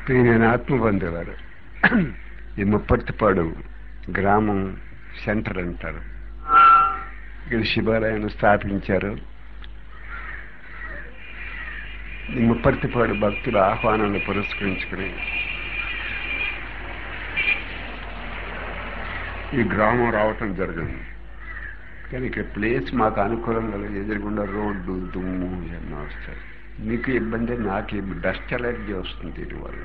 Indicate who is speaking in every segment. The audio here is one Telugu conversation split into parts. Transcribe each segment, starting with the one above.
Speaker 1: నేను ఆత్మబంధు గారు ఈ ముప్పర్తిపాడు గ్రామం సెంటర్ అంటారు ఇక్కడ శివాలయాన్ని స్థాపించారు ఈ ముప్పర్తిపాడు భక్తుల ఆహ్వానాన్ని పురస్కరించుకుని ఈ గ్రామం రావటం జరిగింది కానీ ఇక్కడ ప్లేస్ మాకు అనుకూలంగా లేదు ఎదురుగుండా రోడ్డు దుమ్ము ఇవన్నీ వస్తాయి మీకు ఇబ్బంది నాకు ఇబ్బంది డస్ట్ అలర్జీ వస్తుంది దీనివల్ల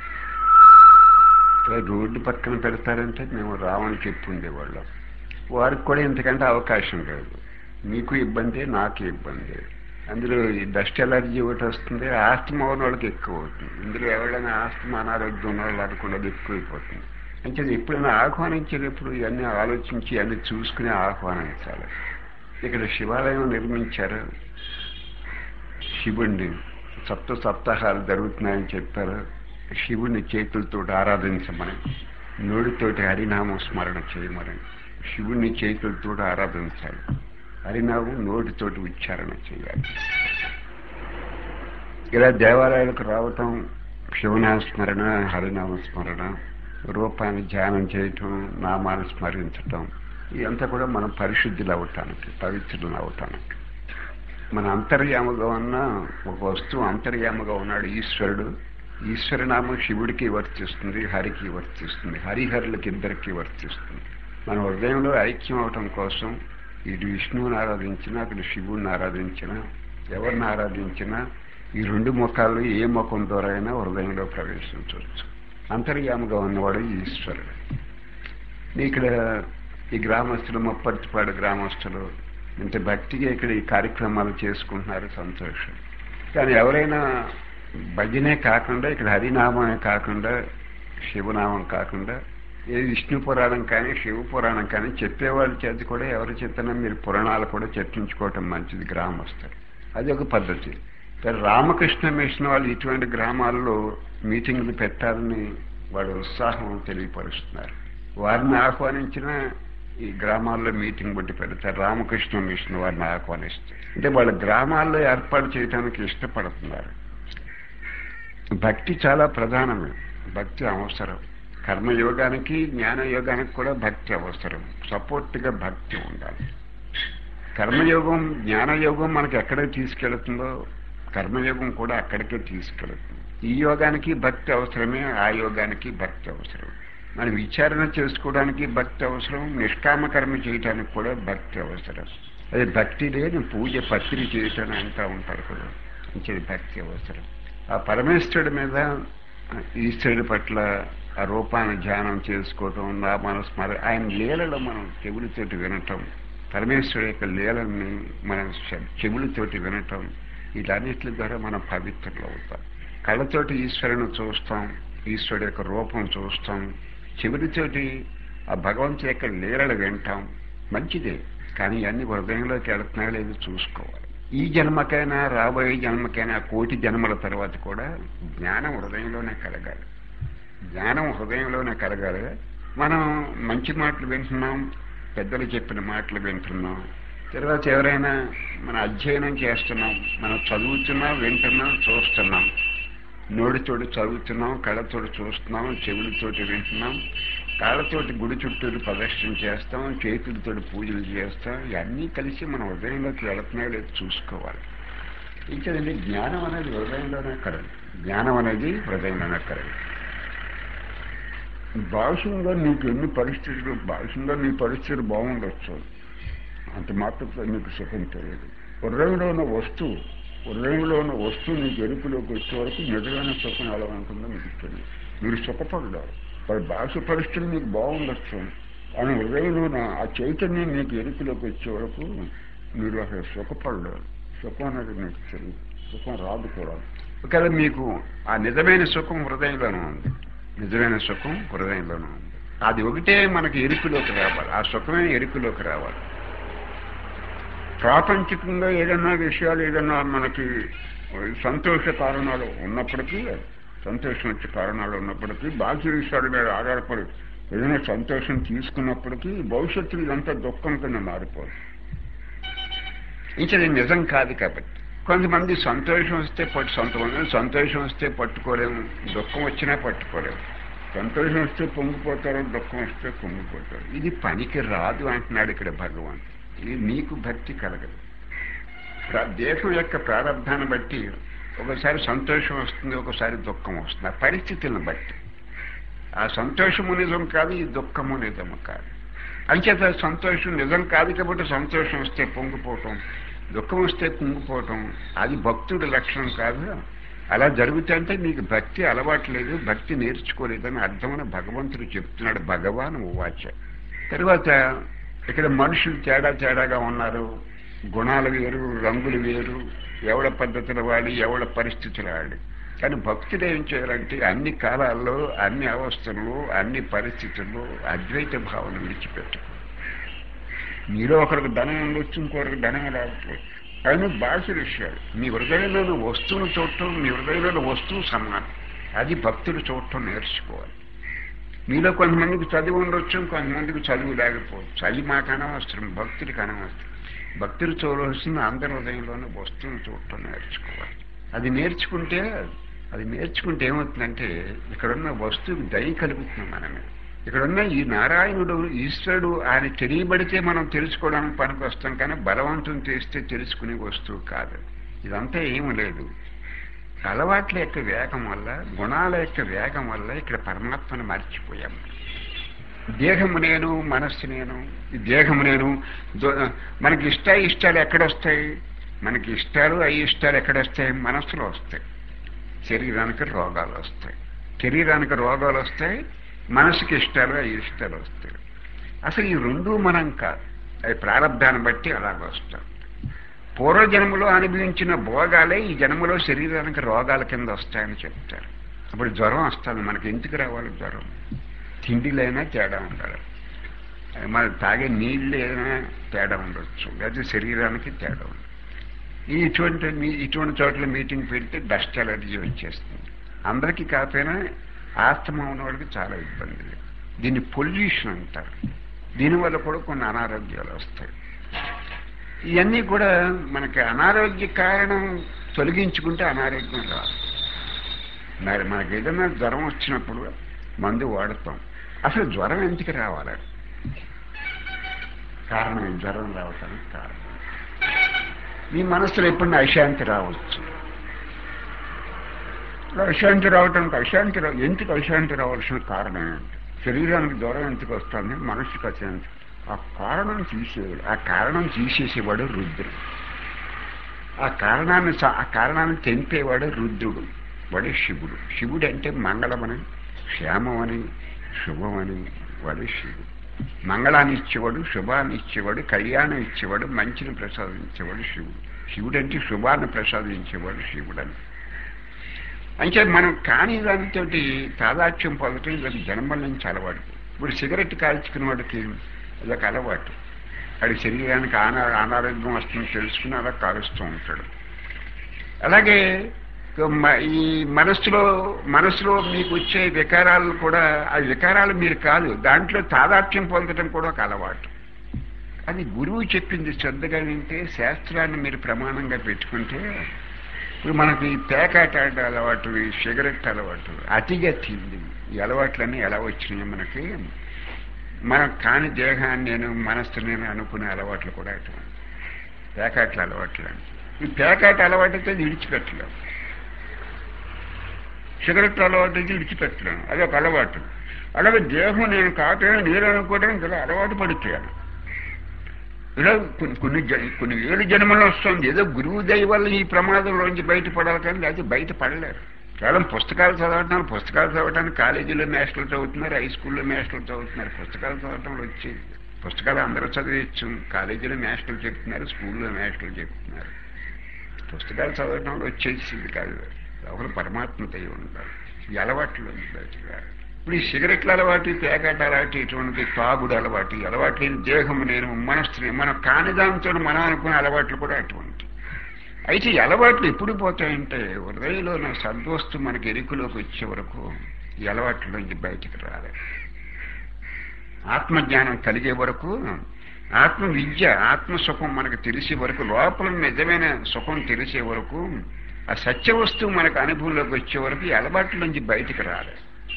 Speaker 1: ఇక్కడ రోడ్డు పక్కన పెడతారంటే మేము రావని చెప్పి ఉండేవాళ్ళం వారికి కూడా ఇంతకంటే అవకాశం లేదు మీకు ఇబ్బంది నాకు ఇబ్బంది అందులో ఈ డస్ట్ ఎలర్జీ ఒకటి వస్తుంది ఆస్తమా ఉన్న వాళ్ళకి ఎక్కువ అవుతుంది ఇందులో ఎవరైనా ఆస్తమా అనారోగ్యం ఉన్న వాళ్ళు అనుకున్నది అది ఎక్కువైపోతుంది అంటే ఎప్పుడైనా ఆహ్వానించేటప్పుడు ఇవన్నీ ఆలోచించి ఇవన్నీ చూసుకుని ఆహ్వానించాలి ఇక్కడ శివాలయం నిర్మించారు శివుణ్ణి సప్త సప్తాహాలు జరుగుతున్నాయని చెప్పారు శివుణ్ణి చేతులతో ఆరాధించమని నోటితోటి హరినామం స్మరణ చేయమని శివుణ్ణి చేతులతో ఆరాధించాలి హరినామం నోటితోటి ఉచ్చారణ చేయాలి ఇలా దేవాలయాలకు రావటం శివనామ స్మరణ హరినామ స్మరణ రూపాన్ని ధ్యానం చేయటం నామాన్ని స్మరించటం ఇదంతా కూడా మనం పరిశుద్ధులు అవటానికి పవిత్రులు అవటానికి మన అంతర్యామగా ఉన్న ఒక వస్తువు అంతర్యామగా ఉన్నాడు ఈశ్వరుడు ఈశ్వరనామం శివుడికి వర్తిస్తుంది హరికి వర్తిస్తుంది హరిహరులకి ఇద్దరికి వర్తిస్తుంది మన హృదయంలో ఐక్యం అవటం కోసం ఇటు విష్ణువుని ఆరాధించినా అక్కడ శివుడిని ఆరాధించినా ఎవరిని ఆరాధించినా ఈ రెండు ముఖాలు ఏ ముఖం ద్వారా అయినా హృదయంలో ప్రవేశించవచ్చు అంతర్యాముగా ఉన్నవాడు ఈశ్వరుడు ఇక్కడ ఈ గ్రామస్తులు ముప్పర్తిపాడు గ్రామస్తులు ఇంత భక్తిగా ఇక్కడ ఈ కార్యక్రమాలు చేసుకుంటున్నారు సంతోషం కానీ ఎవరైనా భజనే కాకుండా ఇక్కడ హరినామమే కాకుండా శివనామం కాకుండా ఏ విష్ణు పురాణం కానీ శివ పురాణం కానీ చెప్పేవాళ్ళ చేత కూడా ఎవరి చేతనా మీరు పురాణాలు కూడా చర్చించుకోవటం మంచిది గ్రామస్తులు అది ఒక పద్ధతి కానీ రామకృష్ణ మిషన్ వాళ్ళు ఇటువంటి గ్రామాల్లో మీటింగ్లు పెట్టాలని వాళ్ళ ఉత్సాహం తెలియపరుస్తున్నారు వారిని ఆహ్వానించిన ఈ గ్రామాల్లో మీటింగ్ బట్టి పెడతారు రామకృష్ణ మిషన్ వారిని ఆహ్వానిస్తారు అంటే వాళ్ళ గ్రామాల్లో ఏర్పాటు చేయడానికి ఇష్టపడుతున్నారు భక్తి చాలా ప్రధానమే భక్తి అవసరం కర్మయోగానికి జ్ఞానయోగానికి కూడా భక్తి అవసరం సపోర్ట్గా భక్తి ఉండాలి కర్మయోగం జ్ఞానయోగం మనకి ఎక్కడ తీసుకెళ్తుందో కర్మయోగం కూడా అక్కడికే తీసుకెళ్తుంది ఈ యోగానికి భక్తి అవసరమే ఆ యోగానికి భక్తి అవసరం మనం విచారణ చేసుకోవడానికి భక్తి అవసరం నిష్కామ కర్మ చేయడానికి కూడా భక్తి అవసరం అది భక్తి లేని పూజ పత్రి చేయటం అంటూ ఉంటారు కదా మంచిది భక్తి అవసరం ఆ పరమేశ్వరుడి మీద ఈశ్వరుడి పట్ల ఆ రూపాన్ని ధ్యానం చేసుకోవటం నామాన స్మర ఆయన లీలలో మనం చెవులతోటి వినటం పరమేశ్వరుడు యొక్క లీలని మనం చెవులతోటి వినటం వీటన్నిటి ద్వారా మనం పవిత్రులు అవుతాం కళ్ళతోటి ఈశ్వరుని చూస్తాం ఈశ్వరుడు యొక్క రూపం చూస్తాం చెవులతోటి ఆ భగవంతు యొక్క లీలలు వింటాం మంచిదే కానీ అన్ని హృదయంలోకి వెళుతున్నాయో లేదో చూసుకోవాలి ఈ జన్మకైనా రాబోయే జన్మకైనా కోటి జన్మల తర్వాత కూడా జ్ఞానం హృదయంలోనే కలగాలి జ్ఞానం హృదయంలోనే కలగాలి మనం మంచి మాటలు వింటున్నాం పెద్దలు చెప్పిన మాటలు వింటున్నాం తర్వాత ఎవరైనా మన అధ్యయనం చేస్తున్నాం మనం చదువుతున్నాం వింటున్నాం చూస్తున్నాం నోటితోటి చదువుతున్నాం కళ్ళతోటి చూస్తున్నాం చెవులతోటి వింటున్నాం కాళ్ళతోటి గుడి చుట్టూరు ప్రదర్శన చేస్తాం చేతులతోటి పూజలు చేస్తాం ఇవన్నీ కలిసి మన హృదయంలోకి వెళుతున్నాయో లేదో చూసుకోవాలి ఇంకేదండి జ్ఞానం అనేది హృదయంలోనే కరదు జ్ఞానం అనేది హృదయంలోనే కరదు భాషంలో నీకు ఎన్ని పరిస్థితులు భాషంలో నీ పరిస్థితులు బాగుండొచ్చు అంత మాత్రంతో నీకు సుఖం తెలియదు హృదయంలో ఉన్న వస్తువు హృదయంలో ఉన్న వస్తువు నీకు ఎరుపులోకి వచ్చే వరకు నిజమైన సుఖం ఎలా ఉంటుందో మీకు తెలియదు మీరు సుఖపడ్డారు మరి భాష పరిస్థితులు మీకు బాగుండొచ్చు కానీ హృదయంలో ఉన్న ఆ చైతన్యం మీకు ఎరుపులోకి వచ్చే వరకు మీరు అసలు సుఖపడలేరు సుఖం అనేది మీకు తెలియదు సుఖం రాదు కూడా ఒకవేళ మీకు ఆ నిజమైన సుఖం హృదయంలోనే ఉంది నిజమైన సుఖం హృదయంలోనే ఉంది అది ఒకటే మనకి ఎరుకులోకి రావాలి ఆ సుఖమే ఎరుకులోకి రావాలి ప్రాపంచికంగా ఏదైనా విషయాలు ఏదైనా మనకి సంతోష కారణాలు ఉన్నప్పటికీ సంతోషం వచ్చే కారణాలు ఉన్నప్పటికీ బాహ్య విషయాల మీద ఆధారపడి ఏదైనా సంతోషం తీసుకున్నప్పటికీ భవిష్యత్తులో ఇదంతా దుఃఖం కింద మారిపోదు ఇంకా ఇది నిజం కాదు కాబట్టి కొంతమంది సంతోషం వస్తే పట్టు కొంతమంది సంతోషం వస్తే పట్టుకోలేము దుఃఖం వచ్చినా పట్టుకోలేము సంతోషం వస్తే పొంగిపోతారు దుఃఖం వస్తే పొంగిపోతారు ఇది పనికి రాదు అంటున్నాడు ఇక్కడ భగవాన్ ఇది నీకు భక్తి కలగదు ప్ర- దేశం యొక్క ప్రారంభాన్ని బట్టి ఒకసారి సంతోషం వస్తుంది ఒకసారి దుఃఖం వస్తుంది ఆ పరిస్థితులను బట్టి ఆ సంతోషము నిజం కాదు ఈ దుఃఖము నిజము కాదు అంచేత సంతోషం నిజం కాదు కాబట్టి సంతోషం వస్తే పొంగిపోవటం దుఃఖం వస్తే కుంగిపోవటం అది భక్తుడి లక్షణం కాదు అలా జరుగుతుంటే నీకు భక్తి అలవాట్లేదు భక్తి నేర్చుకోలేదని అర్థమని భగవంతుడు చెప్తున్నాడు భగవాన్ ఉవాచ తర్వాత ఇక్కడ మనుషులు తేడా తేడాగా ఉన్నారు గుణాలు వేరు రంగులు వేరు ఎవడ పద్ధతుల వాడి ఎవడ పరిస్థితుల వాడి కానీ భక్తులు ఏం చేయాలంటే అన్ని కాలాల్లో అన్ని అవస్థల్లో అన్ని పరిస్థితుల్లో అద్వైత భావన విడిచిపెట్టు మీలో ఒకరికి ధనం ఉండొచ్చు ఇంకొకరికి ధనం రాకపోవచ్చు కానీ భాష విషయాలు మీ హృదయంలోని వస్తువును చూడటం మీ హృదయంలోని వస్తువు సమానం అది భక్తులు చూడటం నేర్చుకోవాలి మీలో కొంతమందికి చదువు ఉండొచ్చు కొంతమందికి చదువు లేకపోవచ్చు అది మాకు అనవసరం భక్తుడికి అనవసరం భక్తులు చూడవలసిన అందరి హృదయంలోని వస్తువును చూడటం నేర్చుకోవాలి అది నేర్చుకుంటే అది నేర్చుకుంటే ఏమవుతుందంటే ఇక్కడున్న వస్తువుకి దయ కలుగుతుంది మనమే ఇక్కడున్న ఈ నారాయణుడు ఈశ్వరుడు ఆయన తెలియబడితే మనం తెలుసుకోవడానికి పనికి వస్తాం కానీ బలవంతం చేస్తే తెలుసుకునే వస్తువు కాదు ఇదంతా ఏమీ లేదు అలవాట్ల యొక్క వేగం వల్ల గుణాల యొక్క వేగం వల్ల ఇక్కడ పరమాత్మను మర్చిపోయాం దేహము నేను మనస్సు నేను ఈ దేహము నేను దో- మనకి ఇష్ట ఇష్టాలు ఎక్కడొస్తాయి మనకి ఇష్టాలు అయి ఇష్టాలు ఎక్కడొస్తాయి మనస్సులో వస్తాయి శరీరానికి రోగాలు వస్తాయి శరీరానికి రోగాలు వస్తాయి మనసుకి ఇష్టాలు అవి ఇష్టాలు వస్తాయి అసలు ఈ రెండు మనం కాదు అవి ప్రారంధాన్ని బట్టి అలాగ వస్తాం పూర్వజన్మలో అనుభవించిన భోగాలే ఈ జన్మలో శరీరానికి రోగాల కింద వస్తాయని చెప్తారు అప్పుడు జ్వరం వస్తుంది మనకి ఎందుకు రావాలి జ్వరం తిండిలైనా తేడా ఉండాలి మన తాగే నీళ్ళు ఏదైనా తేడా ఉండొచ్చు లేదా శరీరానికి తేడా ఉండదు ఈ ఇటువంటి మీ- ఇటువంటి చోట్ల మీటింగ్ పెడితే డస్ట్ అలర్జీ వచ్చేస్తుంది అందరికీ కాకపోయినా ఆస్తమా ఉన్న వాళ్ళకి చాలా ఇబ్బంది దీన్ని పొల్యూషన్ అంటారు దీనివల్ల కూడా కొన్ని అనారోగ్యాలు వస్తాయి ఇవన్నీ కూడా మనకి అనారోగ్య కారణం తొలగించుకుంటే అనారోగ్యం రాదు మరి మనకి ఏదైనా జ్వరం వచ్చినప్పుడు మందు వాడతాం అసలు జ్వరం ఎందుకు రావాలి కారణం ఈ జ్వరం రావటానికి కారణం మీ మనసులో ఎప్పుడైనా అశాంతి రావచ్చు ఇలా అశాంతి రావటానికి అశాంతి రా ఎందుకు అశాంతి రావాల్సిన కారణం ఏంటి శరీరానికి దూరం ఎందుకు వస్తుంది మనసుకి అశాంతి ఆ కారణం తీసేవాడు ఆ కారణం తీసేసేవాడు రుద్రుడు ఆ కారణాన్ని స- ఆ కారణాన్ని తెంపేవాడు రుద్రుడు వాడే శివుడు శివుడు అంటే మంగళమని క్షేమమని శుభమని వాడు శివుడు మంగళాన్ని ఇచ్చేవాడు శుభాన్ని ఇచ్చేవాడు కళ్యాణం ఇచ్చేవాడు మంచిని ప్రసాదించేవాడు శివుడు శివుడు అంటే శుభాన్ని ప్రసాదించేవాడు శివుడని అంటే మనం కాని దానితో తాదాత్యం పొందటం ఇది జన్మల నుంచి అలవాటు ఇప్పుడు సిగరెట్ కాల్చుకున్న వాడికి అదొక అలవాటు వాడి శరీరానికి అనా అనారోగ్యం వస్తుంది తెలుసుకుని అలా కాలుస్తూ ఉంటాడు అలాగే మ- ఈ మనస్సులో మనస్సులో మీకు వచ్చే వికారాలు కూడా ఆ వికారాలు మీరు కాదు దాంట్లో తాదాత్యం పొందడం కూడా ఒక అలవాటు అది గురువు చెప్పింది శ్రద్ధగా వింటే శాస్త్రాన్ని మీరు ప్రమాణంగా పెట్టుకుంటే ఇప్పుడు మనకి ఈ పేకాట ఆట అలవాటు ఈ సిగరెట్ అలవాటు అతిగా తింది ఈ అలవాట్లన్నీ ఎలా వచ్చినాయి మనకి మనం కాని దేహాన్ని నేను మనస్సు నేను అనుకునే అలవాట్లు కూడా అటువంటి పేకాట్ల అలవాట్లు అంటే ఈ పేకాట అలవాటు అయితే విడిచిపెట్టలేం సిగరెట్ అలవాటు అయితే విడిచిపెట్టలేం అదొక అలవాటు అలాగే దేహం నేను కాకపోయినా నేను అనుకోవడం ఇలా అలవాటు పడిపోయాను ఇలా కొన్ని కొన్ని జ- కొన్ని వేలు జన్మలు వస్తుంది ఏదో గురువు దయ వల్ల ఈ ప్రమాదంలోంచి బయటపడాలి కానీ లేకపోతే బయట పడలేరు కేవలం పుస్తకాలు చదవటం పుస్తకాలు చదవటానికి కాలేజీలో మాస్టర్లు చదువుతున్నారు హై స్కూల్లో మాస్టర్లు చదువుతున్నారు పుస్తకాలు చదవటంలో వచ్చి పుస్తకాలు అందరూ చదివచ్చు కాలేజీలో మాస్టర్లు చెప్తున్నారు స్కూల్లో మాస్టర్లు చెప్తున్నారు పుస్తకాలు చదవటంలో వచ్చేసింది కాదు ఒకరు పరమాత్మతో ఉండాలి ఈ అలవాట్లు బయటకు రావాలి. ఇప్పుడు ఈ సిగరెట్ల అలవాటు ఈ పేకాట అలవాటు ఇటువంటి తాగుడు అలవాటు ఈ అలవాటు లేని దేహం నేను మనస్సుని మనం కాని దాంతో మనం అనుకునే అలవాట్లు కూడా అటువంటి అయితే ఈ అలవాట్లు ఎప్పుడు పోతాయంటే హృదయంలో నా సద్వస్తు మనకి ఎరుకులోకి వచ్చే వరకు ఈ అలవాట్ల నుంచి బయటికి రాలేదు ఆత్మజ్ఞానం కలిగే వరకు ఆత్మ విద్య ఆత్మ సుఖం మనకు తెలిసే వరకు లోపల నిజమైన సుఖం తెలిసే వరకు ఆ సత్య వస్తువు మనకు అనుభవంలోకి వచ్చే వరకు ఈ అలవాట్ల నుంచి బయటికి రాలేదు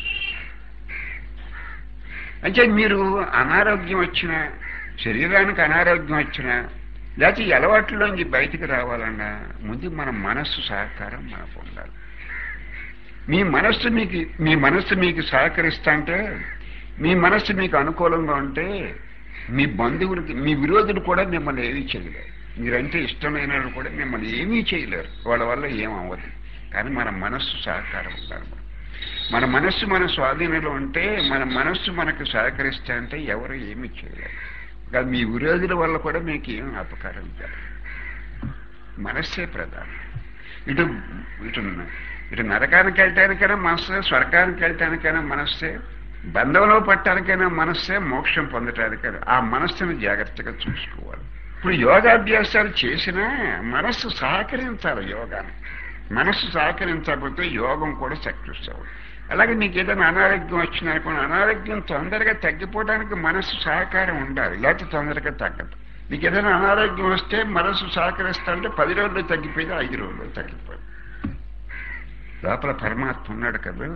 Speaker 1: అంటే మీరు అనారోగ్యం వచ్చిన శరీరానికి అనారోగ్యం వచ్చినా లేకపోతే ఈ అలవాట్లోంచి బయటికి రావాలన్నా ముందు మన మనస్సు సహకారం మనకు ఉండాలి మీ మనస్సు మీకు మీ మనస్సు మీకు సహకరిస్తా అంటే మీ మనస్సు మీకు అనుకూలంగా ఉంటే మీ బంధువులకి మీ విరోధులు కూడా మిమ్మల్ని ఏమీ చేయలేరు మీరంటే ఇష్టమైన వాళ్ళు కూడా మిమ్మల్ని ఏమీ చేయలేరు వాళ్ళ వల్ల ఏం అవ్వదు కానీ మన మనస్సు సహకారం ఉండాలి మన మనస్సు మన స్వాధీనంలో ఉంటే మన మనస్సు మనకు సహకరిస్తా అంటే ఎవరు ఏమీ చేయలేరు కానీ మీ విరోధుల వల్ల కూడా మీకు ఏం అపకారం కాదు మనస్సే ప్రధానం ఇటు ఇటు ఇటు నరకానికి వెళ్ళటానికైనా మనస్సే స్వర్గానికి వెళ్ళటానికైనా మనస్సే బంధంలో పట్టడానికైనా మనస్సే మోక్షం పొందటానికైనా ఆ మనస్సును జాగ్రత్తగా చూసుకోవాలి ఇప్పుడు యోగాభ్యాసాలు చేసినా మనస్సు సహకరించాలి యోగాన్ని మనస్సు సహకరించకపోతే యోగం కూడా సక్సెస్ అవ్వదు అలాగే నీకు ఏదైనా అనారోగ్యం వచ్చిందనుకోండి అనారోగ్యం తొందరగా తగ్గిపోవడానికి మనస్సు సహకారం ఉండాలి లేకపోతే తొందరగా తగ్గదు నీకు ఏదైనా అనారోగ్యం వస్తే మనస్సు సహకరిస్తా అంటే పది రోజుల్లో తగ్గిపోయింది ఐదు రోజుల్లో తగ్గిపోయింది లోపల పరమాత్మ ఉన్నాడు కదా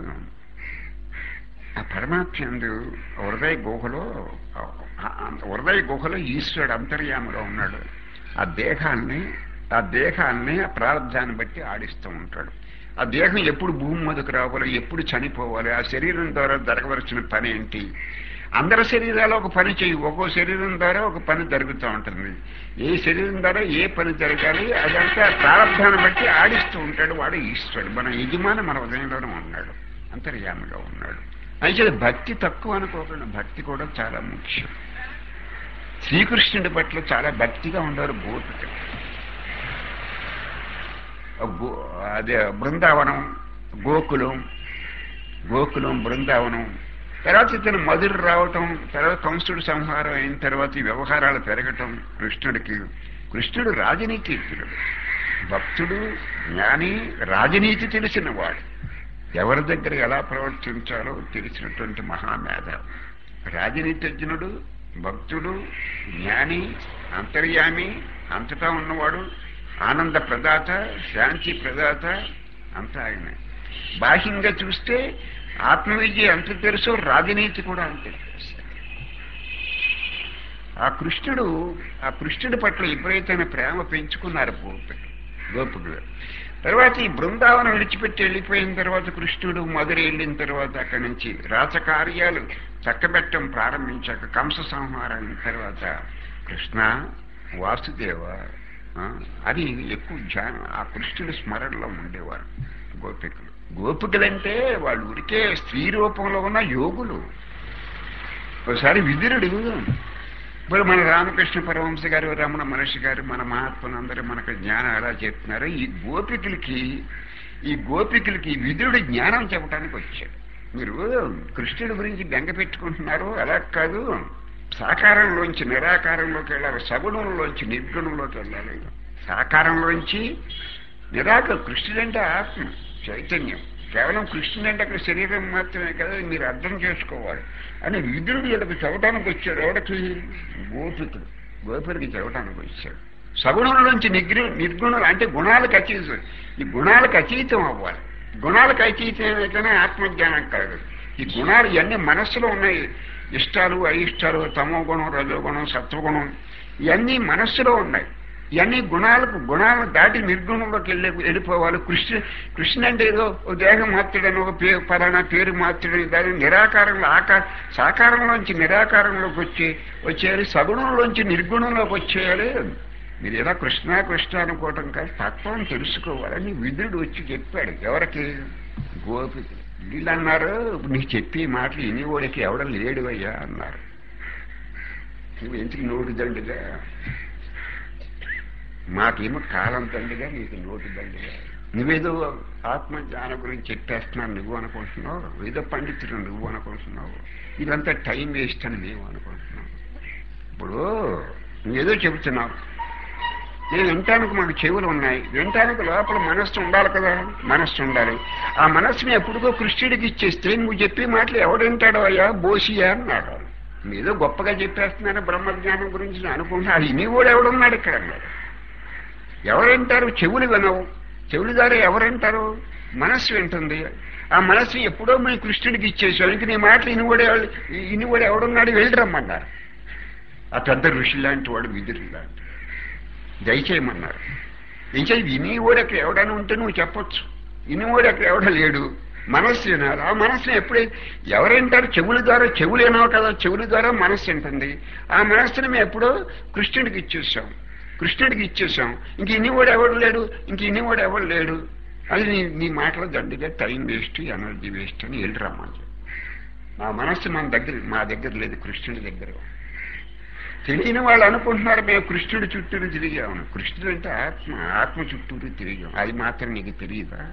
Speaker 1: ఆ పరమాత్మ ఎందు హృదయ గుహలో హృదయ గుహలో ఈశ్వరుడు అంతర్యాములో ఉన్నాడు ఆ దేహాన్ని ఆ దేహాన్ని ఆ ప్రారంధాన్ని బట్టి ఆడిస్తూ ఉంటాడు ఆ దేహం ఎప్పుడు భూమి మీదకు రావాలి ఎప్పుడు చనిపోవాలి ఆ శరీరం ద్వారా జరగవలసిన పని ఏంటి అందరి శరీరాలు ఒక పని చేయి ఒక్కో శరీరం ద్వారా ఒక పని జరుగుతూ ఉంటుంది ఏ శరీరం ద్వారా ఏ పని జరగాలి అదంతా ప్రారంభాన్ని బట్టి ఆడిస్తూ ఉంటాడు వాడు ఈశ్వరుడు మన యజమాని మన ఉదయంలోనే ఉన్నాడు అంతర్యామిగా ఉన్నాడు అయితే భక్తి తక్కువ అనుకోకుండా భక్తి కూడా చాలా ముఖ్యం శ్రీకృష్ణుడి పట్ల చాలా భక్తిగా ఉండరు గోపికలు అదే బృందావనం గోకులం గోకులం బృందావనం తర్వాత ఇతను మధురు రావటం తర్వాత కంసుడు సంహారం అయిన తర్వాత ఈ వ్యవహారాలు పెరగటం కృష్ణుడికి కృష్ణుడు రాజనీతిజ్ఞుడు భక్తుడు జ్ఞాని రాజనీతి తెలిసినవాడు ఎవరి దగ్గర ఎలా ప్రవర్తించాలో తెలిసినటువంటి మహామేధావు రాజనీతిజ్ఞుడు భక్తుడు జ్ఞాని అంతర్యామి అంతటా ఉన్నవాడు ఆనంద ప్రదాత శాంతి ప్రదాత అంతా ఆయన బాహ్యంగా చూస్తే ఆత్మవిద్య ఎంత తెలుసో రాజనీతి కూడా అంతే తెలుసు ఆ కృష్ణుడు ఆ కృష్ణుడి పట్ల ఎప్పుడైతే ప్రేమ పెంచుకున్నారు గోపిక గోపుడు తర్వాత ఈ బృందావనం విడిచిపెట్టి వెళ్ళిపోయిన తర్వాత కృష్ణుడు మధుర వెళ్ళిన తర్వాత అక్కడి నుంచి రాజకార్యాలు చక్కబెట్టం ప్రారంభించాక కంస సంహారం అయిన తర్వాత కృష్ణ వాసుదేవ అది ఎక్కువ ధ్యానం ఆ కృష్ణుడి స్మరణలో ఉండేవారు గోపికలు గోపికలంటే వాళ్ళు ఉరికే స్త్రీ రూపంలో ఉన్న యోగులు ఒకసారి విదురుడు ఇప్పుడు మన రామకృష్ణ పరవంశ గారు రమణ మహర్షి గారు మన మహాత్ములందరూ మనకు జ్ఞానం ఎలా చెప్తున్నారు ఈ గోపికలకి ఈ గోపికలకి విదురుడు జ్ఞానం చెప్పడానికి వచ్చాడు మీరు కృష్ణుడి గురించి బెంగ పెట్టుకుంటున్నారు అలా కాదు సాకారంలోంచి నిరాకారంలోకి వెళ్ళాలి సగుణంలోంచి నిర్గుణంలోకి వెళ్ళాలి సాకారంలోంచి నిరాక కృష్ణుడంటే ఆత్మ చైతన్యం కేవలం కృష్ణుడు అంటే అక్కడ శరీరం మాత్రమే కదా మీరు అర్థం చేసుకోవాలి అని విధుడు వీళ్ళకి చదవటానికి వచ్చాడు ఎవరికి గోపికుడు గోపిడికి చదవటానికి వచ్చాడు సగుణంలోంచి నిగ్ర నిర్గుణం అంటే గుణాలకు అతీతం ఈ గుణాలకు అతీతం అవ్వాలి గుణాలకు అతీతం అయితేనే ఆత్మజ్ఞానం కలగదు ఈ గుణాలు ఇవన్నీ మనస్సులో ఉన్నాయి ఇష్టాలు అయిష్టాలు తమో గుణం రజోగుణం సత్వగుణం ఇవన్నీ మనస్సులో ఉన్నాయి ఇవన్నీ గుణాలకు గుణాలను దాటి నిర్గుణంలోకి వెళ్ళి వెళ్ళిపోవాలి కృష్ణ కృష్ణ అంటే ఏదో ఓ దేహం మాత్రుడని ఒక పేరు పలానా పేరు మాత్రుడని దాని నిరాకారంలో ఆకార సాకారంలోంచి నిరాకారంలోకి వచ్చి వచ్చేయాలి సగుణంలోంచి నిర్గుణంలోకి వచ్చేయాలి మీరు ఏదో కృష్ణ కృష్ణ అనుకోవటం కాదు తత్వం తెలుసుకోవాలని విధుడు వచ్చి చెప్పాడు ఎవరికి గోపికుడు వీళ్ళు అన్నారు నీకు చెప్పి మాటలు ఇనివాడికి ఎవడ లేడు అయ్యా అన్నారు నువ్వు ఎందుకు నోటు దండిగా మాకేమో కాలం దండిగా నీకు నోటు దండిగా నువ్వేదో ఆత్మజ్ఞానం గురించి చెప్పేస్తున్నావు నువ్వు అనుకుంటున్నావు ఏదో పండితుడు నువ్వు అనుకుంటున్నావు ఇదంతా టైం వేస్ట్ అని మేము అనుకుంటున్నాం ఇప్పుడు నువ్వేదో చెబుతున్నావు నేను వినటానికి మాకు చెవులు ఉన్నాయి వినటానికి లోపల మనస్సు ఉండాలి కదా మనస్సు ఉండాలి ఆ మనస్సుని ఎప్పుడుగో కృష్ణుడికి ఇచ్చేస్తే నువ్వు చెప్పే మాటలు ఎవడు వింటాడో అయ్యా బోసియా అన్నాడు ఏదో గొప్పగా చెప్పేస్తున్నాను బ్రహ్మజ్ఞానం గురించి నేను అనుకుంటున్నా అది నీ కూడా ఎవడున్నాడు ఇక్కడ అన్నాడు ఎవరంటారు చెవులు వినవు చెవులు ద్వారా ఎవరంటారు మనస్సు వింటుంది ఆ మనస్సు ఎప్పుడో మీ కృష్ణుడికి ఇచ్చేసావు ఇంక నీ మాటలు ఇని కూడా ఎవడు ఇని కూడా ఎవడున్నాడు వెళ్ళి రమ్మన్నారు ఆ పెద్ద ఋషి లాంటి వాడు విదురు లాంటి దయచేయమన్నారు దయచేయి విని కూడా అక్కడ ఎవడైనా ఉంటే నువ్వు చెప్పొచ్చు ఇని కూడా అక్కడ ఎవడ లేడు మనస్సు వినాలి ఆ మనస్సుని ఎప్పుడే ఎవరంటారు చెవుల ద్వారా చెవులు వినవు కదా చెవుల ద్వారా మనస్సు ఉంటుంది ఆ మనస్సుని మేము ఎప్పుడో కృష్ణుడికి ఇచ్చేసాం కృష్ణుడికి ఇచ్చేసాం ఇంక ఇన్ని కూడా ఎవడు లేడు ఇంక ఇన్ని కూడా ఎవడు లేడు అది నీ నీ మాటలో దండిగా టైం వేస్ట్ ఎనర్జీ వేస్ట్ అని వెళ్ళి రమ్మని మా మనస్సు మన దగ్గర మా దగ్గర లేదు కృష్ణుడి దగ్గర తెలియని వాళ్ళు అనుకుంటున్నారు మేము కృష్ణుడి చుట్టూరు తిరిగాము కృష్ణుడు అంటే ఆత్మ ఆత్మ చుట్టూరు తిరిగాం అది మాత్రం నీకు తెలియదా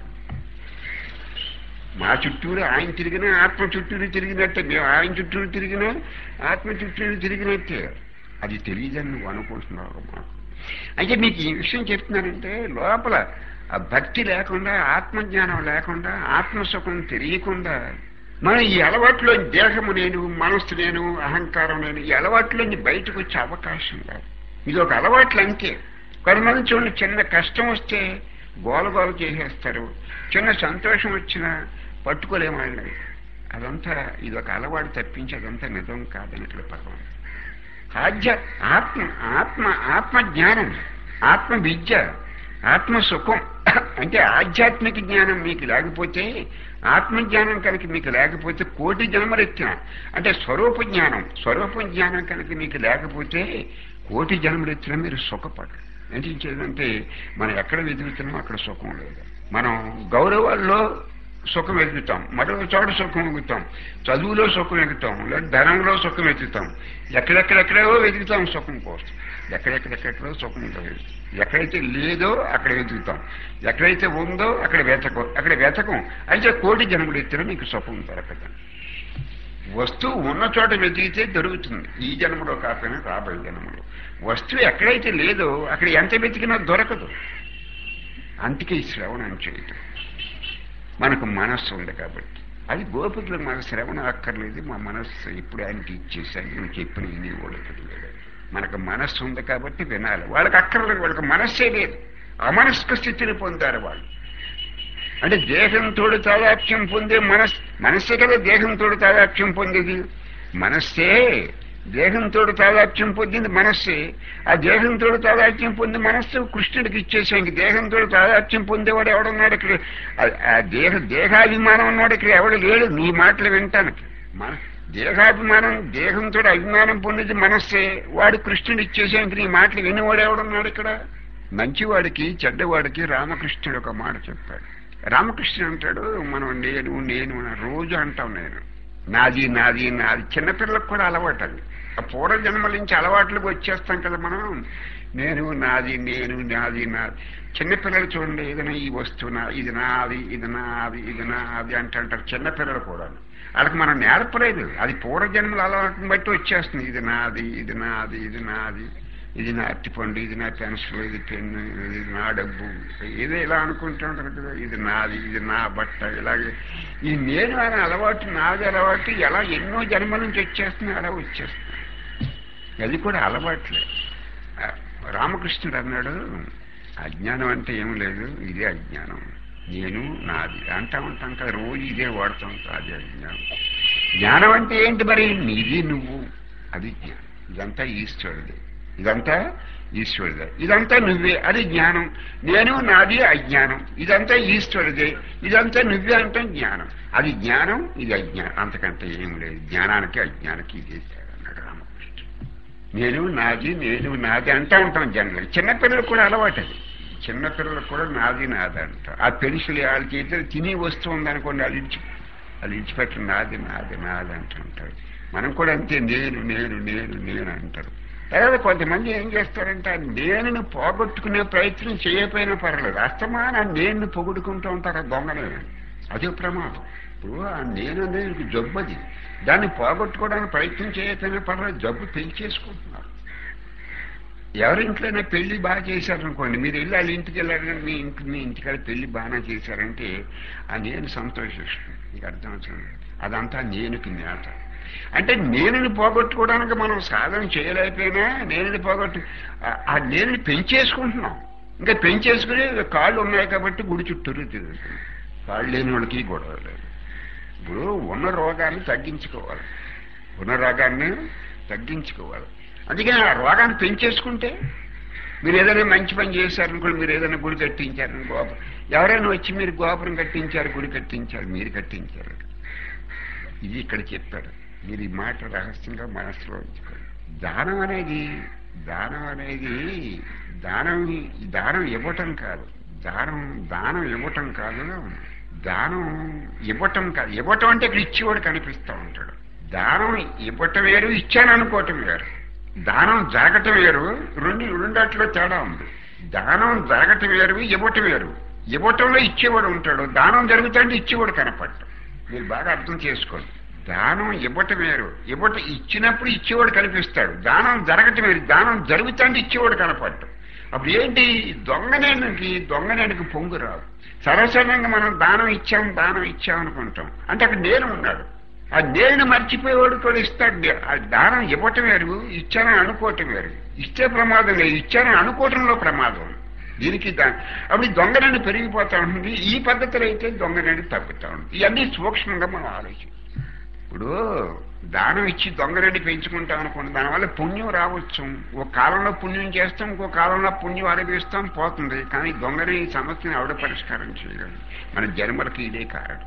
Speaker 1: మా చుట్టూరు ఆయన తిరిగినా ఆత్మ చుట్టూరు తిరిగినట్టే మేము ఆయన చుట్టూరు తిరిగినా ఆత్మ చుట్టూరు తిరిగినట్టే అది తెలియదని నువ్వు అనుకుంటున్నావు మాకు అయితే మీకు ఈ విషయం చెప్తున్నానంటే లోపల ఆ భక్తి లేకుండా ఆత్మజ్ఞానం లేకుండా ఆత్మసుఖం తెలియకుండా మనం ఈ అలవాట్లో దేహము నేను మనస్సు నేను అహంకారం నేను ఈ అలవాట్లోంచి బయటకు వచ్చే అవకాశం లేదు ఇది ఒక అలవాట్లు అంతే కొంతమంది చూడండి చిన్న కష్టం వస్తే గోలగోల చేసేస్తారు చిన్న సంతోషం వచ్చినా పట్టుకోలేమండి అదంతా ఇది ఒక అలవాటు తప్పించి అదంతా నిజం కాదన్నట్లు భగవాన్ ఆధ్య ఆత్మ ఆత్మ ఆత్మ జ్ఞానం ఆత్మ విద్య ఆత్మ సుఖం అంటే ఆధ్యాత్మిక జ్ఞానం మీకు లేకపోతే ఆత్మజ్ఞానం కనుక మీకు లేకపోతే కోటి జన్మలు ఎత్తిన అంటే స్వరూప జ్ఞానం స్వరూప జ్ఞానం కనుక మీకు లేకపోతే కోటి జన్మలు ఎత్తినా మీరు సుఖపడరు ఏంటంటే మనం ఎక్కడ వెతుకుతున్నాం అక్కడ సుఖం లేదు మనం గౌరవాల్లో సుఖం వెతుకుతాం మరో చోట సుఖం వెతుకుతాం చదువులో సుఖం వెతుకుతాం లేదా ధనంలో సుఖం వెతుకుతాం ఎక్కడెక్కడెక్కడో వెతుకుతాం సుఖం కోసం ఎక్కడెక్కడెక్కడో సుఖం ఉంటుంది ఎక్కడైతే లేదో అక్కడ వెతుకుతాం ఎక్కడైతే ఉందో అక్కడ వెతకం అక్కడ వెతకం అయితే కోటి జన్మలు ఎత్తినా నీకు సుఖం దొరకదు వస్తువు ఉన్న చోట వెతికితే దొరుకుతుంది ఈ జన్మలో కాకపోయినా రాబోయే జన్మలో వస్తువు ఎక్కడైతే లేదో అక్కడ ఎంత వెతికినా దొరకదు అందుకే ఈ శ్రవణం చేయటం మనకు మనస్సు ఉంది కాబట్టి అది గోపికలు మనకు శ్రవణం అక్కర్లేదు మా మనస్సు ఇప్పుడు ఆయనకి ఇచ్చేసాను నువ్వు చెప్పిన ఇని ఓడకడు మనకు మనస్సు ఉంది కాబట్టి వినాలి వాళ్ళకి అక్కర్లేదు వాళ్ళకి మనస్సే లేదు అమనస్క స్థితిని పొందారు వాళ్ళు అంటే దేహంతో తాదాప్యం పొందే మనస్ మనస్సే కదా దేహంతో తాదాప్యం పొందేది మనస్సే దేహంతో తాదాప్యం పొందింది మనస్సే ఆ దేహంతో తాదాప్యం పొంది మనస్సు కృష్ణుడికి ఇచ్చేసాం ఇంక దేహంతో తాదాప్యం పొందేవాడు ఎవడున్నాడు ఇక్కడ ఆ దేహ దేహాభిమానం ఉన్నాడు ఇక్కడ ఎవడు లేడు నీ మాటలు వింటానికి మన దేహాభిమానం దేహంతో అభిమానం పొందేది మనస్సే వాడు కృష్ణుడు ఇచ్చేసానికి నీ మాటలు వినేవాడు ఎవడున్నాడు ఇక్కడ మంచివాడికి చెడ్డవాడికి రామకృష్ణుడు ఒక మాట చెప్పాడు రామకృష్ణుడు అంటాడు మనం నేను నేను అని రోజు అంటాం నేను నాది నాది నాది చిన్నపిల్లలకు కూడా అలవాటు అది ఆ పూర్వ జన్మల నుంచి అలవాట్లకు వచ్చేస్తాం కదా మనం నేను నాది నేను నాది నాది చిన్నపిల్లలు చూడండి ఏదైనా ఈ వస్తువు నా ఇది నాది ఇది నాది ఇది నాది అంటారు చిన్నపిల్లలు కూడా వాళ్ళకి మనం నేర్పలేదు అది పూర్వజన్మల అలవాటుని బట్టి వచ్చేస్తుంది ఇది నాది ఇది నాది ఇది నాది ఇది నా అట్టిపండు ఇది నా పెన్సిల్ ఇది పెన్ను ఇది నా డబ్బు ఏదో ఇలా అనుకుంటూ ఉంటారు కదా ఇది నాది ఇది నా బట్ట ఇలాగే ఈ నేను అనే అలవాటు నాది అలవాటు ఎలా ఎన్నో జన్మల నుంచి వచ్చేస్తుంది అలా వచ్చేస్తుంది అది కూడా అలవాట్లే రామకృష్ణుడు అన్నాడు అజ్ఞానం అంటే ఏం లేదు ఇదే అజ్ఞానం నేను నాది అంటా ఉంటాం కదా రోజు ఇదే వాడుతాం అదే అజ్ఞానం జ్ఞానం అంటే ఏంటి మరి నీది నువ్వు అది జ్ఞానం ఇదంతా ఈశ్వరుడే ఇదంతా ఈశ్వరుడే ఇదంతా నువ్వే అది జ్ఞానం నేను నాది అజ్ఞానం ఇదంతా ఈశ్వరుడే ఇదంతా నువ్వే అంటే జ్ఞానం అది జ్ఞానం ఇది అజ్ఞానం అంతకంటే ఏం లేదు జ్ఞానానికి అజ్ఞానానికి ఇదే అన్నాడు రామకృష్ణ నేను నాది నేను నాది అంటా ఉంటాం జనరల్ చిన్నపిల్లలు కూడా అలవాటు అది చిన్నపిల్లలు కూడా నాది నాది అంట ఆ పెన్సిల్ వాళ్ళకి ఇద్దరు తిని వస్తువు ఉందనుకోండి అది ఇచ్చి అది ఇచ్చిపెట్టి నాది నాది నాది అంటుంటారు మనం కూడా అంతే నేను నేను నేను నేను అంటారు తర్వాత కొంతమంది ఏం చేస్తారంటే ఆ నేనుని పోగొట్టుకునే ప్రయత్నం చేయకపోయినా పర్లేదు అస్తమాన నేను పొగుడుకుంటూ ఉంటారు దొంగనే అదే ప్రమాదం ఇప్పుడు ఆ నేను అనేది జబ్బు అది దాన్ని పోగొట్టుకోవడానికి ప్రయత్నం చేయకపోయినా పర్లేదు జబ్బు పెంచేసుకుంటున్నారు ఎవరింట్లోనే పెళ్లి బాగా చేశారనుకోండి మీరు వెళ్ళి వాళ్ళ ఇంటికి వెళ్ళారని మీ ఇంటి మీ ఇంటికాడ పెళ్లి బాగానే చేశారంటే ఆ నేను సంతోషిస్తుంది మీకు అర్థం అవుతుంది అదంతా నేనుకి నేత అంటే నేనుని పోగొట్టుకోవడానికి మనం సాధన చేయలేకపోయినా నేనుని పోగొట్టు ఆ- ఆ నేనుని పెంచేసుకుంటున్నాం ఇంకా పెంచేసుకుని కాళ్ళు ఉన్నాయి కాబట్టి గుడి చుట్టూరు తిరుగుతున్నాం కాళ్ళు లేని వాళ్ళకి గొడవ లేదు ఇప్పుడు ఉన్న రోగాన్ని తగ్గించుకోవాలి ఉన్న రోగాన్ని తగ్గించుకోవాలి అందుకని ఆ రోగాన్ని పెంచేసుకుంటే మీరు ఏదైనా మంచి పని చేశారనుకోండి మీరు ఏదైనా గుడి కట్టించారని గోపురం ఎవరైనా వచ్చి మీరు గోపురం కట్టించారు గుడి కట్టించారు మీరు కట్టించారు ఇది ఇక్కడ చెప్పారు మీరు ఈ మాట రహస్యంగా మనసులో ఉంచుకోండి దానం అనేది దానం అనేది దానం దానం ఇవ్వటం కాదు దానం దానం ఇవ్వటం కాదు దానం ఇవ్వటం కాదు ఇవ్వటం అంటే ఇక్కడ ఇచ్చేవాడు కనిపిస్తూ ఉంటాడు దానం ఇవ్వటం వేరు ఇచ్చాను అనుకోవటం వేరు దానం జరగటం వేరు రెండు రెండట్లో తేడా ఉంది దానం జరగటం వేరు ఇవ్వటం వేరు ఇవ్వటంలో ఇచ్చేవాడు ఉంటాడు దానం జరుగుతుంటే ఇచ్చేవాడు కనపడ్డు మీరు బాగా అర్థం చేసుకోండి దానం ఇవ్వటం వేరు ఇవ్వట ఇచ్చినప్పుడు ఇచ్చేవాడు కనిపిస్తాడు దానం జరగటం వేరు దానం జరుగుతుంటే ఇచ్చేవాడు కనపడ్డు అప్పుడు ఏంటి దొంగనేనికి దొంగనేనికి పొంగు రాదు సర్వసాధారణంగా మనం దానం ఇచ్చాం దానం ఇచ్చాం అనుకుంటాం అంటే అక్కడ నేను ఉన్నాడు ఆ నేను మర్చిపోయేవాడు కూడా ఇస్తాడు ఆ దానం ఇవ్వటం వేరు ఇచ్చానని అనుకోవటం వేరు ఇచ్చే ప్రమాదం లేదు ఇచ్చానని అనుకోవటంలో ప్రమాదం ఉంది. దీనికి దా అప్పుడు ఈ దొంగనని పెరిగిపోతా ఉంటుంది ఈ పద్ధతిలో అయితే దొంగనని తగ్గుతా ఉంటుంది ఇవన్నీ సూక్ష్మంగా మనం ఆలోచించాం ఇప్పుడు దానం ఇచ్చి దొంగరెడ్డి పెంచుకుంటాం అనుకోండి దానివల్ల పుణ్యం రావచ్చు ఒక కాలంలో పుణ్యం చేస్తాం ఇంకో కాలంలో పుణ్యం అనుభవిస్తాం పోతుంది కానీ దొంగని ఈ సమస్యని ఆవిడ పరిష్కారం చేయగలదు మన జన్మలకి ఇదే కారణం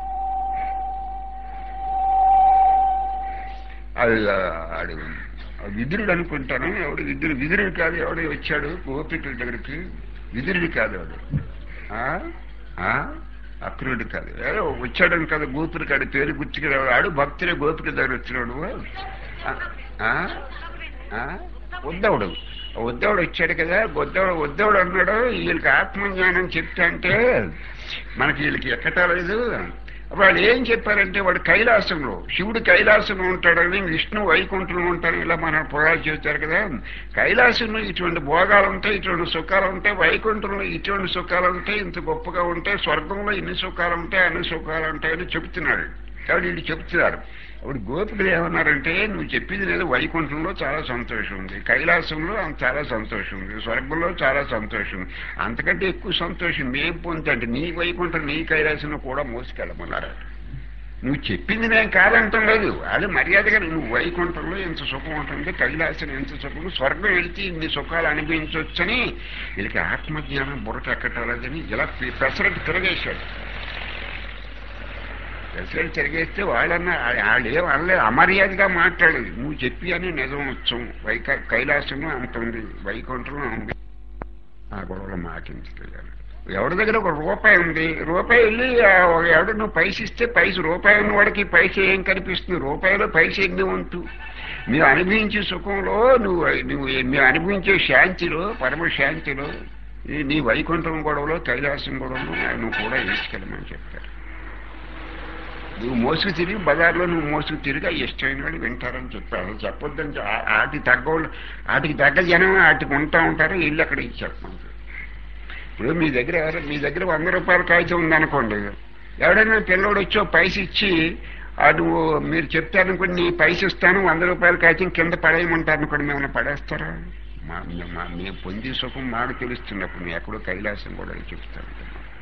Speaker 1: అది ఆడు విదురుడు అనుకుంటాను ఎవడు విదురు విదురుడు కాదు ఎవడో వచ్చాడు గోపికల దగ్గరికి విదురుడు కాదు ఎవడు ఆ? ఆ? అక్రూరుడు కాదు ఏదో వచ్చాడని కదా గోపురి కాడు పేరు గుర్తుకు ఆడు భక్తులే గోపిక దగ్గర వచ్చినాడు ఆ? ఆ? ఆ? ఉద్దవుడు ఉద్దవుడు వచ్చాడు కదా ఉద్దవుడు ఉద్దవుడు అన్నాడు వీళ్ళకి ఆత్మజ్ఞానం చెప్తా అంటే మనకి వీళ్ళకి ఎక్కటా లేదు వాళ్ళు ఏం చెప్పారంటే వాడు కైలాసంలో శివుడు కైలాసంలో ఉంటాడని విష్ణు వైకుంఠంలో ఉంటాడని ఇలా మన పురాలు చెబుతారు కదా కైలాసంలో ఇటువంటి భోగాలు ఉంటాయి ఇటువంటి సుఖాలు ఉంటాయి వైకుంఠంలో ఇటువంటి సుఖాలు ఉంటాయి ఇంత గొప్పగా ఉంటాయి స్వర్గంలో ఇన్ని సుఖాలు ఉంటాయి అన్ని సుఖాలు ఉంటాయని చెప్తున్నాడు కాబట్టి వీళ్ళు చెప్తున్నారు అప్పుడు గోపికలు ఏమన్నారంటే నువ్వు చెప్పింది లేదు వైకుంఠంలో చాలా సంతోషం ఉంది కైలాసంలో చాలా సంతోషం ఉంది స్వర్గంలో చాలా సంతోషం ఉంది అంతకంటే ఎక్కువ సంతోషం మేం పొందుతంటే నీ వైకుంఠం నీ కైలాసంలో కూడా మోసుకెళ్ళమన్నారు నువ్వు చెప్పింది నేను కాదంటం లేదు అది మర్యాదగా నువ్వు వైకుంఠంలో ఎంత సుఖం ఉంటుంది కైలాసం ఎంత సుఖం స్వర్గం వెళితే ఇన్ని సుఖాలు అనుభవించవచ్చని వీళ్ళకి ఆత్మజ్ఞానం బుర్రకెక్కటలేదని ఇలా పెసరట్టు తిరగేశాడు పెసరట్టు తిరిగేస్తే వాళ్ళన్న వాళ్ళు ఏం అనలేదు అమర్యాదగా మాట్లాడలేదు నువ్వు చెప్పి అని నిజం వచ్చాం వైక కైలాసంలో అంత ఉంది వైకుంఠంలో ఉంది ఆ గొడవలు మాకించలేదు ఎవరి దగ్గర ఒక రూపాయి ఉంది రూపాయి వెళ్ళి ఆ ఒక ఎవడు నువ్వు పైస ఇస్తే పైస రూపాయి ఉన్న వాడికి పైస ఏం కనిపిస్తుంది రూపాయిలో పైస ఎన్ని ఉంటూ మీరు అనుభవించే సుఖంలో నువ్వు నువ్వు మేము అనుభవించే శాంతిలో పరమ శాంతిలో ఈ నీ వైకుంఠం గొడవలో కైలాసం గొడవలో నువ్వు కూడా వేసుకెళ్ళమని చెప్తారు నువ్వు మోసుకు తిరిగి బజార్లో నువ్వు మోసుకు తిరిగి ఆ ఇష్టమైన వాళ్ళు వింటారని చెప్పారు చెప్పొద్దని ఆ- వాటికి తగ్గ వాళ్ళు వాటికి తగ్గ జనం వాటికి ఉంటా ఉంటారు వీళ్ళు అక్కడ చెప్పమంటారు ఇప్పుడు మీ దగ్గర ఎవరు- మీ దగ్గర వంద రూపాయల కాగితం ఉందనుకోండి ఎవడైనా పిల్లోడు వచ్చో పైస ఇచ్చి ఆ నువ్వు మీరు చెప్తారనుకోండి నీ పైస ఇస్తాను వంద రూపాయల కాగితం కింద పడేయమంటారు అనుకోండి మేము పడేస్తారా మా మా మేము పొంది సుఖం మాకు తెలుస్తున్నప్పుడు మేము ఎక్కడో కైలాసం కూడా చెప్తాను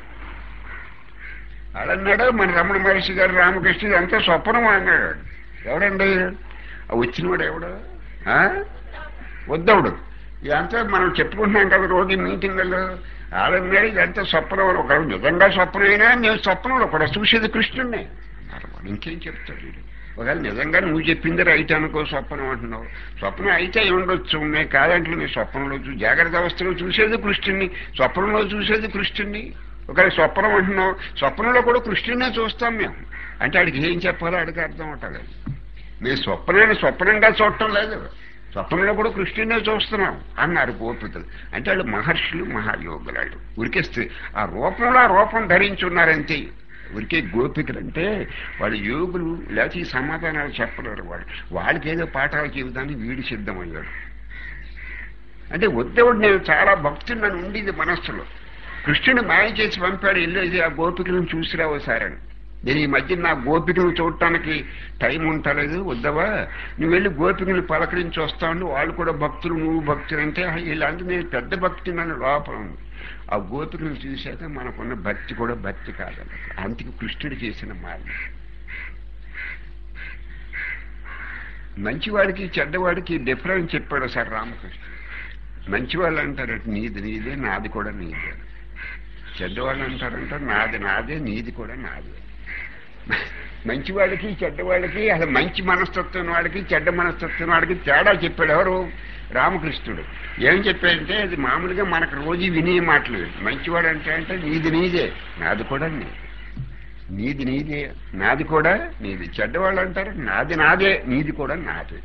Speaker 1: అడన్నాడు మన రమణ మహర్షి గారు రామకృష్ణ ఇదంతా స్వప్నం అన్నాడు ఎవడండి ఆ వచ్చినవాడు ఎవడు ఆ? ఉద్ధవుడు ఇదంతా మనం చెప్పుకుంటున్నాం కదా రోజు మీటింగ్లలో ఆడన్నాడు ఇదంతా స్వప్నం అని ఒకడు నిజంగా స్వప్నమైనా నేను స్వప్నంలో కూడా చూసేది కృష్ణుడినే అన్నారు వాడు. ఇంకేం చెప్తాడు వీడు ఒకవేళ నిజంగా నువ్వు చెప్పింది రైట్ అనుకో స్వప్నం అంటున్నావు స్వప్నం అయితే అయి ఉండొచ్చు నేను కాదంటే నీ స్వప్నంలో చూ జాగ్రత్త అవస్థలో చూసేది కృష్ణుడిని స్వప్నంలో చూసేది కృష్ణుడిని ఒకవేళ స్వప్నం అంటున్నావు స్వప్నంలో కూడా కృష్ణుడినే చూస్తాం మేము అంటే ఆడికి ఏం చెప్పాలో ఆడికి అర్థం అవుతుంది మీ స్వప్నాన్ని స్వప్నంగా చూడటం లేదు స్వప్నంలో కూడా కృష్ణుడినే చూస్తున్నాం అన్నారు గోపికలు అంటే వాళ్ళు మహర్షులు మహాయోగులు వాళ్ళు ఉరికేస్తే ఆ రూపంలో ఆ రూపం ధరించి ఉన్నారంతే ఉరికే గోపికలు అంటే వాళ్ళు యోగులు లేకపోతే ఈ సమాధానాలు చెప్పలేరు వాళ్ళు వాళ్ళకి ఏదో పాఠాలు చెబుదాన్ని వీడు సిద్ధమయ్యాడు అంటే ఉద్దవుడు నేను చాలా భక్తుడు నన్ను ఉండేది మనస్సులో కృష్ణుడు మాయ చేసి పంపాడు వెళ్ళేది ఆ గోపికలను చూసిరా ఒకసారని నేను ఈ మధ్య నా గోపికను చూడటానికి టైం ఉంటలేదు వద్దవా నువ్వు వెళ్ళి గోపికను పలకరించి వస్తావు వాళ్ళు కూడా భక్తులు నువ్వు భక్తులు అంటే ఇలాంటి నేను పెద్ద భక్తి నన్ను లోపల ఉంది ఆ గోపికను చూశాక మనకున్న భక్తి కూడా భక్తి కాదన్న అందుకు కృష్ణుడు చేసిన మార్గం మంచివాడికి చెడ్డవాడికి డిఫరెన్స్ చెప్పాడు సార్ రామకృష్ణ మంచివాళ్ళు అంటారట నీది నీదే నాది కూడా నీదే చెడ్డవాళ్ళు అంటారంట నాది నాదే నీది కూడా నాదే మంచివాడికి చెడ్డవాడికి అసలు మంచి మనస్తత్వం వాడికి చెడ్డ మనస్తత్వం వాడికి తేడా చెప్పాడు ఎవరు రామకృష్ణుడు ఏం చెప్పాడంటే అది మామూలుగా మనకు రోజు వినే మాటలు మంచివాడు అంటే అంటే నీది నీదే నాది కూడా నీది నీది నీదే నాది కూడా నీది చెడ్డవాళ్ళు అంటారు నాది నాదే నీది కూడా నాదే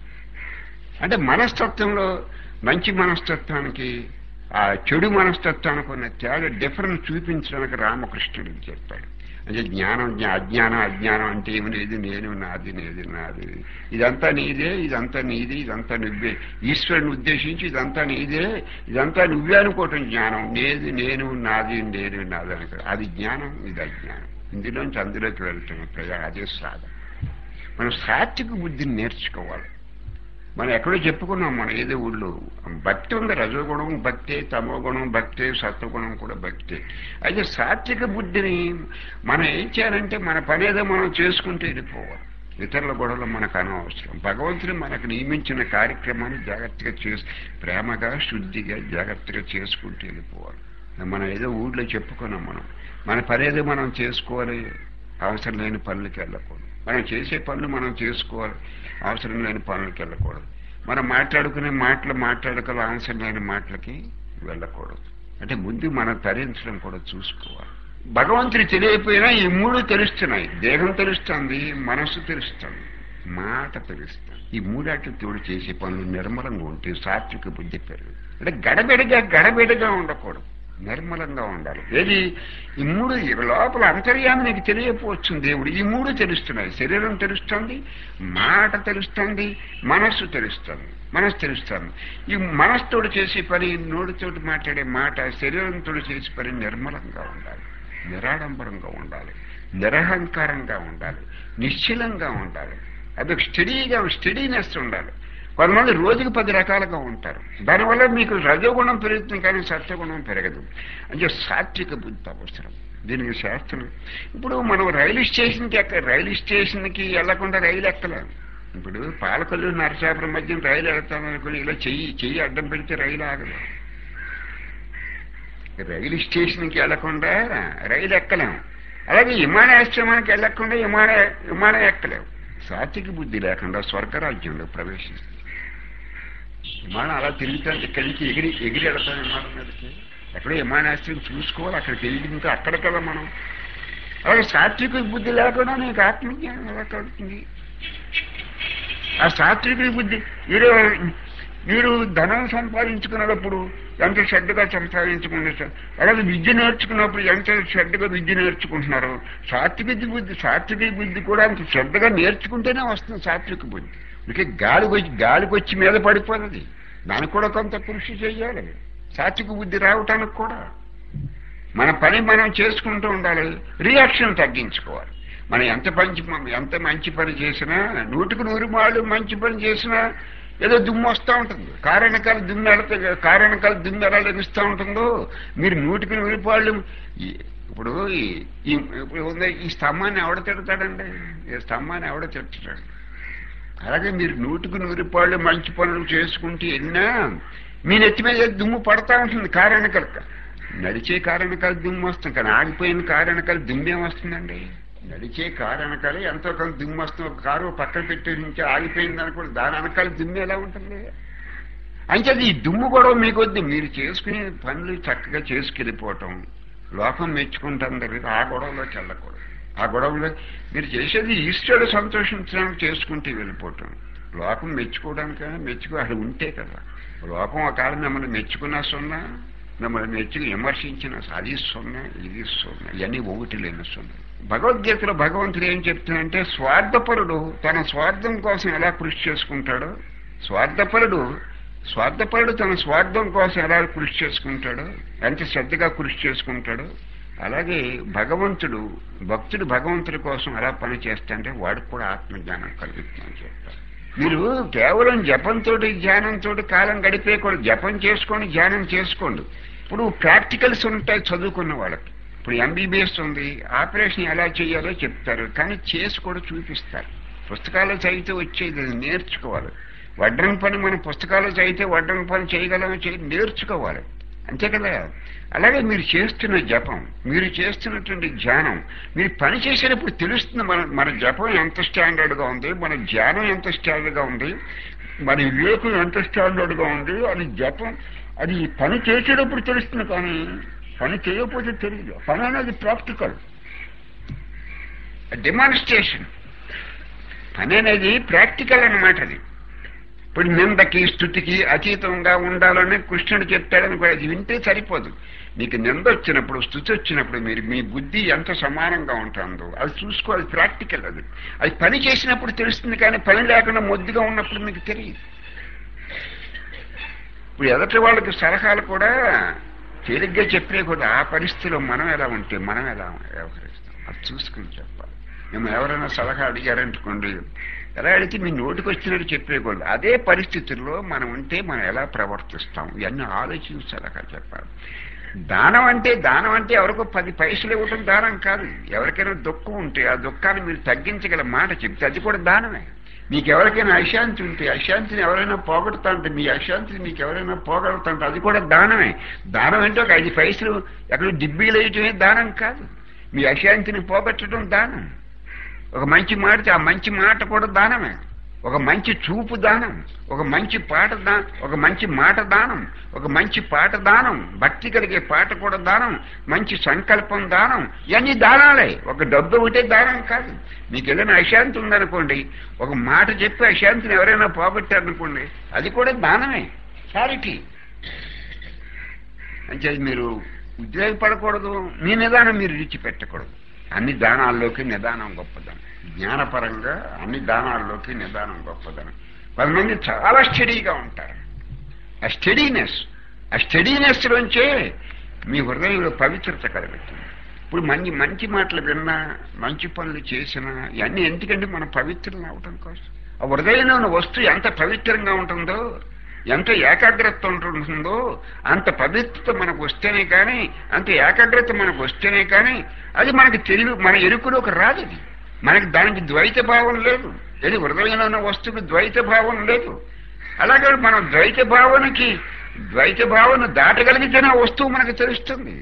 Speaker 1: అంటే మనస్తత్వంలో మంచి మనస్తత్వానికి ఆ చెడు మనస్తత్వానికి ఉన్న తేడా డిఫరెన్స్ చూపించడానికి రామకృష్ణుడు చెప్పాడు అంటే జ్ఞానం జ్ఞా- అజ్ఞానం అజ్ఞానం అంటే ఏమి లేదు నేను నాది నేది నాది ఇదంతా నీదే ఇదంతా నీది ఇదంతా నువ్వే ఈశ్వరుని ఉద్దేశించి ఇదంతా నీదే ఇదంతా నువ్వే అనుకోవటం జ్ఞానం నేది నేను నాది నేను నాది అనుకో అది జ్ఞానం ఇది అజ్ఞానం ఇందులోంచి అందులోకి వెళ్తున్నాం ప్రజా అదే సాధన మనం సాత్విక బుద్ధిని నేర్చుకోవాలి మనం ఎక్కడో చెప్పుకున్నాం మనం ఏదో ఊళ్ళో భక్తి ఉంది రజోగుణం భక్తే తమోగుణం భక్తే సత్వగుణం కూడా భక్తే అయితే సాత్విక బుద్ధిని మనం ఏం చేయాలంటే మన పని ఏదో మనం చేసుకుంటూ వెళ్ళిపోవాలి ఇతరుల గొడవలు మనకు అనవసరం భగవంతుడు మనకు నియమించిన కార్యక్రమాన్ని జాగ్రత్తగా చేసి ప్రేమగా శుద్ధిగా జాగ్రత్తగా చేసుకుంటూ వెళ్ళిపోవాలి మనం ఏదో ఊళ్ళో చెప్పుకున్నాం మనం మన పని ఏదో మనం చేసుకోవాలి అవసరం లేని పనులకి వెళ్ళకూడదు మనం చేసే పనులు మనం చేసుకోవాలి అవసరం లేని పనులకి వెళ్ళకూడదు మనం మాట్లాడుకునే మాటలు మాట్లాడగల అవసరం లేని మాటలకి వెళ్ళకూడదు అంటే ముందు మనం తరించడం కూడా చూసుకోవాలి భగవంతుడు తెలియకపోయినా ఈ మూడు తెలుస్తున్నాయి దేహం తెలుస్తుంది మనస్సు తెలుస్తుంది మాట తెలుస్తుంది ఈ మూడాట్లు తోడు చేసే పనులు నిర్మలంగా ఉంటే సాత్విక బుద్ధి పెరుగు అంటే గడబిడగా గడబిడగా ఉండకూడదు నిర్మలంగా ఉండాలి ఏది ఈ మూడు ఈ లోపల అంతర్యామి నీకు తెలియకపోవచ్చు దేవుడు ఈ మూడు తెలుస్తున్నాయి శరీరం తెలుస్తుంది మాట తెలుస్తుంది మనస్సు తెలుస్తుంది మనస్సు తెలుస్తుంది ఈ మనస్సుతోడు చేసే పని నోటితోటి మాట్లాడే మాట శరీరంతో చేసే పని నిర్మలంగా ఉండాలి నిరాడంబరంగా ఉండాలి నిరహంకారంగా ఉండాలి నిశ్చలంగా ఉండాలి అది స్టడీగా స్టడీనెస్ ఉండాలి కొంతమంది రోజుకి పది రకాలుగా ఉంటారు దానివల్ల మీకు రజోగుణం పెరుగుతుంది కానీ సత్వగుణం పెరగదు అంటే సాత్విక బుద్ధి అవసరం దీనికి శాస్త్రం ఇప్పుడు మనం రైలు స్టేషన్కి ఎక్క రైలు స్టేషన్కి వెళ్లకుండా రైలు ఎక్కలేం ఇప్పుడు పాలకొల్లు నరసాపురం మధ్య రైలు వెళ్తామనుకుని ఇలా చెయ్యి చెయ్యి అడ్డం పెడితే రైలు ఆగదు రైలు స్టేషన్కి వెళ్లకుండా రైలు ఎక్కలేం అలాగే విమానాశ్రమానికి వెళ్ళకుండా విమాన విమానం ఎక్కలేం సాత్విక బుద్ధి లేకుండా స్వర్గరాజ్యంలో ప్రవేశిస్తుంది విమానం అలా తిరుగుతాను ఇక్కడి నుంచి ఎగిరి ఎగిరి వెళ్తాను విమానం మీదకి ఎక్కడో విమానాశ్రయం చూసుకోవాలి అక్కడికి వెళ్ళింటే అక్కడ కదా మనం అలాగే సాత్విక బుద్ధి లేకుండా నీకు ఆత్మజ్ఞానం ఎలా కలుగుతుంది ఆ సాత్విక బుద్ధి మీరు మీరు ధనం సంపాదించుకున్నప్పుడు ఎంత శ్రద్ధగా సంపాదించుకున్నారు అలాగే విద్య నేర్చుకున్నప్పుడు ఎంత శ్రద్ధగా విద్య నేర్చుకుంటున్నారు సాత్విక బుద్ధి సాత్విక బుద్ధి కూడా అంత శ్రద్ధగా నేర్చుకుంటేనే వస్తుంది సాత్విక బుద్ధి ఇక గాలికి వచ్చి గాలికి వచ్చి మీద పడిపోతుంది దానికి కూడా కొంత కృషి చేయాలి సాత్విక బుద్ధి రావటానికి కూడా మన పని మనం చేసుకుంటూ ఉండాలి రియాక్షన్ తగ్గించుకోవాలి మనం ఎంత మంచి ఎంత మంచి పని చేసినా నూటికి నూరు మాళ్ళు మంచి పని చేసినా ఏదో దుమ్ము వస్తూ ఉంటుంది కారణకాలు దుమ్ము ఎడత కారణకాలు దుమ్ము ఎలా లభిస్తూ ఉంటుందో మీరు నూటికి నూరు పాళ్ళు ఈ- ఇప్పుడు ఈ- ఈ ఇప్పుడు ఉంది ఈ స్తంభాన్ని ఎవడ తిడతాడండి ఈ స్తంభాన్ని ఎవడ తిడతాడు అలాగే మీరు నూటికి నూరు పాళ్ళు మంచి పనులు చేసుకుంటూ వెళ్ళినా మీ నెత్తి మీద దుమ్ము పడతా ఉంటుంది కారణకాలు నడిచే కారణకాలు దుమ్ము వస్తుంది కానీ ఆగిపోయిన కారణకాలు దుమ్మే వస్తుందండి నడిచే కారణకాలు ఎంతో కొంత దుమ్ము వస్తుంది ఒక కారు పక్కన పెట్టి నుంచి ఆగిపోయింది అనుకోండి దాని వెనకాల దుమ్ము ఎలా ఉంటుంది అంటే ఈ దుమ్ము కూడా మీకు వద్దు మీరు చేసుకునే పనులు చక్కగా చేసుకెళ్ళిపోవటం లోకం మెచ్చుకుంటుంది ఆ గొడవలోకి వెళ్ళకూడదు ఆ గొడవలో మీరు చేసేది ఈశ్వరుడు సంతోషించడానికి చేసుకుంటూ వెళ్ళిపోవటం లోకం మెచ్చుకోవడానికి మెచ్చుకో అది ఉంటే కదా లోకం ఒకవేళ మిమ్మల్ని మెచ్చుకున్నా సున్నా మిమ్మల్ని మెచ్చుకు విమర్శించిన అది సున్నా ఇది సున్నా ఇవన్నీ ఒకటి లేని సున్నా భగవద్గీతలో భగవంతుడు ఏం చెప్తున్నాడంటే స్వార్థపరుడు తన స్వార్థం కోసం ఎలా కృషి చేసుకుంటాడో స్వార్థపరుడు స్వార్థపరుడు తన స్వార్థం కోసం ఎలా కృషి చేసుకుంటాడో ఎంత శ్రద్ధగా కృషి చేసుకుంటాడో అలాగే భగవంతుడు భక్తుడు భగవంతుడి కోసం ఎలా పని చేస్తాంటే వాడికి కూడా ఆత్మజ్ఞానం కలుగుతుందని చెప్తారు మీరు కేవలం జపంతో ధ్యానంతో కాలం గడిపేయకూడదు జపం చేసుకోండి ధ్యానం చేసుకోండి ఇప్పుడు ప్రాక్టికల్స్ ఉంటాయి చదువుకున్న వాళ్ళకి ఇప్పుడు ఎంబీబీఎస్ ఉంది ఆపరేషన్ ఎలా చేయాలో చెప్తారు కానీ చేసి కూడా చూపిస్తారు పుస్తకాలు చదివితే వచ్చేది అది నేర్చుకోవాలి వడ్రం పని మన పుస్తకాలు చదివితే వడ్రం పని చేయగలమో చేయ నేర్చుకోవాలి అంతే కదా అలాగే మీరు చేస్తున్న జపం మీరు చేస్తున్నటువంటి ధ్యానం మీరు పని చేసేటప్పుడు తెలుస్తుంది మన మన జపం ఎంత స్టాండర్డ్గా ఉంది మన ధ్యానం ఎంత స్టాండర్డ్గా ఉంది మన వివేకం ఎంత స్టాండర్డ్గా ఉంది అని జపం అది పని చేసేటప్పుడు తెలుస్తుంది కానీ పని చేయకపోతే తెలియదు పని అనేది ప్రాక్టికల్ డెమాన్స్ట్రేషన్ పని అనేది ప్రాక్టికల్ అన్నమాట అది ఇప్పుడు నిందకి స్థుతికి అతీతంగా ఉండాలని కృష్ణుడు చెప్తాడని కూడా అది వింటే సరిపోదు మీకు నింద వచ్చినప్పుడు స్థుతి వచ్చినప్పుడు మీరు మీ బుద్ధి ఎంత సమానంగా ఉంటుందో అది చూసుకోవాలి ప్రాక్టికల్ అది అది పని చేసినప్పుడు తెలుస్తుంది కానీ పని లేకుండా మొద్దుగా ఉన్నప్పుడు మీకు తెలియదు ఇప్పుడు ఎదటి వాళ్ళకి సలహాలు కూడా తేలిగ్గా చెప్పే కూడా ఆ పరిస్థితిలో మనం ఎలా ఉంటే మనం ఎలా వ్యవహరిస్తాం అది చూసుకుని చెప్పాలి మేము ఎవరైనా సలహా అడిగారనుకోండి ఎలా అడిగితే మీ నోటికి వచ్చినట్టు చెప్పేయకూడదు అదే పరిస్థితుల్లో మనం ఉంటే మనం ఎలా ప్రవర్తిస్తాం ఇవన్నీ ఆలోచించి సలహా చెప్పాలి దానం అంటే దానం అంటే ఎవరికో పది పైసలు ఇవ్వటం దానం కాదు ఎవరికైనా దుఃఖం ఉంటే ఆ దుఃఖాన్ని మీరు తగ్గించగల మాట చెప్తే అది కూడా దానమే మీకు ఎవరికైనా అశాంతి ఉంటే అశాంతిని ఎవరైనా పోగొడతా అంటే మీ అశాంతిని మీకు ఎవరైనా పోగొడతా అంటే అది కూడా దానమే దానం అంటే ఒక ఐదు పైసలు ఎక్కడ డిబ్బీలు వేయటమే దానం కాదు మీ అశాంతిని పోగొట్టడం దానం ఒక మంచి మాట ఆ మంచి మాట కూడా దానమే ఒక మంచి చూపు దానం ఒక మంచి పాట దా ఒక మంచి మాట దానం ఒక మంచి పాట దానం భక్తి కలిగే పాట కూడా దానం మంచి సంకల్పం దానం ఇవన్నీ దానాలే ఒక డబ్బు ఒకటే దానం కాదు మీకు ఏదైనా అశాంతి ఉందనుకోండి ఒక మాట చెప్పి అశాంతిని ఎవరైనా పోగొట్టారనుకోండి అది కూడా దానమే చారిటీ అంటే మీరు ఉద్రేకపడకూడదు మీ నిదానం మీరు విడిచిపెట్టకూడదు అన్ని దానాల్లోకి నిదానం గొప్పదనం జ్ఞానపరంగా అన్ని దానాల్లోకి నిదానం గొప్పదనం కొంతమంది చాలా స్టడీగా ఉంటారు ఆ స్టడీనెస్ ఆ స్టడీనెస్ నుంచే మీ హృదయంలో పవిత్రత కలుగుతుంది ఇప్పుడు మంచి మంచి మాటలు విన్నా మంచి పనులు చేసినా ఇవన్నీ ఎందుకంటే మనం పవిత్రం అవటం కోసం ఆ హృదయంలో ఉన్న వస్తువు ఎంత పవిత్రంగా ఉంటుందో ఎంత ఏకాగ్రత ఉంటుందో అంత పవిత్రత మనకు వస్తేనే కానీ అంత ఏకాగ్రత మనకు వస్తేనే కానీ అది మనకి తెలివి మన ఎరుకులోకి రాదు అది మనకి దానికి ద్వైత భావం లేదు ఏది హృదయంలో ఉన్న వస్తువుకి ద్వైత భావం లేదు అలాగే మనం ద్వైత భావనకి ద్వైత భావన దాటగలిగితేనే ఆ వస్తువు మనకు తెలుస్తుంది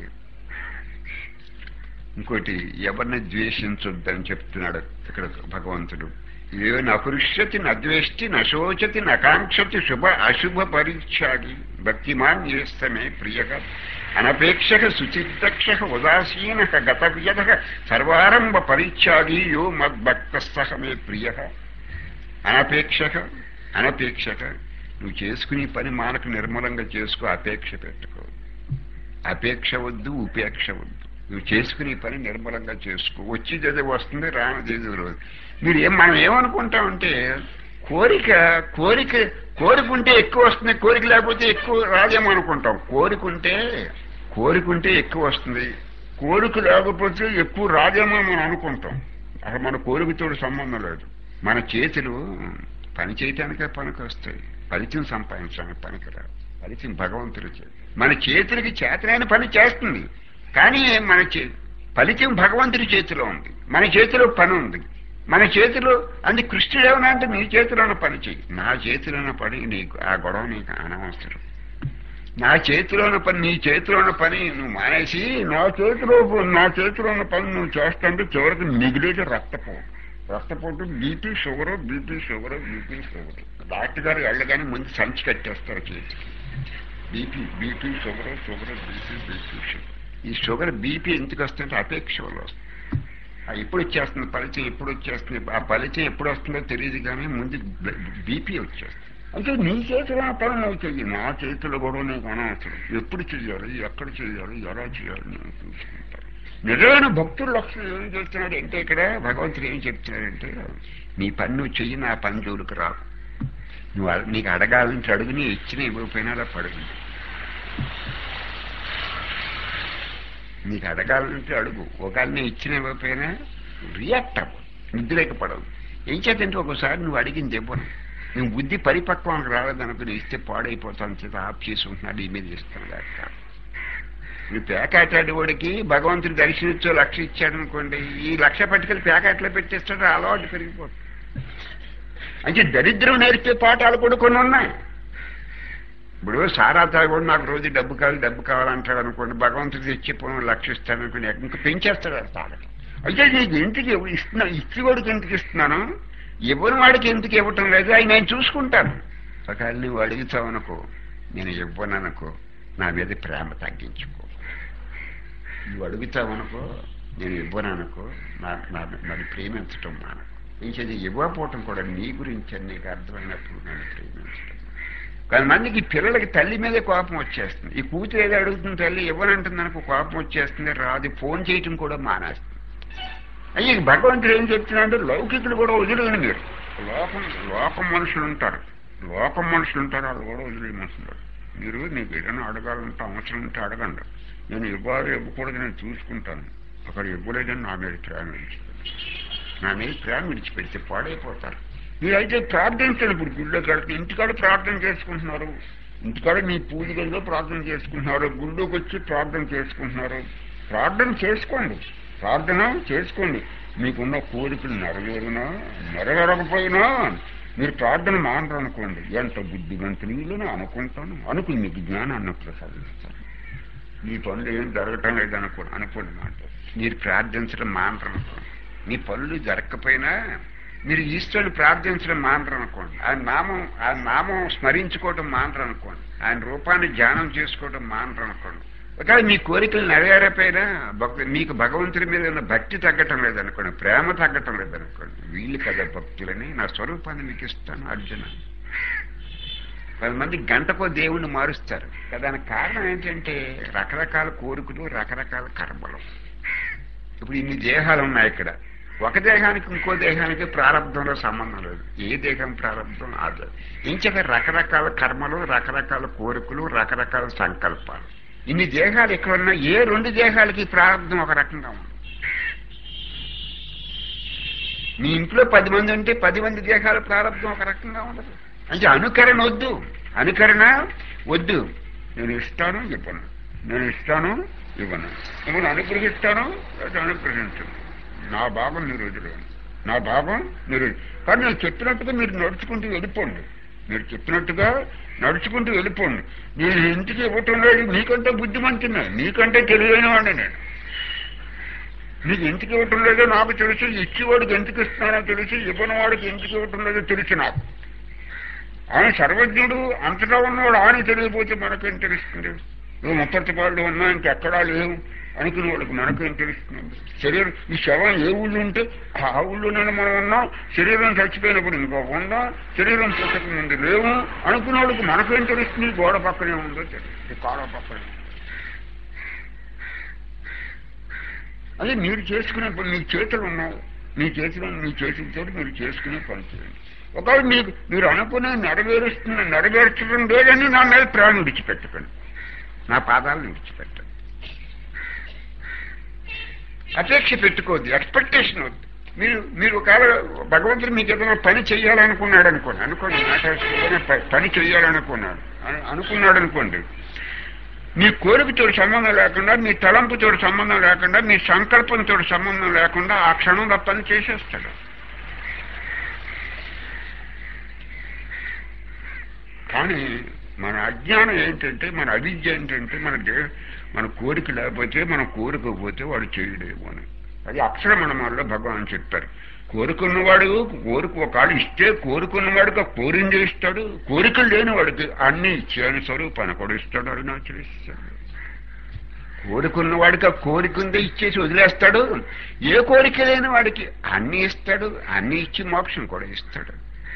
Speaker 1: ఇంకోటి ఎవరిని ద్వేషించొద్దని చెప్తున్నాడు ఇక్కడ భగవంతుడు ఏ నపృష్యతి నద్వేష్టి నశోచతి నకాంక్షతి శుభ అశుభ పరీక్షాగి భక్తిమాన్ చేస్తమే ప్రియ అనపేక్షక శుచిదక్ష ఉదాసీన గత వ్యధ సర్వారంభ పరిత్యాగి యో మద్భక్త సహ మే ప్రియ అనపేక్షక అనపేక్షక నువ్వు చేసుకుని పని మానకు నిర్మలంగా చేసుకో అపేక్ష పెట్టుకో అపేక్ష వద్దు ఉపేక్ష వద్దు నువ్వు చేసుకునే పని నిర్మలంగా చేసుకో వచ్చేది వస్తుంది రానది రోజు మీరు ఏం మనం ఏమనుకుంటామంటే కోరిక కోరిక కోరికుంటే ఎక్కువ వస్తుంది కోరిక లేకపోతే ఎక్కువ రాదేమో అనుకుంటాం కోరికుంటే కోరికుంటే ఎక్కువ వస్తుంది కోరిక లేకపోతే ఎక్కువ రాదేమో మనం అనుకుంటాం అసలు మన కోరికతో సంబంధం లేదు మన చేతులు పని చేయటానికే పనికి వస్తాయి ఫలితం సంపాదించడానికి పనికిరాదు ఫలితం భగవంతుడి చేతి మన చేతులకి చేతనైన పని చేస్తుంది కానీ మన చే ఫలితం భగవంతుడి చేతిలో ఉంది మన చేతిలో పని ఉంది మన చేతిలో అది కృష్ణుడు ఏమన్నా అంటే నీ చేతిలోనే పని చెయ్యి నా చేతిలోనే పని నీకు ఆ గొడవ నీకు అనవసరం నా చేతిలోని పని నీ చేతిలోని పని నువ్వు మానేసి నా చేతిలో నా చేతిలోని పని నువ్వు చేస్తుంటే చివరికి మిగిలేది రక్తపోటు రక్తపోటు BP sugar BP sugar BP sugar doctor గారు వెళ్ళగానే ముందు సంచి కట్టేస్తారు చేతికి BP BP sugar sugar BP BP sugar ఈ షుగర్ బీపీ ఎందుకు వస్తుంటే అపేక్ష వల్ల వస్తుంది ఆ ఎప్పుడు వచ్చేస్తుంది పరిచయం ఎప్పుడు వచ్చేస్తుంది ఆ పరిచయం ఎప్పుడు వస్తుందో తెలియదు కానీ ముందు బీపీ వచ్చేస్తుంది అంటే నీ చేతిలో పని నువ్వు చెయ్యి నా చేతిలో కూడా నీకు అనవసరం ఎప్పుడు చెయ్యాలి ఎక్కడ చెయ్యాలి ఎలా చేయాలి నేను చూసుకుంటాను నిజమైన భక్తుల లక్షణం ఏం చేస్తున్నాడు అంటే ఇక్కడ భగవంతుడు ఏం చెప్తున్నాడంటే నీ పని నువ్వు చెయ్యి నా పని జోలికి రాకు నువ్వు అడ- నీకు అడగాలంటే అడుగు నీ ఇచ్చిన ఇవ్వకపోయినా అలా పడుగు నీకు అడగాలంటే అడుగు ఒకవేళ నేను ఇచ్చిన ఇవ్వకపోయినా రియాక్ట్ అవ్వు నిద్రేకపడవు ఏం చేతంటే ఒకసారి నువ్వు అడిగింది ఇవ్వను నువ్వు బుద్ధి పరిపక్వానికి రాలేదనుకో నువ్వు ఇస్తే పాడైపోతాను చేత ఆఫ్ చేసి ఉంటున్నాడు ఈ మీద ఇస్తాను లేక నువ్వు పేకాటాడి వాడికి భగవంతుడు దర్శనిచ్చో లక్ష ఇచ్చాడు అనుకోండి ఈ లక్ష పట్టుకెళ్ళి పేకాట్లో పెట్టేస్తాడు ఆ అలవాటు పెరిగిపోతుంది అంటే దరిద్రం నేర్పే పాఠాలు కూడా కొన్ని ఉన్నాయి ఇప్పుడు సారా తాగుడు నాకు రోజు డబ్బు కావాలి డబ్బు కావాలంటాడు అనుకోండి భగవంతుడు తెచ్చి పోను లక్షిస్తాడు అనుకోండి ఇంకా పెంచేస్తాడు ఆ తాగడం అయితే నీకు ఎందుకు ఇవ్వ- ఇస్తున్నా ఇచ్చేవాడికి ఎందుకు ఇస్తున్నాను ఇవ్వని వాడికి ఎందుకు ఇవ్వటం లేదు అవి నేను చూసుకుంటాను ఒకవేళ నువ్వు అడుగుతావు అనుకో నేను ఇవ్వననుకో నా మీద ప్రేమ తగ్గించుకో నువ్వు అడుగుతావు అనుకో నేను ఇవ్వననుకో నా నా నన్ను ప్రేమించటం మానకు ఇంకేది ఇవ్వకపోవటం కూడా నీ గురించి అని నీకు అర్థమైనప్పుడు నన్ను ప్రేమించటం కొంతమందికి పిల్లలకి తల్లి మీదే కోపం వచ్చేస్తుంది ఈ కూతురు ఏదో అడుగుతుంది తల్లి ఇవ్వనంటుంది అనుకో కోపం వచ్చేస్తుంది రాదు ఫోన్ చేయటం కూడా మానేస్తుంది అయ్యి భగవంతుడు ఏం చెప్తున్నాడు లౌకికులు కూడా వదిలేను మీరు లోకం లోకం మనుషులు ఉంటారు లోకం మనుషులు ఉంటారు వాళ్ళు కూడా వదిలే మనుషులు మీరు నీకు ఏదైనా అడగాలంటే అవసరం ఉంటే అడగండి నేను ఇవ్వాలి ఇవ్వకూడదు నేను చూసుకుంటాను అక్కడ ఇవ్వలేదని నా మీద ప్రేమ విడిచిపెట్టి నా మీద ప్రేమ విడిచిపెడితే పాడైపోతారు మీరైతే ప్రార్థించండి ఇప్పుడు గుళ్ళోకి వెళ్తే ఇంటికాడ ప్రార్థన చేసుకుంటున్నారు ఇంటికాడ మీ పూజ గదిలో ప్రార్థన చేసుకుంటున్నారు గుళ్ళోకి వచ్చి ప్రార్థన చేసుకుంటున్నారు ప్రార్థన చేసుకోండి ప్రార్థన చేసుకోండి మీకున్న కోరికలు నెరవేరునా నెరవేరకపోయినా మీరు ప్రార్థన మానరు అనుకోండి ఎంత బుద్ధిమంతులు వీళ్ళని అనుకుంటాను అనుకుని మీకు జ్ఞానాన్ని ప్రసాదిస్తాను మీ పనులు ఏం జరగటం లేదు అనుకో అనుకోండి మాట మీరు ప్రార్థించడం మానరు అనుకోండి మీ పనులు జరగకపోయినా మీరు ఈశ్వరుని ప్రార్థించడం మానరు అనుకోండి ఆయన నామం ఆయన నామం స్మరించుకోవడం మానరు అనుకోండి ఆయన రూపాన్ని ధ్యానం చేసుకోవడం మానరు అనుకోండి ఒకవేళ మీ కోరికలు నెరవేరపోయినా భక్తు మీకు భగవంతుడి మీద ఉన్న భక్తి తగ్గటం లేదనుకోండి ప్రేమ తగ్గటం లేదనుకోండి వీళ్ళు కదా భక్తులని నా స్వరూపాన్ని మీకు ఇస్తాను అర్జున కొంతమంది గంటకో దేవుణ్ణి మారుస్తారు దానికి కారణం ఏంటంటే రకరకాల కోరికలు రకరకాల కర్మలు ఇప్పుడు ఇన్ని దేహాలు ఉన్నాయి ఇక్కడ ఒక దేహానికి ఇంకో దేహానికి ప్రారంభంలో సంబంధం లేదు ఏ దేహం ప్రారంభం అది ఇంచక రకరకాల కర్మలు రకరకాల కోరికలు రకరకాల సంకల్పాలు ఇన్ని దేహాలు ఎక్కడ ఉన్నా ఏ రెండు దేహాలకి ప్రారంభం ఒక రకంగా ఉంది మీ ఇంట్లో పది మంది ఉంటే పది మంది దేహాల ప్రారంభం ఒక రకంగా ఉండదు అంటే అనుకరణ వద్దు అనుకరణ వద్దు నేను ఇస్తాను ఇవ్వను నేను ఇస్తాను ఇవ్వను నేను అనుగ్రహిస్తాను లేదా అనుగ్రహించను నా భాగం మీరు వదిలేను నా భాగం మీరు కానీ నేను చెప్పినట్టుగా మీరు నడుచుకుంటూ వెళ్ళిపోండి మీరు చెప్పినట్టుగా నడుచుకుంటూ వెళ్ళిపోండి నేను ఇంటికి ఇవ్వటం లేదు నీకంటే బుద్ధిమంతున్నా నీకంటే తెలివైన వాడిని నేను నీకు ఎందుకు ఇవ్వటం లేదో నాకు తెలుసు ఇచ్చేవాడికి ఎందుకు ఇస్తున్నానో తెలుసు ఇవ్వని వాడికి ఎందుకు ఇవ్వటం లేదో తెలుసు నాకు ఆయన సర్వజ్ఞుడు అంతటా ఉన్నవాడు ఆయన తెలియకపోతే మనకేం తెలుస్తుంది నువ్వు ముప్పత్తి పాళ్ళు ఉన్నా ఇంకెక్కడా లేవు అనుకునే వాళ్ళకి మనకేం తెలుస్తుంది శరీరం ఈ శవం ఏ ఊళ్ళో ఉంటే ఆ ఊళ్ళోనే మనం ఉన్నాం శరీరం చచ్చిపోయినప్పుడు ఇంకొక ఉందా శరీరం పుట్టక ముందు లేవు అనుకునే వాళ్ళకి మనకేం తెలుస్తుంది గోడ పక్కనే ఉందో తెలుస్తుంది కాడ పక్కనే ఉందో. అదే మీరు చేసుకునే పని మీ చేతులు ఉన్నాయి మీ చేతులు మీ చేతులతో మీరు చేసుకునే పని చేయండి ఒకవేళ మీకు మీరు అనుకునే నెరవేరుస్తున్న నెరవేర్చడం లేదని నా మీద ప్రాణం విడిచిపెట్టకండి నా పాదాలను విడిచిపెట్టండి అపేక్ష పెట్టుకోవద్దు ఎక్స్పెక్టేషన్ వద్దు మీరు మీరు ఒకవేళ భగవంతుడు మీకు ఏదైనా పని చేయాలనుకున్నాడు అనుకోండి అనుకోండి నాకు ఏదైనా ప- పని చేయాలనుకున్నాడు అను- అనుకున్నాడు అనుకోండి మీ కోరికతో సంబంధం లేకుండా మీ తలంపుతో సంబంధం లేకుండా మీ సంకల్పంతో సంబంధం లేకుండా ఆ క్షణంలో పని చేసేస్తాడు కానీ మన అజ్ఞానం ఏంటంటే మన అవిద్య ఏంటంటే మన దే- మన కోరిక లేకపోతే మనం కోరుకోకపోతే వాడు చేయడేమో అని అది అక్షరమణమాల్లో భగవాన్ చెప్పారు కోరుకున్నవాడు కోరుకు ఒకడు ఇస్తే కోరుకున్నవాడికి కోరింది ఇస్తాడు కోరికలు లేని వాడికి అన్ని ఇచ్చేయని స్వరూపాన్ని కూడా ఇస్తాడు అరుణాచలిస్తాడు కోరుకున్న వాడికి ఆ కోరికుందే ఇచ్చేసి వదిలేస్తాడు ఏ కోరిక లేని వాడికి అన్ని ఇస్తాడు అన్ని ఇచ్చి మోక్షం కూడా ఇస్తాడు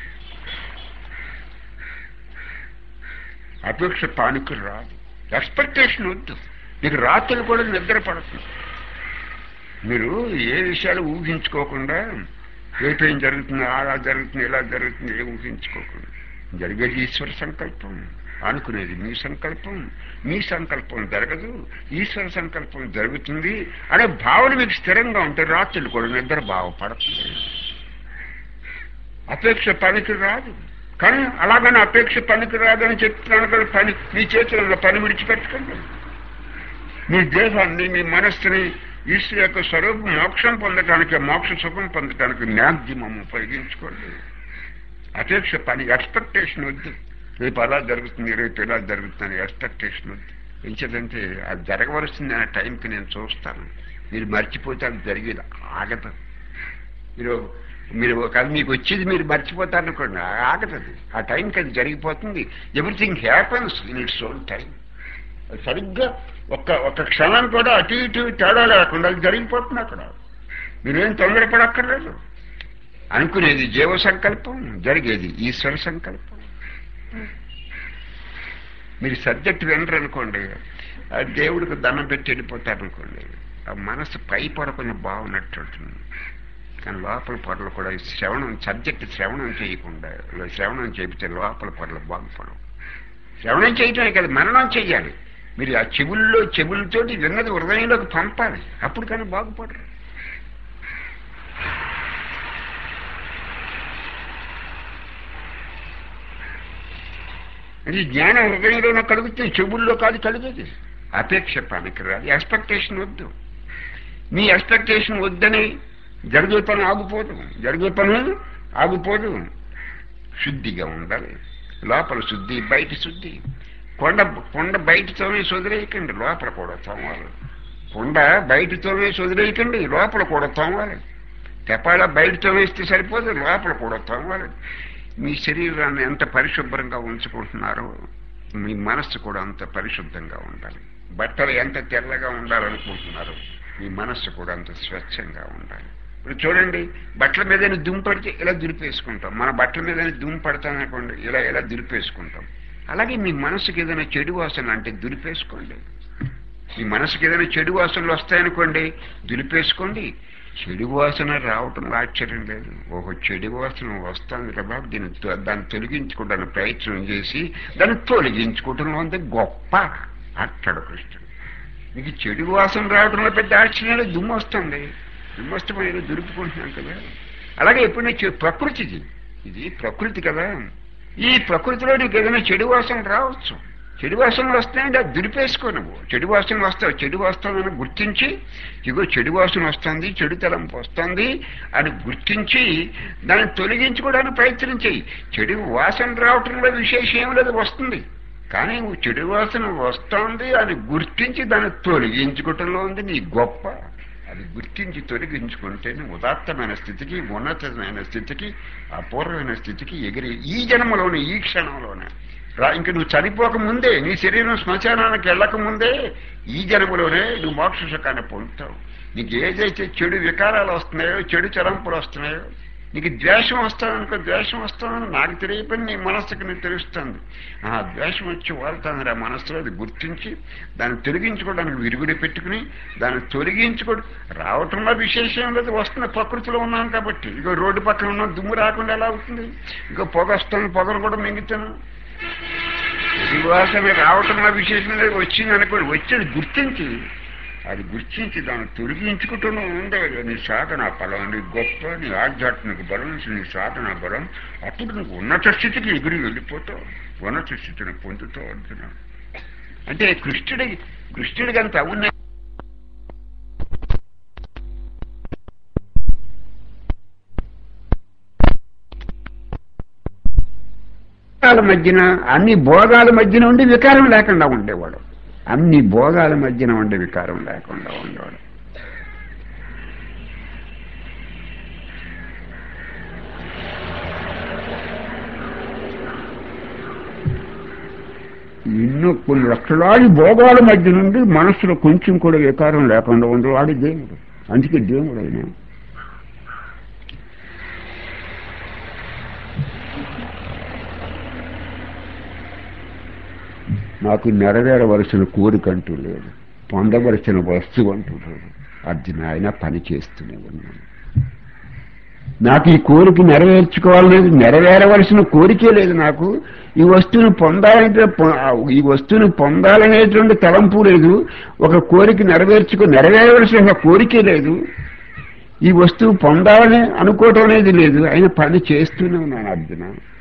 Speaker 1: అపేక్ష పానికి రాదు ఎక్స్పెక్టేషన్ వద్దు మీకు రాత్రులు కూడా నిద్ర పడుతుంది మీరు ఏ విషయాలు ఊహించుకోకుండా రేపు ఏం జరుగుతుంది అలా జరుగుతుంది ఇలా జరుగుతుంది ఏ ఊహించుకోకుండా జరిగేది ఈశ్వర సంకల్పం అనుకునేది మీ సంకల్పం మీ సంకల్పం జరగదు ఈశ్వర సంకల్పం జరుగుతుంది అనే భావన మీకు స్థిరంగా ఉంటే రాత్రులు కూడా నిద్ర బాగుపడుతుంది అపేక్ష పనికి రాదు కానీ అలాగని అపేక్ష పనికి రాదని చెప్తున్నాను కదా పని మీ చేతిలో ఉన్న పని విడిచిపెట్టకండి మీ దేహాన్ని మీ మనస్సుని ఈశ్వరు యొక్క స్వరూపం మోక్షం పొందటానికి మోక్ష సుఖం పొందటానికి మ్యాక్సిమం ఉపయోగించుకోండి అపేక్ష పని ఎక్స్పెక్టేషన్ వద్దు రేపు అలా జరుగుతుంది రేపు ఇలా జరుగుతుంది ఎక్స్పెక్టేషన్ వద్దు ఎంచేదంటే అది జరగవలసింది అనే టైంకి నేను చూస్తాను మీరు మర్చిపోతే అది జరిగేది ఆగదు మీరు మీరు ఒక మీకు వచ్చేది మీరు మర్చిపోతారు అనుకోండి ఆగదు ఆ టైంకి అది జరిగిపోతుంది everything happens in its own time సరిగ్గా ఒక్క ఒక్క క్షణం కూడా అటు ఇటు తేడా లేకుండా అది జరిగిపోతుంది అక్కడ మీరేం తొందరపడక్కర్లేదు అనుకునేది జీవ సంకల్పం జరిగేది ఈశ్వర సంకల్పం మీరు సబ్జెక్ట్ వినరు అనుకోండి ఆ దేవుడికి దండం పెట్టి వెళ్ళిపోతారు అనుకోండి ఆ మనసు పై పొర కొంచెం బాగున్నట్టు ఉంటుంది కానీ లోపల పొరలు కూడా ఈ శ్రవణం సబ్జెక్ట్ శ్రవణం చేయకుండా శ్రవణం చేపితే లోపల పొరలు బాగుపడవు శ్రవణం చేయటమే కదా మరణం చెయ్యాలి మీరు ఆ చెవుల్లో చెవులతోటి విన్నది హృదయంలోకి పంపాలి అప్పుడు కానీ బాగుపడరు అది జ్ఞానం హృదయంలోనే కలుగుతుంది చెవుల్లో కాదు కలిగేది అపేక్ష పనికిరాదు ఎక్స్పెక్టేషన్ వద్దు మీ ఎక్స్పెక్టేషన్ వద్దని జరిగే పని ఆగిపోదు జరిగే పని ఆగిపోదు శుద్ధిగా ఉండాలి లోపల శుద్ధి బయట శుద్ధి కొండ కొండ బయటతోనే వదిలేయకండి లోపల కూడా తోమాలి కొండ బయటతోనే వదిలేయకండి లోపల కూడా తోమాలి తెపాల బయటతో వేస్తే సరిపోదు లోపల కూడా తోమాలి మీ శరీరాన్ని ఎంత పరిశుభ్రంగా ఉంచుకుంటున్నారో మీ మనస్సు కూడా అంత పరిశుద్ధంగా ఉండాలి బట్టలు ఎంత తెల్లగా ఉండాలనుకుంటున్నారో మీ మనస్సు కూడా అంత స్వచ్ఛంగా ఉండాలి ఇప్పుడు చూడండి బట్టల మీద దుమ్ము పడితే ఇలా దులిపేసుకుంటాం మన బట్టల మీద దుమ్ము పడతాం అనుకోండి ఇలా ఇలా దులిపేసుకుంటాం అలాగే మీ మనసుకి ఏదైనా చెడు వాసన అంటే దులిపేసుకోండి మీ మనసుకి ఏదైనా చెడు వాసనలు వస్తాయనుకోండి దులిపేసుకోండి చెడు వాసన రావటం ఆశ్చర్యం లేదు ఒక చెడు వాసన వస్తుంది కదా దీన్ని తొ- దాన్ని తొలగించుకోవడానికి ప్రయత్నం చేసి దాన్ని తొలగించుకోవటంలో ఉంది గొప్ప అంటాడు కృష్ణుడు మీకు చెడు వాసన రావడంలో పెద్ద ఆశ్చర్యం లేదు దుమ్ము వస్తుంది దుమ్ము వస్తే మనం ఏదో దులుపుకుంటున్నాం కదా అలాగే ఎప్పుడు చె- ప్రకృతిది ఇది ప్రకృతి కదా ఈ ప్రకృతిలో నీకు ఏదైనా చెడు వాసన రావచ్చు చెడు వాసనలు వస్తాయంటే అది దులిపేసుకో నువ్వు చెడు వాసనలు వస్తావు చెడు వస్తుందని గుర్తించి ఇగో చెడు వాసన వస్తుంది చెడు తలంపు వస్తుంది అని గుర్తించి దాన్ని తొలగించుకోవడానికి ప్రయత్నం చేయి చెడు వాసన రావటంలో విశేషం ఏం లేదు వస్తుంది కానీ నువ్వు చెడు వాసన వస్తుంది అని గుర్తించి దాన్ని తొలగించుకోవటంలో ఉంది నీ గొప్ప అది గుర్తించి తొలగించుకుంటే నువ్వు ఉదాత్తమైన స్థితికి ఉన్నతమైన స్థితికి అపూర్వమైన స్థితికి ఎగిరి ఈ జన్మలోనే ఈ క్షణంలోనే రా ఇంక నువ్వు చనిపోక ముందే నీ శరీరం శ్మశానానికి వెళ్ళక ముందే ఈ జన్మలోనే నువ్వు మోక్ష సుఖాన్ని పొందుతావు నీకు ఏదైతే చెడు వికారాలు వస్తున్నాయో చెడు చలంపులు వస్తున్నాయో నీకు ద్వేషం వస్తాదనుకో ద్వేషం వస్తాదని నాకు తెలియపని నీ మనస్సుకి నీకు తెలుస్తుంది ఆ ద్వేషం వచ్చి వాళ్తాను ఆ మనస్సులో అది గుర్తించి దాన్ని తొలగించుకోవడానికి విరుగుడి పెట్టుకుని దాన్ని తొలగించుకో రావటంలో విశేషం లేదు వస్తున్న ప్రకృతిలో ఉన్నాం కాబట్టి ఇగో రోడ్డు పక్కన ఉన్న దుమ్ము రాకుండా ఎలా అవుతుంది ఇగో పొగ వస్తాను పొగను కూడా మింగుతాను వాసన రావటంలో విశేషం లేదు వచ్చింది అనుకోండి వచ్చేది గుర్తించి అది గుర్తించి దాన్ని తొలగించుకుంటూనే ఉండేది నీ సాధన బలం నీ గొప్ప నీ ఆధ్యాత్మిక బలం నీ సాధన బలం అప్పుడు నువ్వు ఉన్నత స్థితికి ఎగిరి వెళ్ళిపోతావు ఉన్నత స్థితిని పొందుతావు అంటున్నాను అంటే కృష్ణుడి కృష్ణుడికి అంత అవున భోగాల మధ్యన అన్ని భోగాల మధ్యన ఉండి వికారం లేకుండా ఉండేవాడు అన్ని భోగాల మధ్యన ఉండే వికారం లేకుండా ఉండేవాడు ఎన్నో కొన్ని లక్షలాది భోగాల మధ్య నుండి మనసులో కొంచెం కూడా వికారం లేకుండా ఉంది వాడి దేవుడు అందుకే దేవుడు అయినా నాకు నెరవేరవలసిన కోరిక అంటూ లేదు పొందవలసిన వస్తువు అంటూ లేదు అర్జున ఆయన పని చేస్తూనే ఉన్నాను నాకు ఈ కోరిక నెరవేర్చుకోవాలనేది నెరవేరవలసిన కోరికే లేదు నాకు ఈ వస్తువును పొందాలంటే పొ- ఈ వస్తువును పొందాలనేటువంటి తలంపు లేదు ఒక కోరిక నెరవేర్చుకో నెరవేరవలసిన కోరికే లేదు ఈ వస్తువు పొందాలని అనుకోవటం అనేది లేదు ఆయన పని చేస్తూనే ఉన్నాను అర్జున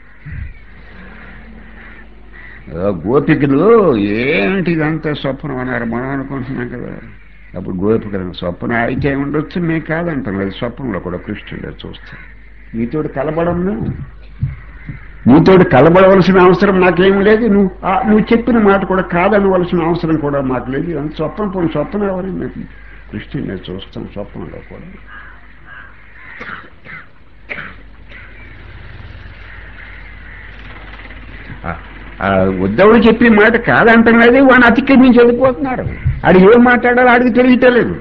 Speaker 1: ఆ గోపికలు ఏంటి ఇదంతా స్వప్నం అన్నారు మనం అనుకుంటున్నాం కదా అప్పుడు గోపికలు స్వప్నం అయితే ఉండొచ్చు మేము కాదంటాం అది స్వప్నంలో కూడా కృష్ణుడే చూస్తాం నీతోటి కలబడం నీతోటి కలబడవలసిన అవసరం నాకేం లేదు నువ్వు ఆ, నువ్వు చెప్పిన మాట కూడా కాదనవలసిన అవసరం కూడా మాకు లేదు ఇదంతా స్వప్నం పోయి స్వప్నం ఎవరైనా కృష్ణుడే చూస్తాం స్వప్నంలో కూడా ఆ- ఆ ఉద్ధవుడు చెప్పిన మాట కాదంటున్నది వాడిని అతిక్రమించి వెళ్ళిపోతున్నారు ఆడు ఏం మాట్లాడాలో ఆడికి తెలియటలేదు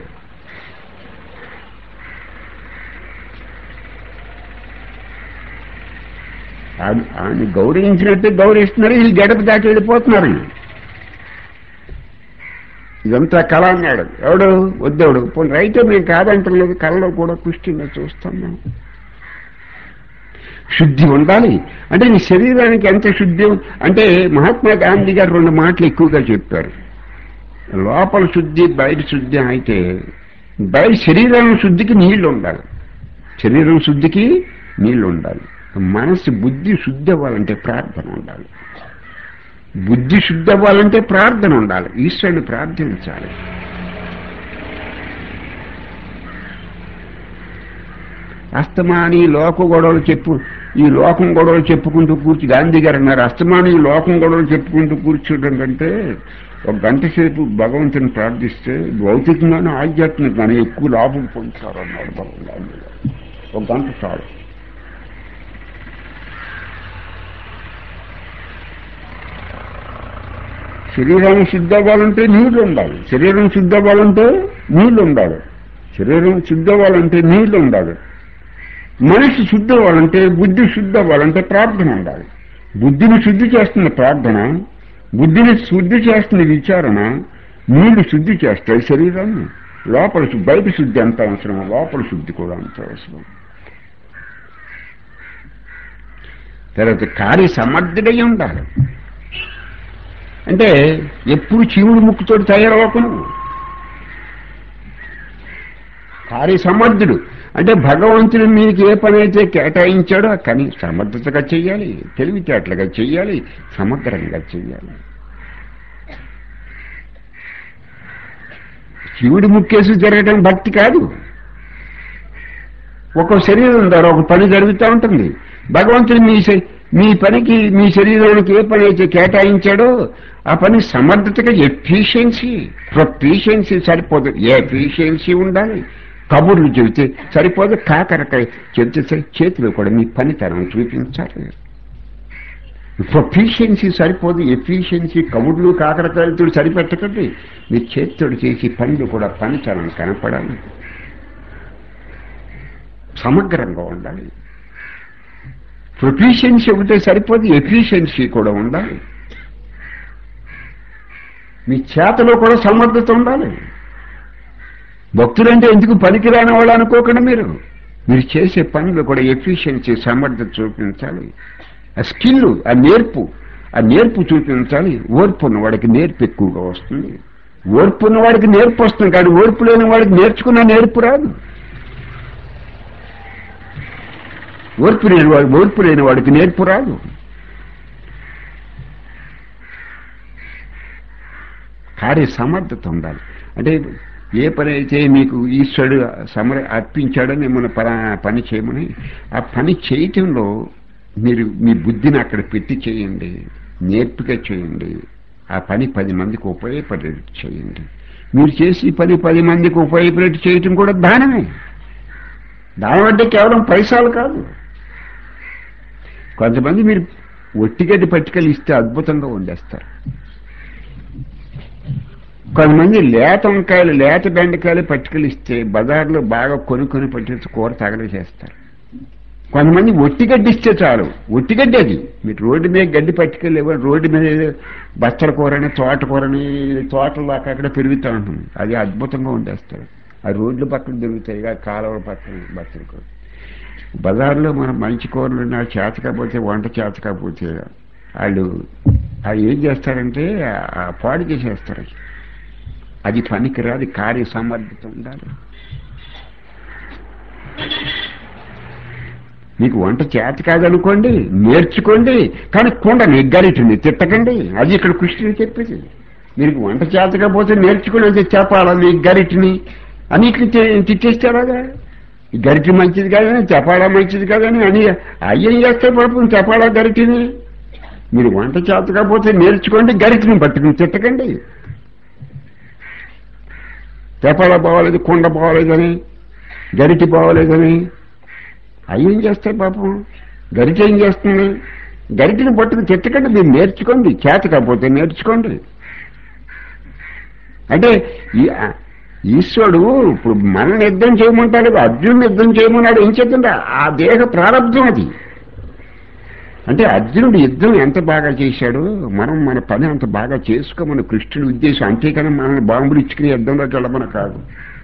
Speaker 1: ఆడు- ఆయన గౌరవించినట్టు గౌరవిస్తున్నారు వీళ్ళు గడప దాటి వెళ్ళిపోతున్నారు ఇదంతా కళ అన్నాడు ఎవడు ఉద్ధవుడు పోనీ రైతే మేము కాదంటలేదు కళలో కూడా కృష్టిని చూస్తాం మేము శుద్ధి ఉండాలి అంటే నీ శరీరానికి ఎంత శుద్ధి అంటే మహాత్మా గాంధీ గారు రెండు మాటలు ఎక్కువగా చెప్పారు లోపల శుద్ధి బయట శుద్ధి అయితే బయట శరీరం శుద్ధికి నీళ్లు ఉండాలి శరీరం శుద్ధికి నీళ్లు ఉండాలి మనసు బుద్ధి శుద్ధి అవ్వాలంటే ప్రార్థన ఉండాలి బుద్ధి శుద్ధి అవ్వాలంటే ప్రార్థన ఉండాలి ఈశ్వరుని ప్రార్థించాలి అస్తమాని లోక గొడవలు చెప్పు ఈ లోకం గొడవలు చెప్పుకుంటూ కూర్చు గాంధీ గారు అన్నారు అస్తమాని ఈ లోకం గొడవలు చెప్పుకుంటూ కూర్చోవడం కంటే ఒక గంట సేపు భగవంతుని ప్రార్థిస్తే భౌతికంగానే ఆధ్యాత్మికంగానే ఎక్కువ లాభం పొందుతారు అన్నాడు భగవాన్ గాంధీ గారు ఒక గంట చాలు శరీరాన్ని శుద్ధ అవ్వాలంటే నీళ్లు ఉండాలి శరీరం శుద్ధ అవ్వాలంటే నీళ్లు ఉండాలి శరీరం శుద్ధ అవ్వాలంటే నీళ్లు ఉండాలి మనసు శుద్ధి అవ్వాలంటే బుద్ధి శుద్ధి అవ్వాలంటే ప్రార్థన ఉండాలి బుద్ధిని శుద్ధి చేస్తున్న ప్రార్థన బుద్ధిని శుద్ధి చేస్తున్న విచారణ నీళ్లు శుద్ధి చేస్తాయి శరీరాన్ని లోపల శు- బయట శుద్ధి ఎంత అవసరం లోపల శుద్ధి కూడా అంత అవసరం తర్వాత కార్య సమర్థుడై ఉండాలి అంటే ఎప్పుడు చీవుడు ముక్కుతో తయారవకును కార్య సమర్థుడు అంటే భగవంతుడు మీకు ఏ పని అయితే కేటాయించాడో ఆ పని సమర్థతగా చెయ్యాలి తెలివితేటలుగా చెయ్యాలి సమగ్రంగా చెయ్యాలి శివుడి ముక్కేసి జరగడం భక్తి కాదు ఒక శరీరం ద్వారా ఒక పని జరుగుతూ ఉంటుంది భగవంతుడు మీ శ- మీ పనికి మీ శరీరానికి ఏ పని అయితే కేటాయించాడో ఆ పని సమర్థతగా ఎఫిషియన్సీ ప్రొఫిషియన్సీ సరిపోదు ఎఫిషియన్సీ ఉండాలి కబుర్లు చెబితే సరిపోదు కాకరకాయ చెబితే సరి- చేతిలో కూడా మీ పనితనం చూపించాలి ప్రొఫిషియన్సీ సరిపోదు ఎఫిషియన్సీ కబుర్లు కాకరకాయలతో సరిపెట్టకండి మీ చేతితోడు చేసి పనులు కూడా పనితనం కనపడాలి సమగ్రంగా ఉండాలి ప్రొఫిషియన్సీ ఒకటే సరిపోదు ఎఫిషియన్సీ కూడా ఉండాలి మీ చేతలో కూడా సమర్థత ఉండాలి భక్తులంటే ఎందుకు పనికిరాని వాళ్ళు అనుకోకుండా మీరు మీరు చేసే పనులు కూడా ఎఫిషియన్సీ సమర్థత చూపించాలి ఆ స్కిల్ ఆ నేర్పు ఆ నేర్పు చూపించాలి ఓర్పు ఉన్నవాడికి నేర్పు ఎక్కువగా వస్తుంది ఓర్పు ఉన్నవాడికి నేర్పు వస్తుంది కానీ ఓర్పు లేని వాడికి నేర్చుకున్న నేర్పు రాదు ఓర్పు లేని వాడు ఓర్పు లేని వాడికి నేర్పు రాదు కార్య సమర్థత ఉండాలి అంటే ఏ పని అయితే మీకు ఈశ్వరుడు సమర అర్పించాడో మిమ్మల్ని పని పని చేయమని ఆ పని చేయటంలో మీరు మీ బుద్ధిని అక్కడ పెట్టి చేయండి నేర్పిక చేయండి ఆ పని పది మందికి ఉపయోగపడేట్టు చేయండి మీరు చేసి పని పది మందికి ఉపయోగపడేట్టు చేయటం కూడా దానమే దానం అంటే కేవలం పైసలు కాదు కొంతమంది మీరు ఒట్టిగడ్డి పట్టుకెళ్ళి ఇస్తే అద్భుతంగా వండేస్తారు కొంతమంది లేత వంకాయలు లేత బెండకాయలు పట్టుకెళ్ళి ఇస్తే బజార్లో బాగా కొనుక్కొని పట్టి కూర తగలే చేస్తారు కొంతమంది ఒట్టిగడ్డి ఇస్తే చాలు ఒట్టిగడ్డి అది మీరు రోడ్డు మీద గడ్డి పట్టుకెళ్ళి రోడ్డు మీద బచ్చల కూరని తోటకూరని తోటలు అక్కడ పెరుగుతూ ఉంటుంది అది అద్భుతంగా వండేస్తారు ఆ రోడ్ల పక్కన దొరుకుతాయి కాలువల పక్కన బచ్చల కూర బజార్లో మనం మంచి కూరలు నా చేత కాకపోతే వంట చేత కాకపోతే వాళ్ళు అవి ఏం చేస్తారంటే ఆ పాడు చేసేస్తారు అది పనికిరాది కార్య సమర్థత ఉండాలి మీకు వంట చేత కాదనుకోండి నేర్చుకోండి కానీ కొండ నెగ్గరిటండి తిట్టకండి అది ఇక్కడ కృష్ణుడు చెప్పేది మీరు వంట చేత కాకపోతే నేర్చుకుని అది చెప్పాలా మీ గరిటిని అన్నిటిని తిట్టేస్తే అలాగా ఈ గరిటి మంచిది కాదని చెప్పాలా మంచిది కాదని అని అయ్యం చేస్తే పడుతుంది చెప్పాలా గరిటిని మీరు వంట చేత కాకపోతే నేర్చుకోండి గరిటిని పట్టుకుని తిట్టకండి తెపాల బాగోలేదు కుండ బాగోలేదని గరిటి బాగోలేదని అయ్యేం చేస్తాయి పాపం గరిట ఏం చేస్తుంది గరిటిని పట్టుకుని తిట్టకండి మీరు నేర్చుకోండి చేత కాకపోతే నేర్చుకోండి అంటే ఈ ఈశ్వరుడు ఇప్పుడు మనల్ని యుద్ధం చేయమంటాడు అర్జునుని యుద్ధం చేయమన్నాడు ఏం చేద్దండి ఆ దేహ ప్రారంభం అది అంటే అర్జునుడు యుద్ధం ఎంత బాగా చేశాడు మనం మన పని అంత బాగా చేసుకోమని కృష్ణుడి ఉద్దేశం అంతేకాని మనల్ని బాంబులు ఇచ్చుకుని యుద్ధంలోకి వెళ్ళమని కాదు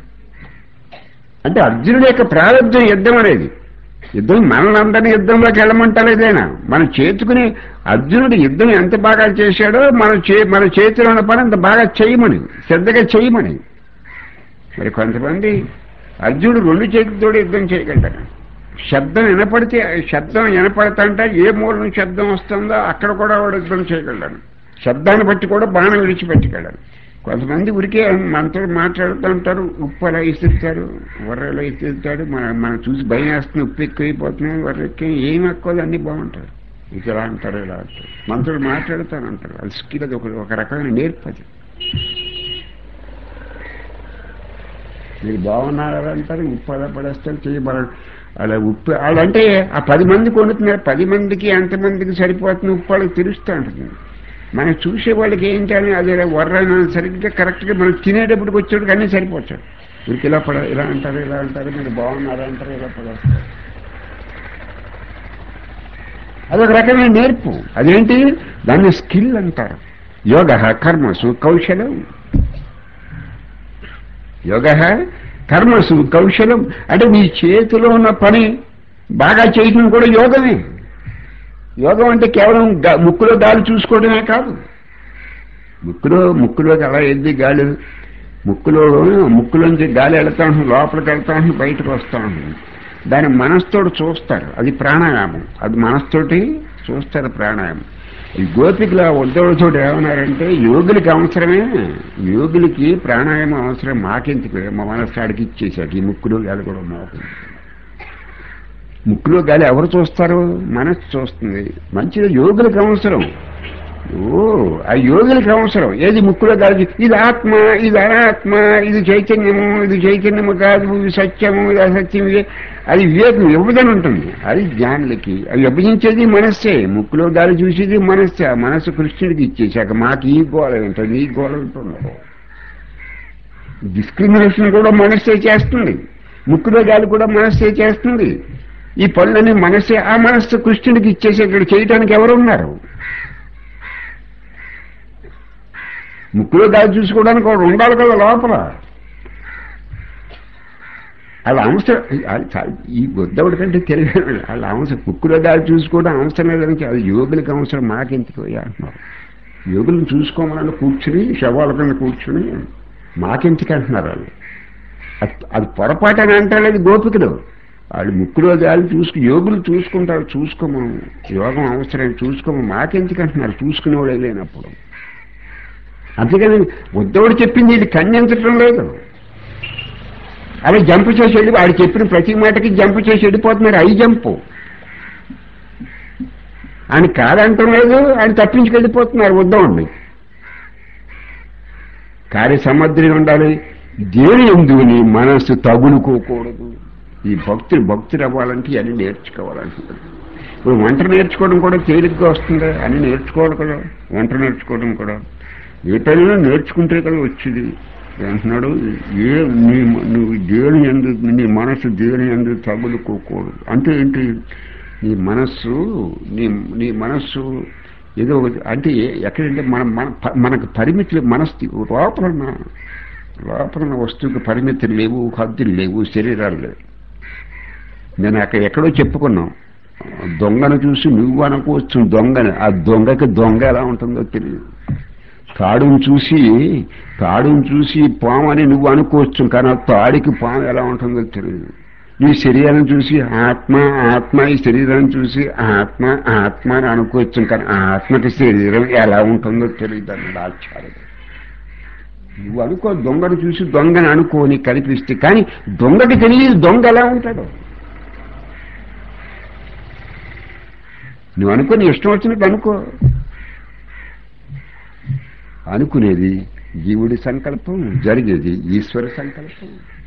Speaker 1: అంటే అర్జునుడి యొక్క ప్రారంభం యుద్ధం అనేది యుద్ధం మనల్ని అందరినీ యుద్ధంలోకి వెళ్ళమంటలేదేనా మనం చేతుకుని అర్జునుడు యుద్ధం ఎంత బాగా చేశాడో మన చే మన చేతిలో ఉన్న పని అంత బాగా చేయమని శ్రద్ధగా చేయమని మరి కొంతమంది అర్జునుడు రెండు చేతులతో యుద్ధం చేయగలడు శబ్దం వినపడితే శబ్దం వినపడతంటే ఏ మూల నుంచి శబ్దం వస్తుందో అక్కడ కూడా వాడు యుద్ధం చేయగలడు శబ్దాన్ని బట్టి కూడా బాణం విడిచిపెట్టగలడు కొంతమంది ఉరికే మనతో మాట్లాడుతూ ఉంటారు ఉప్పు అలా ఇస్తుంటారు వర్రలో ఇస్తుంటాడు మన మనం చూసి భయం వేస్తుంది ఉప్పు ఎక్కువైపోతున్నాయి వర్ర ఎక్కువ ఏం ఎక్కువ అన్నీ బాగుంటారు ఇది ఇలా అంటారు ఇలా అంటారు మనతో మాట్లాడుతానంటారు అది స్కిల్ అది ఒక ఒక రకమైన నేర్పది మీరు బాగున్నారా అంటారు ఉప్పు అలా పడేస్తారు చేయబడ అలా ఉప్పు వాళ్ళంటే ఆ పది మంది కొనుక్కున్నారు పది మందికి ఎంతమందికి సరిపోతుంది ఉప్పు వాళ్ళకి తెలుస్తూ ఉంటుంది మనం చూసే వాళ్ళకి ఏంటని అదే వర్రైన సరిగ్గా కరెక్ట్గా మనం తినేటప్పటికి వచ్చేటికి అన్నీ సరిపోతాడు వీరికి ఇలా పడ ఇలా అంటారు ఇలా అంటారు మీరు బాగున్నారు అంటారు ఇలా పడేస్తారు అదొక రకమైన నేర్పు అదేంటి దాన్ని స్కిల్ అంటారు యోగ కర్మసు కౌశలం యోగ కర్మసు కౌశలం అంటే నీ చేతిలో ఉన్న పని బాగా చేయటం కూడా యోగమే యోగం అంటే కేవలం ముక్కులో గాలి చూసుకోవడమే కాదు ముక్కులో ముక్కులోకి అలా ఎద్ది గాలి ముక్కులో ముక్కులోంచి గాలి వెళ్తా ఉంటుంది లోపలికి వెళ్తా ఉంటుంది బయటకు వస్తూ ఉంటుంది దాని మనస్తోటి చూస్తారు అది ప్రాణాయామం అది మనస్తోటి చూస్తారు ప్రాణాయామం ఈ గోపికల ఉద్దవులతో ఏమన్నారంటే యోగులకి అవసరమే యోగులకి ప్రాణాయామం అవసరం మాకెందుకు మా మనస్సాడికి ఇచ్చేసాడు ఈ ముక్కులో గాలి కూడా మాకు ముక్కులో గాలి ఎవరు చూస్తారు మనస్సు చూస్తుంది మంచిగా యోగులకు అవసరం ఓ ఆ యోగులకు అవసరం ఏది ముక్కులో గాలి ఇది ఆత్మ ఇది అనాత్మ ఇది చైతన్యము ఇది చైతన్యము కాదు ఇది సత్యము ఇది అసత్యం ఇది అది వివేకం విభజన ఉంటుంది అది జ్ఞానులకి అది విభజించేది మనస్సే ముక్కులో గాలి చూసేది మనస్సే ఆ మనస్సు కృష్ణుడికి ఇచ్చేసాక మాకు ఈ గోళ ఉంటుంది ఈ గోళ ఉంటున్నారు డిస్క్రిమినేషన్ కూడా మనస్సే చేస్తుంది ముక్కులో గాలి కూడా మనస్సే చేస్తుంది ఈ పనులన్నీ మనసే ఆ మనస్సు కృష్ణుడికి ఇచ్చేసి ఇక్కడ చేయటానికి ఎవరు ఉన్నారు ముక్కులో గాలి చూసుకోవడానికి ఒకడు ఉండాలి కదా లోపల వాళ్ళ అవసరం ఈ బుద్ధవుడి కంటే తెలియదు వాళ్ళ అవసరం ముక్కులో గాలి చూసుకోవడం అవసరం లేదని అది యోగులకి అవసరం మాకెందుకు అంటున్నారు యోగులను చూసుకోమని కూర్చుని శవాల కింద కూర్చుని మాకెందుకు అంటున్నారు వాళ్ళు అది పొరపాటు అని అంటలేదు గోపికలు వాళ్ళు ముక్కులో గాలి చూసుకు యోగులు చూసుకుంటారు చూసుకోమను యోగం అవసరం చూసుకోము మాకెందుకు అంటున్నారు చూసుకునేవాడు లేనప్పుడు అంతేగాని ఉద్దవుడు చెప్పింది ఇది ఖండించటం లేదు అలా జంప్ చేసి వెళ్ళి వాడు చెప్పిన ప్రతి మాటకి జంప్ చేసి వెళ్ళిపోతున్నారు ఐ జంపు ఆయన కాదంటం లేదు ఆయన తప్పించుకెళ్ళిపోతున్నారు ఉద్దవుడిని కార్య సమర్థి ఉండాలి దేని ఎందు నీ మనస్సు తగులుకోకూడదు ఈ భక్తులు భక్తులు అవ్వాలంటే అన్ని నేర్చుకోవాలంటున్నారు ఇప్పుడు వంట నేర్చుకోవడం కూడా తేలిగ్గా వస్తుంది అన్ని నేర్చుకోవాలి కదా వంట నేర్చుకోవడం కూడా ఏ పనిలో నేర్చుకుంటే కదా వచ్చింది అంటున్నాడు ఏ నీ నువ్వు దేని ఎందు నీ మనస్సు దేని ఎందు తగులుకోకూడదు అంటే ఏంటి నీ మనస్సు నీ నీ మనస్సు ఏదో అంటే ఎక్కడంటే మన మన మనకు పరిమితులు మనస్సు లోపల లోపల వస్తువుకి పరిమితులు లేవు హద్దులు లేవు శరీరాలు లేవు నేను అక్కడ ఎక్కడో చెప్పుకున్నాం దొంగను చూసి నువ్వు అనుకోవచ్చు దొంగని ఆ దొంగకి దొంగ ఎలా ఉంటుందో తెలియదు తాడును చూసి తాడును చూసి పాము అని నువ్వు అనుకోవచ్చు కానీ ఆ తాడికి పాము ఎలా ఉంటుందో తెలియదు నీ శరీరం చూసి ఆత్మ ఆత్మ ఈ శరీరం చూసి ఆత్మ ఆత్మ అని అనుకోవచ్చు కానీ ఆ ఆత్మకి శరీరం ఎలా ఉంటుందో తెలియదు అన్నాడు ఆచార్యుడు నువ్వు అనుకో దొంగను చూసి దొంగని అనుకో నీకు కనిపిస్తే కానీ దొంగకి తెలియదు దొంగ ఎలా ఉంటాడు నువ్వు అనుకో నీ ఇష్టం వచ్చినట్టు అనుకో అనుకునేది జీవుడి సంకల్పం జరిగేది ఈశ్వర సంకల్పం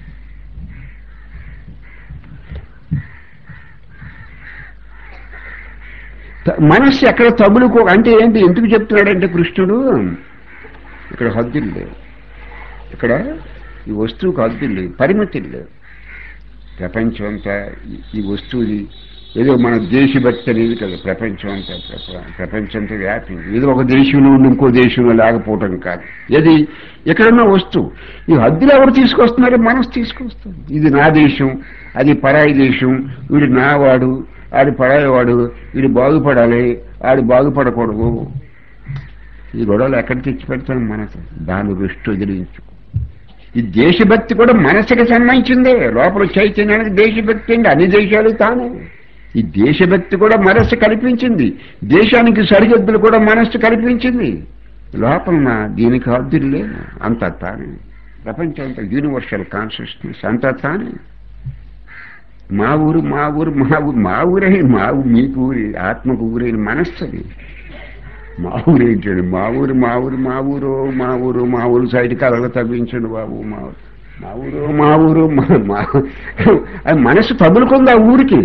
Speaker 1: త- మనస్సు ఎక్కడ తగులుకో అంటే ఏంటి ఎందుకు చెప్తున్నాడంటే కృష్ణుడు ఇక్కడ హద్దులు లేవు ఇక్కడ ఈ వస్తువుకు హద్దులు లేవు పరిమితులు లేవు ప్రపంచం అంతా ఈ- ఈ వస్తువుది ఏదో మన దేశభక్తి అనేది కదా ప్రపంచం అంతా ప్రప- ప్రపంచం అంతా వ్యాపింది ఏదో ఒక దేశంలో ఉండి ఇంకో దేశంలో లేకపోవటం కాదు ఏది ఎక్కడున్న వస్తువు ఈ హద్దులు ఎవరు తీసుకొస్తున్నారు మనసు తీసుకొస్తుంది ఇది నా దేశం అది పరాయి దేశం వీడు నావాడు ఆడి పరాయివాడు వీడు బాగుపడాలి ఆడు బాగుపడకూడదు ఈ గొడవలు ఎక్కడ తెచ్చి పెడతాను మనసు దాని దృష్టి వదిలించు ఈ దేశభక్తి కూడా మనసుకి సంబంధించిందే లోపల చైతన్యానికి దేశభక్తి అండి అన్ని దేశాలు తానే ఈ దేశభక్తి కూడా మనస్సు కల్పించింది దేశానికి సరిహద్దులు కూడా మనస్సు కల్పించింది లోపల నా దీనికి హద్దులు లేదు అంతా తానే ప్రపంచం అంతా యూనివర్సల్ కాన్షియస్నెస్ అంతా తానే మా ఊరు మా ఊరు మా ఊరు మా ఊరే మా ఊరు మీకు ఊరి ఆత్మకు ఊరైన మనస్సు అది మా ఊరు ఏంటండి మా ఊరు మా ఊరు మా ఊరు మా ఊరు మా ఊరు సైడ్ కలగ తగ్గించండి బాబు మా ఊరు మా ఊరు మా ఊరు మా మా అది మనసు తగులుకుంది ఆ ఊరికి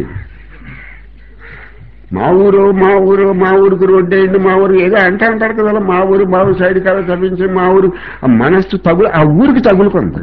Speaker 1: మా ఊరు మా ఊరు మా ఊరికి రోడ్డు వేయండి మా ఊరు ఏదో అంటే అంటారు కదా మా ఊరు మా ఊరు సైడ్ కలగ తగ్గించండి మా ఊరు ఆ మనస్సు తగులు ఆ ఊరికి తగులుకుంది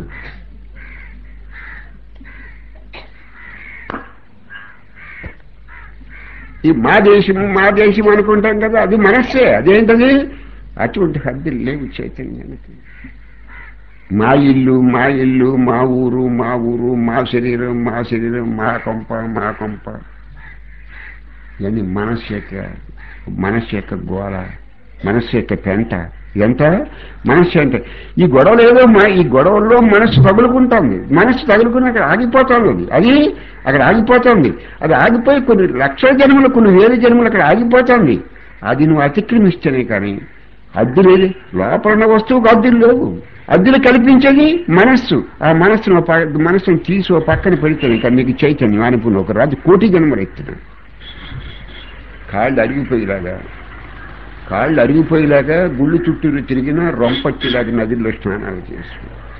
Speaker 1: ఈ మా దేశం మా దేశం అనుకుంటాం కదా అది మనస్సే అదేంటది అటువంటి హద్దులు లేవు చైతన్యానికి మా ఇల్లు మా ఇల్లు మా ఊరు మా ఊరు మా శరీరం మా శరీరం మా కొంప మా కొంప ఇవన్నీ మనస్సు యొక్క మనస్సు యొక్క గోళ మనస్సు యొక్క పెంట ఎంత మనస్సు అంటే ఈ గొడవలు ఏదో మా- ఈ గొడవల్లో మనస్సు తగులుకుంటుంది మనస్సు తగులుకుని అక్కడ ఆగిపోతుంది అది అది అక్కడ ఆగిపోతుంది అది ఆగిపోయి కొన్ని లక్షల జన్మలు కొన్ని వేల జన్మలు అక్కడ ఆగిపోతుంది అది నువ్వు అతిక్రమిస్తేనే కానీ అద్దులేదు లోపల ఉన్న వస్తువుకు అద్దులు లేవు అద్దులు కల్పించేది మనస్సు ఆ మనస్సును ఒక ప- మనస్సును తీసి ఒక పక్కన పెడితే ఇక నీకు చైతన్యం అనుకున్న ఒక రాజు కోటి జన్మలు ఎత్తున కాళ్ళు అరిగిపోయేలాగా కాళ్ళు అరిగిపోయేలాగా గుళ్ళు చుట్టూరు తిరిగిన రొంపచ్చేలాగా నదిలో స్నానాలు చేసి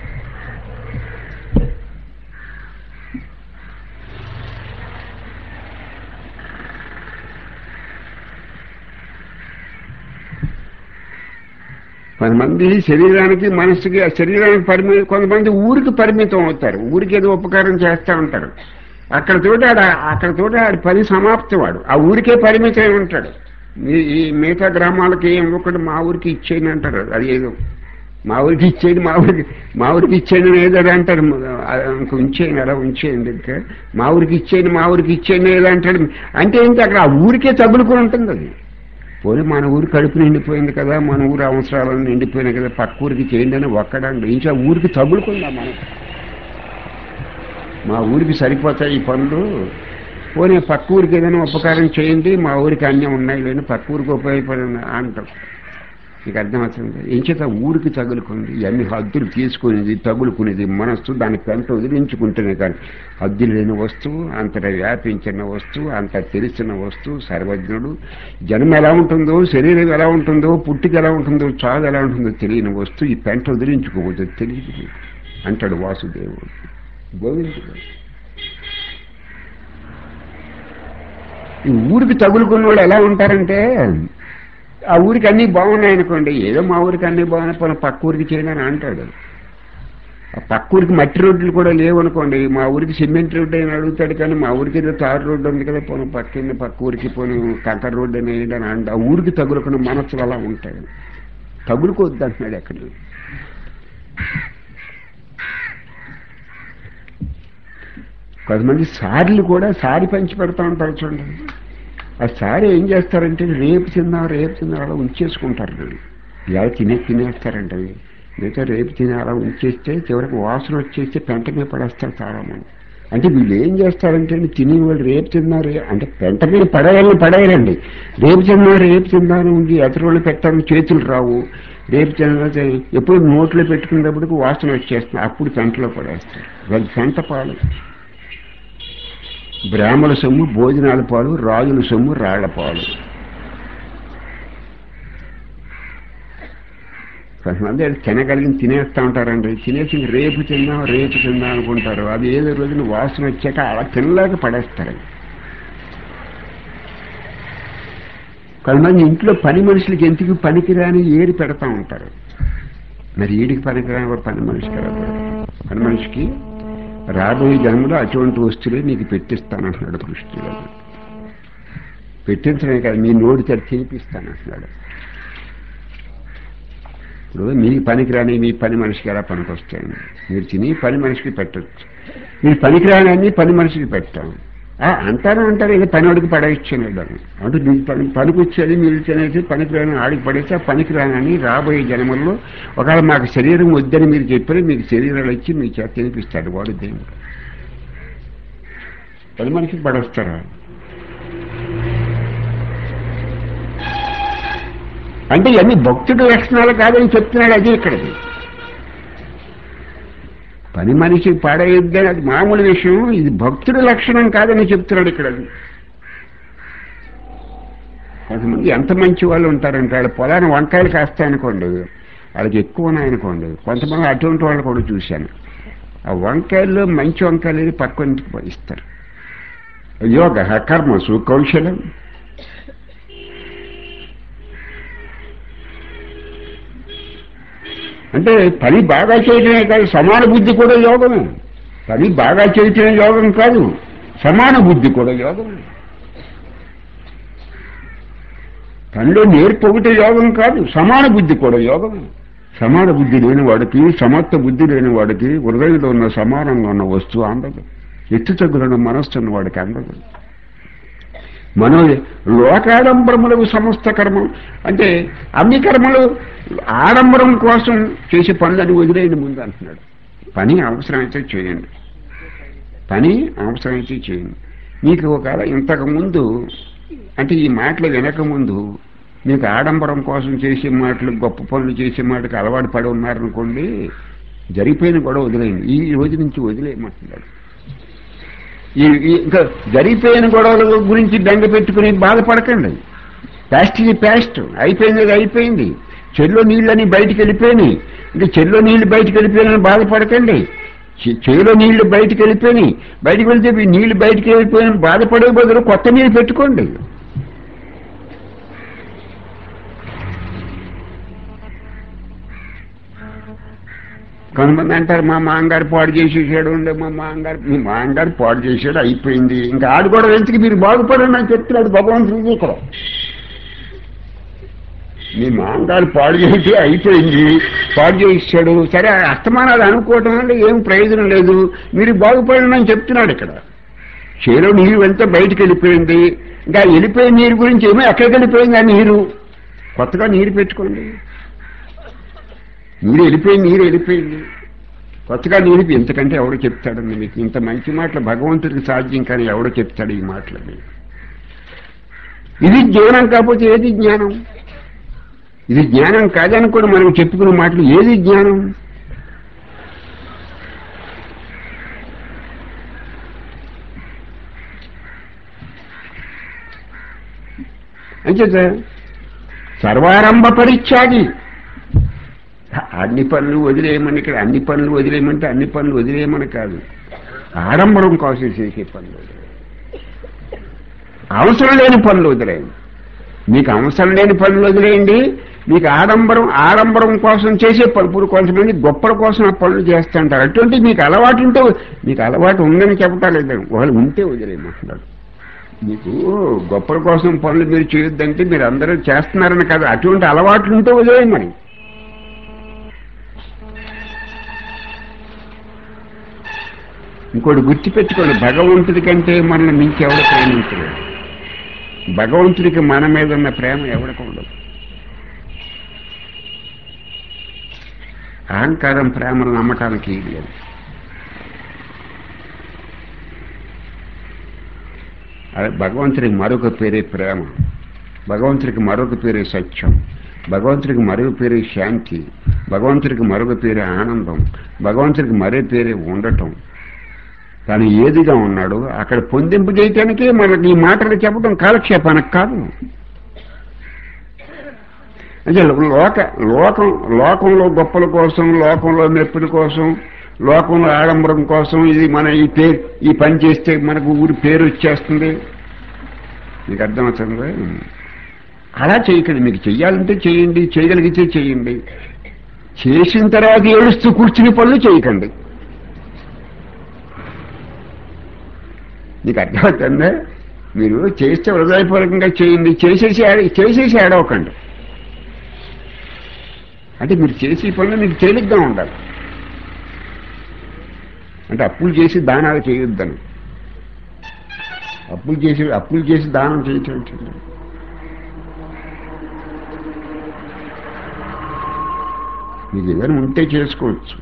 Speaker 1: కొంతమంది శరీరానికి మనసుకి ఆ శరీరానికి పరిమి కొంతమంది ఊరికి పరిమితం అవుతారు ఊరికి ఏదో ఉపకారం చేస్తూ ఉంటారు అక్కడ తోటి ఆడ అక్కడ తోటి ఆడి పని సమాప్తం వాడు ఆ ఊరికే పరిమితం అయి ఉంటాడు ఈ- ఈ మిగతా గ్రామాలకి ఏం ఒకటి మా ఊరికి ఇచ్చేయండి అంటారు అది ఏదో మా ఊరికి ఇచ్చేయండి మా ఊరికి మా ఊరికి ఇచ్చేయండి అని ఏదో అంటారు ఆ, ఇంక ఉంచేయండి అలా ఉంచేయండి ఇంకా మా ఊరికి ఇచ్చేయండి మా ఊరికి ఇచ్చేయండి ఏదో అంటాడు అంటే ఏంటి అక్కడ ఆ ఊరికే తగులుకుని ఉంటుంది అది పోనీ మన ఊరు కడుపు నిండిపోయింది కదా మన ఊరు అవసరాలను నిండిపోయినాయి కదా పక్క ఊరికి చేయండి అని ఒక్కడండి ఇంకా ఊరికి తగులుకుందా మనం మా ఊరికి సరిపోతాయి ఈ పనులు పోనీ పక్క ఊరికి ఏదైనా ఉపకారం చేయండి మా ఊరికి అన్నీ ఉన్నాయి లేని పక్క ఊరికి ఉపయోగపడి అంటాం నీకు అర్థమవుతుంది ఏం చేత ఊరికి తగులుకుంది ఇవన్నీ హద్దులు తీసుకునేది తగులుకునేది మనస్సు దాని పెంట వదిలించుకుంటేనే కానీ హద్దులు లేని వస్తువు అంతటా వ్యాపించిన వస్తువు అంత తెలిసిన వస్తువు సర్వజ్ఞుడు జన్మ ఎలా ఉంటుందో శరీరం ఎలా ఉంటుందో పుట్టిక ఎలా ఉంటుందో చావు ఎలా ఉంటుందో తెలియని వస్తువు ఈ పెంట వదిలించుకోకపోతే తెలియదు అంటాడు వాసుదేవుడు గోవిందుడు ఈ ఊరికి తగులుకున్న వాళ్ళు ఎలా ఉంటారంటే ఆ ఊరికి అన్నీ బాగున్నాయి అనుకోండి ఏదో మా ఊరికి అన్నీ బాగున్నాయి పోనీ పక్క ఊరికి చేయను అని అంటాడు ఆ పక్క ఊరికి మట్టి రోడ్లు కూడా లేవు అనుకోండి మా ఊరికి సిమెంట్ రోడ్డు అని అడుగుతాడు కానీ మా ఊరికి ఏదో తారు రోడ్డు ఉంది కదా పోనీ పక్కన పక్క ఊరికి పోనీ కంకర రోడ్డు అని వేయండి అని అంట ఆ ఊరికి తగులుకున్న మనసులు అలా ఉంటాయి తగులుకోవద్దు అంటున్నాడు ఎక్కడ కొంతమంది సారీలు కూడా సారీ పంచి పెడతా ఉంటారు చూడండి ఆ సారీ ఏం చేస్తారంటే రేపు తిందాం రేపు తిందాం అలా ఉంచేసుకుంటారు వీళ్ళు ఇలా తినే తినేస్తారంట అవి. మిగతా రేపు తినే అలా ఉంచేస్తే చివరికి వాసన వచ్చేస్తే పెంట మీద పడేస్తారు చాలా మంది అంటే వీళ్ళు ఏం చేస్తారంటే తినే వాళ్ళు రేపు తిన్నారు అంటే పెంట మీద పడేయాలని పడేయాలండి రేపు తిన్నా రేపు తిన్నాను ఉంది ఎతరోళ్ళు పెట్టాలని చేతులు రావు రేపు తిన్నా ఎప్పుడు నోట్లో పెట్టుకునేటప్పటికి వాసన వచ్చేస్తుంది అప్పుడు పెంటలో పడేస్తారు వాళ్ళు పెంట పాలు బ్రాహ్మణ సొమ్ము భోజనాల పాలు రాజుల సొమ్ము రాళ్ల పాలు కొంతమంది అది తినగలిగిన తినేస్తూ ఉంటారండి తినేసి రేపు తిందాం రేపు తిందాం అనుకుంటారు అది ఏదో రోజున వాసన వచ్చాక అలా తినలేక పడేస్తారు కొంతమంది ఇంట్లో పని మనుషులకి ఎందుకు పనికిరాని ఏరి పెడతా ఉంటారు మరి ఈడికి పనికిరాని ఒక పని మనిషి కదా పని మనిషికి రాబోయే జన్మలో అటువంటి వస్తువులే నీకు పెట్టిస్తానంటున్నాడు కృష్ణుడు పెట్టించడమే కాదు మీ నోటి తడి తినిపిస్తానంటున్నాడు ఇప్పుడు మీకు పనికిరాని మీ పని మనిషికి ఎలా పనికొస్తాయండి మీరు తిని పని మనిషికి పెట్టచ్చు మీరు పనికిరాని అన్ని పని మనిషికి పెట్టాం ఆ, అంటారు అంటారు ఇది పనివాడికి పడేచ్చాను అంటే మీ పని పనికి వచ్చేది మీరు తినేసి పనికిరాని ఆడికి పడేసి ఆ పనికిరానని రాబోయే జన్మల్లో ఒకవేళ మాకు శరీరం వద్దని మీరు చెప్పారు మీకు శరీరాలు ఇచ్చి మీ చేత తినిపిస్తాడు వాడు దేవుడు పని మనిషికి పడేస్తారా అంటే ఇవన్నీ భక్తుడి లక్షణాలు కాదని చెప్తున్నాడు అది ఇక్కడది పని మనిషి పాడేయొద్దని అది మామూలు విషయం ఇది భక్తుడి లక్షణం కాదని చెప్తున్నాడు ఇక్కడ అది కొంతమంది ఎంత మంచి వాళ్ళు ఉంటారంటే వాళ్ళ పొలాన్ని వంకాయలు కాస్తాయనుకోండి వాళ్ళకి ఎక్కువ ఉన్నాయనుకోండి కొంతమంది అటువంటి వాళ్ళు కూడా చూశాను ఆ వంకాయల్లో మంచి వంకాయలు పక్కన ఇస్తారు యోగ కర్మసు కౌశలం అంటే పని బాగా చేయటమే కాదు సమాన బుద్ధి కూడా యోగమే పని బాగా చేయటమే యోగం కాదు సమాన బుద్ధి కూడా యోగమే పనిలో నేర్పు ఒకటి యోగం కాదు సమాన బుద్ధి కూడా యోగమే సమాన బుద్ధి లేని వాడికి సమర్థ బుద్ధి లేని వాడికి హృదయంలో ఉన్న సమానంగా ఉన్న వస్తువు అందదు ఎత్తు తగ్గులను మనస్సు ఉన్న వాడికి అందదు మనో లోకాడంబరములకు సమస్త కర్మం అంటే అన్ని కర్మలు ఆడంబరం కోసం చేసే పనులని వదిలేయండి ముందు అంటున్నాడు పని అవసరమైతే చేయండి పని అవసరమైతే చేయండి మీకు ఒకవేళ ఇంతకు ముందు అంటే ఈ మాటలు వినక ముందు మీకు ఆడంబరం కోసం చేసే మాటలు గొప్ప పనులు చేసే మాటకు అలవాటు పడి ఉన్నారనుకోండి జరిగిపోయిన కూడా వదిలేయండి ఈ రోజు నుంచి వదిలేయమంటున్నాడు ఈ ఈ- ఇంకా జరిగిపోయిన గొడవల గురించి బెంగ పెట్టుకుని బాధపడకండి ప్యాస్ట్ ఇది ప్యాస్ట్ అయిపోయింది అది అయిపోయింది చెల్లో నీళ్ళని బయటికి వెళ్ళిపోయినాయి ఇంకా చెల్లో నీళ్లు బయటికి వెళ్ళిపోయినని బాధపడకండి చె- చెవిలో నీళ్లు బయటికి వెళ్ళిపోయినాయి బయటికి వెళ్తే ఈ నీళ్లు బయటికి వెళ్ళిపోయిన బాధపడే బదులు కొత్త నీళ్ళు పెట్టుకోండి కొంతమంది అంటారు మా మాంగారు పాడు చేసేసాడు ఉండే మా మాంగారు మీ మాంగారు పాడు చేసాడు అయిపోయింది ఇంకా ఆడు కూడా వెంటకి మీరు బాగుపడండి అని చెప్తున్నాడు భగవంతుడికి ఇక్కడ మీ మాంగారు పాడు చేసి అయిపోయింది పాడు చేసాడు సరే ఆ అస్తమానాలు అనుకోవటం వల్ల ఏం ప్రయోజనం లేదు మీరు బాగుపడండి అని చెప్తున్నాడు ఇక్కడ చేలో నీరు వెళ్తే బయటికి వెళ్ళిపోయింది ఇంకా వెళ్ళిపోయిన నీరు గురించి ఏమో ఎక్కడికి వెళ్ళిపోయింది ఆ నీరు కొత్తగా నీరు పెట్టుకోండి నీరు వెళ్ళిపోయింది నీరు వెళ్ళిపోయింది కొత్తగా నీరు ఎంతకంటే ఎవడో చెప్తాడండి మీకు ఇంత మంచి మాటలు భగవంతుడికి సాధ్యం కానీ ఎవడో చెప్తాడు ఈ మాటలు మీకు ఇది జ్ఞానం కాకపోతే ఏది జ్ఞానం ఇది జ్ఞానం కాదని కూడా మనం చెప్పుకున్న మాటలు ఏది జ్ఞానం అంచేత సర్వారంభ పరిత్యాగి అన్ని పనులు వదిలేయమని ఇక్కడ అన్ని పనులు వదిలేయమంటే అన్ని పనులు వదిలేయమని కాదు ఆడంబరం కోసం చేసే పనులు వదిలేయండి. అవసరం లేని పనులు వదిలేయండి మీకు అవసరం లేని పనులు వదిలేయండి మీకు ఆడంబరం ఆడంబరం కోసం చేసే పనులు ఇప్పుడు కొంతమంది గొప్పల కోసం ఆ పనులు చేస్తుంటారు అటువంటి మీకు అలవాటు ఉంటే మీకు అలవాటు ఉందని చెప్పటం లేదు వాళ్ళు ఉంటే వదిలేయమంటున్నాడు మీకు గొప్పల కోసం పనులు మీరు చేయొద్దంటే మీరు అందరూ చేస్తున్నారని కాదు అటువంటి అలవాట్లు ఉంటే వదిలేయండి మరి ఇంకోటి గుర్తుపెట్టుకోండి భగవంతుడి కంటే మనల్ని మించి ఎవడు ప్రేమించలేడు భగవంతుడికి మన మీద ఉన్న ప్రేమ ఎవరికి ఉండదు అహంకారం ప్రేమను నమ్మటానికి ఇది లేదు అదే భగవంతుడికి మరొక పేరే ప్రేమ భగవంతుడికి మరొక పేరే సత్యం భగవంతుడికి మరొక పేరే శాంతి భగవంతుడికి మరొక పేరే ఆనందం భగవంతుడికి మరో పేరే ఉండటం కానీ ఏదిగా ఉన్నాడు అక్కడ పొందింపు చేయటానికి మనకి ఈ మాటలు చెప్పడం కాలక్షేపానికి కాదు అంటే లోక లోకం లోకంలో గొప్పల కోసం లోకంలో మెప్పుల కోసం లోకంలో ఆడంబరం కోసం ఇది మన ఈ పేరు ఈ పని చేస్తే మనకు ఊరి పేరు వచ్చేస్తుంది మీకు అర్థమవుతుంది అలా చేయకండి మీకు చెయ్యాలంటే చేయండి చేయగలిగితే చేయండి చేసిన తర్వాత ఏడుస్తూ కూర్చుని పనులు చేయకండి నీకు అర్థమవుతుందా మీరు చేస్తే హృదయపూర్వకంగా చేయండి చేసేసి ఆడ- చేసేసి ఆడవకండి అంటే మీరు చేసే పనులు మీకు తేలిగ్గా ఉండాలి అంటే అప్పులు చేసి దానాలు చేయొద్దని అప్పులు చేసి అప్పులు చేసి దానం చేయటం ఏంటండి? మీకు ఏదైనా ఉంటే చేసుకోవచ్చు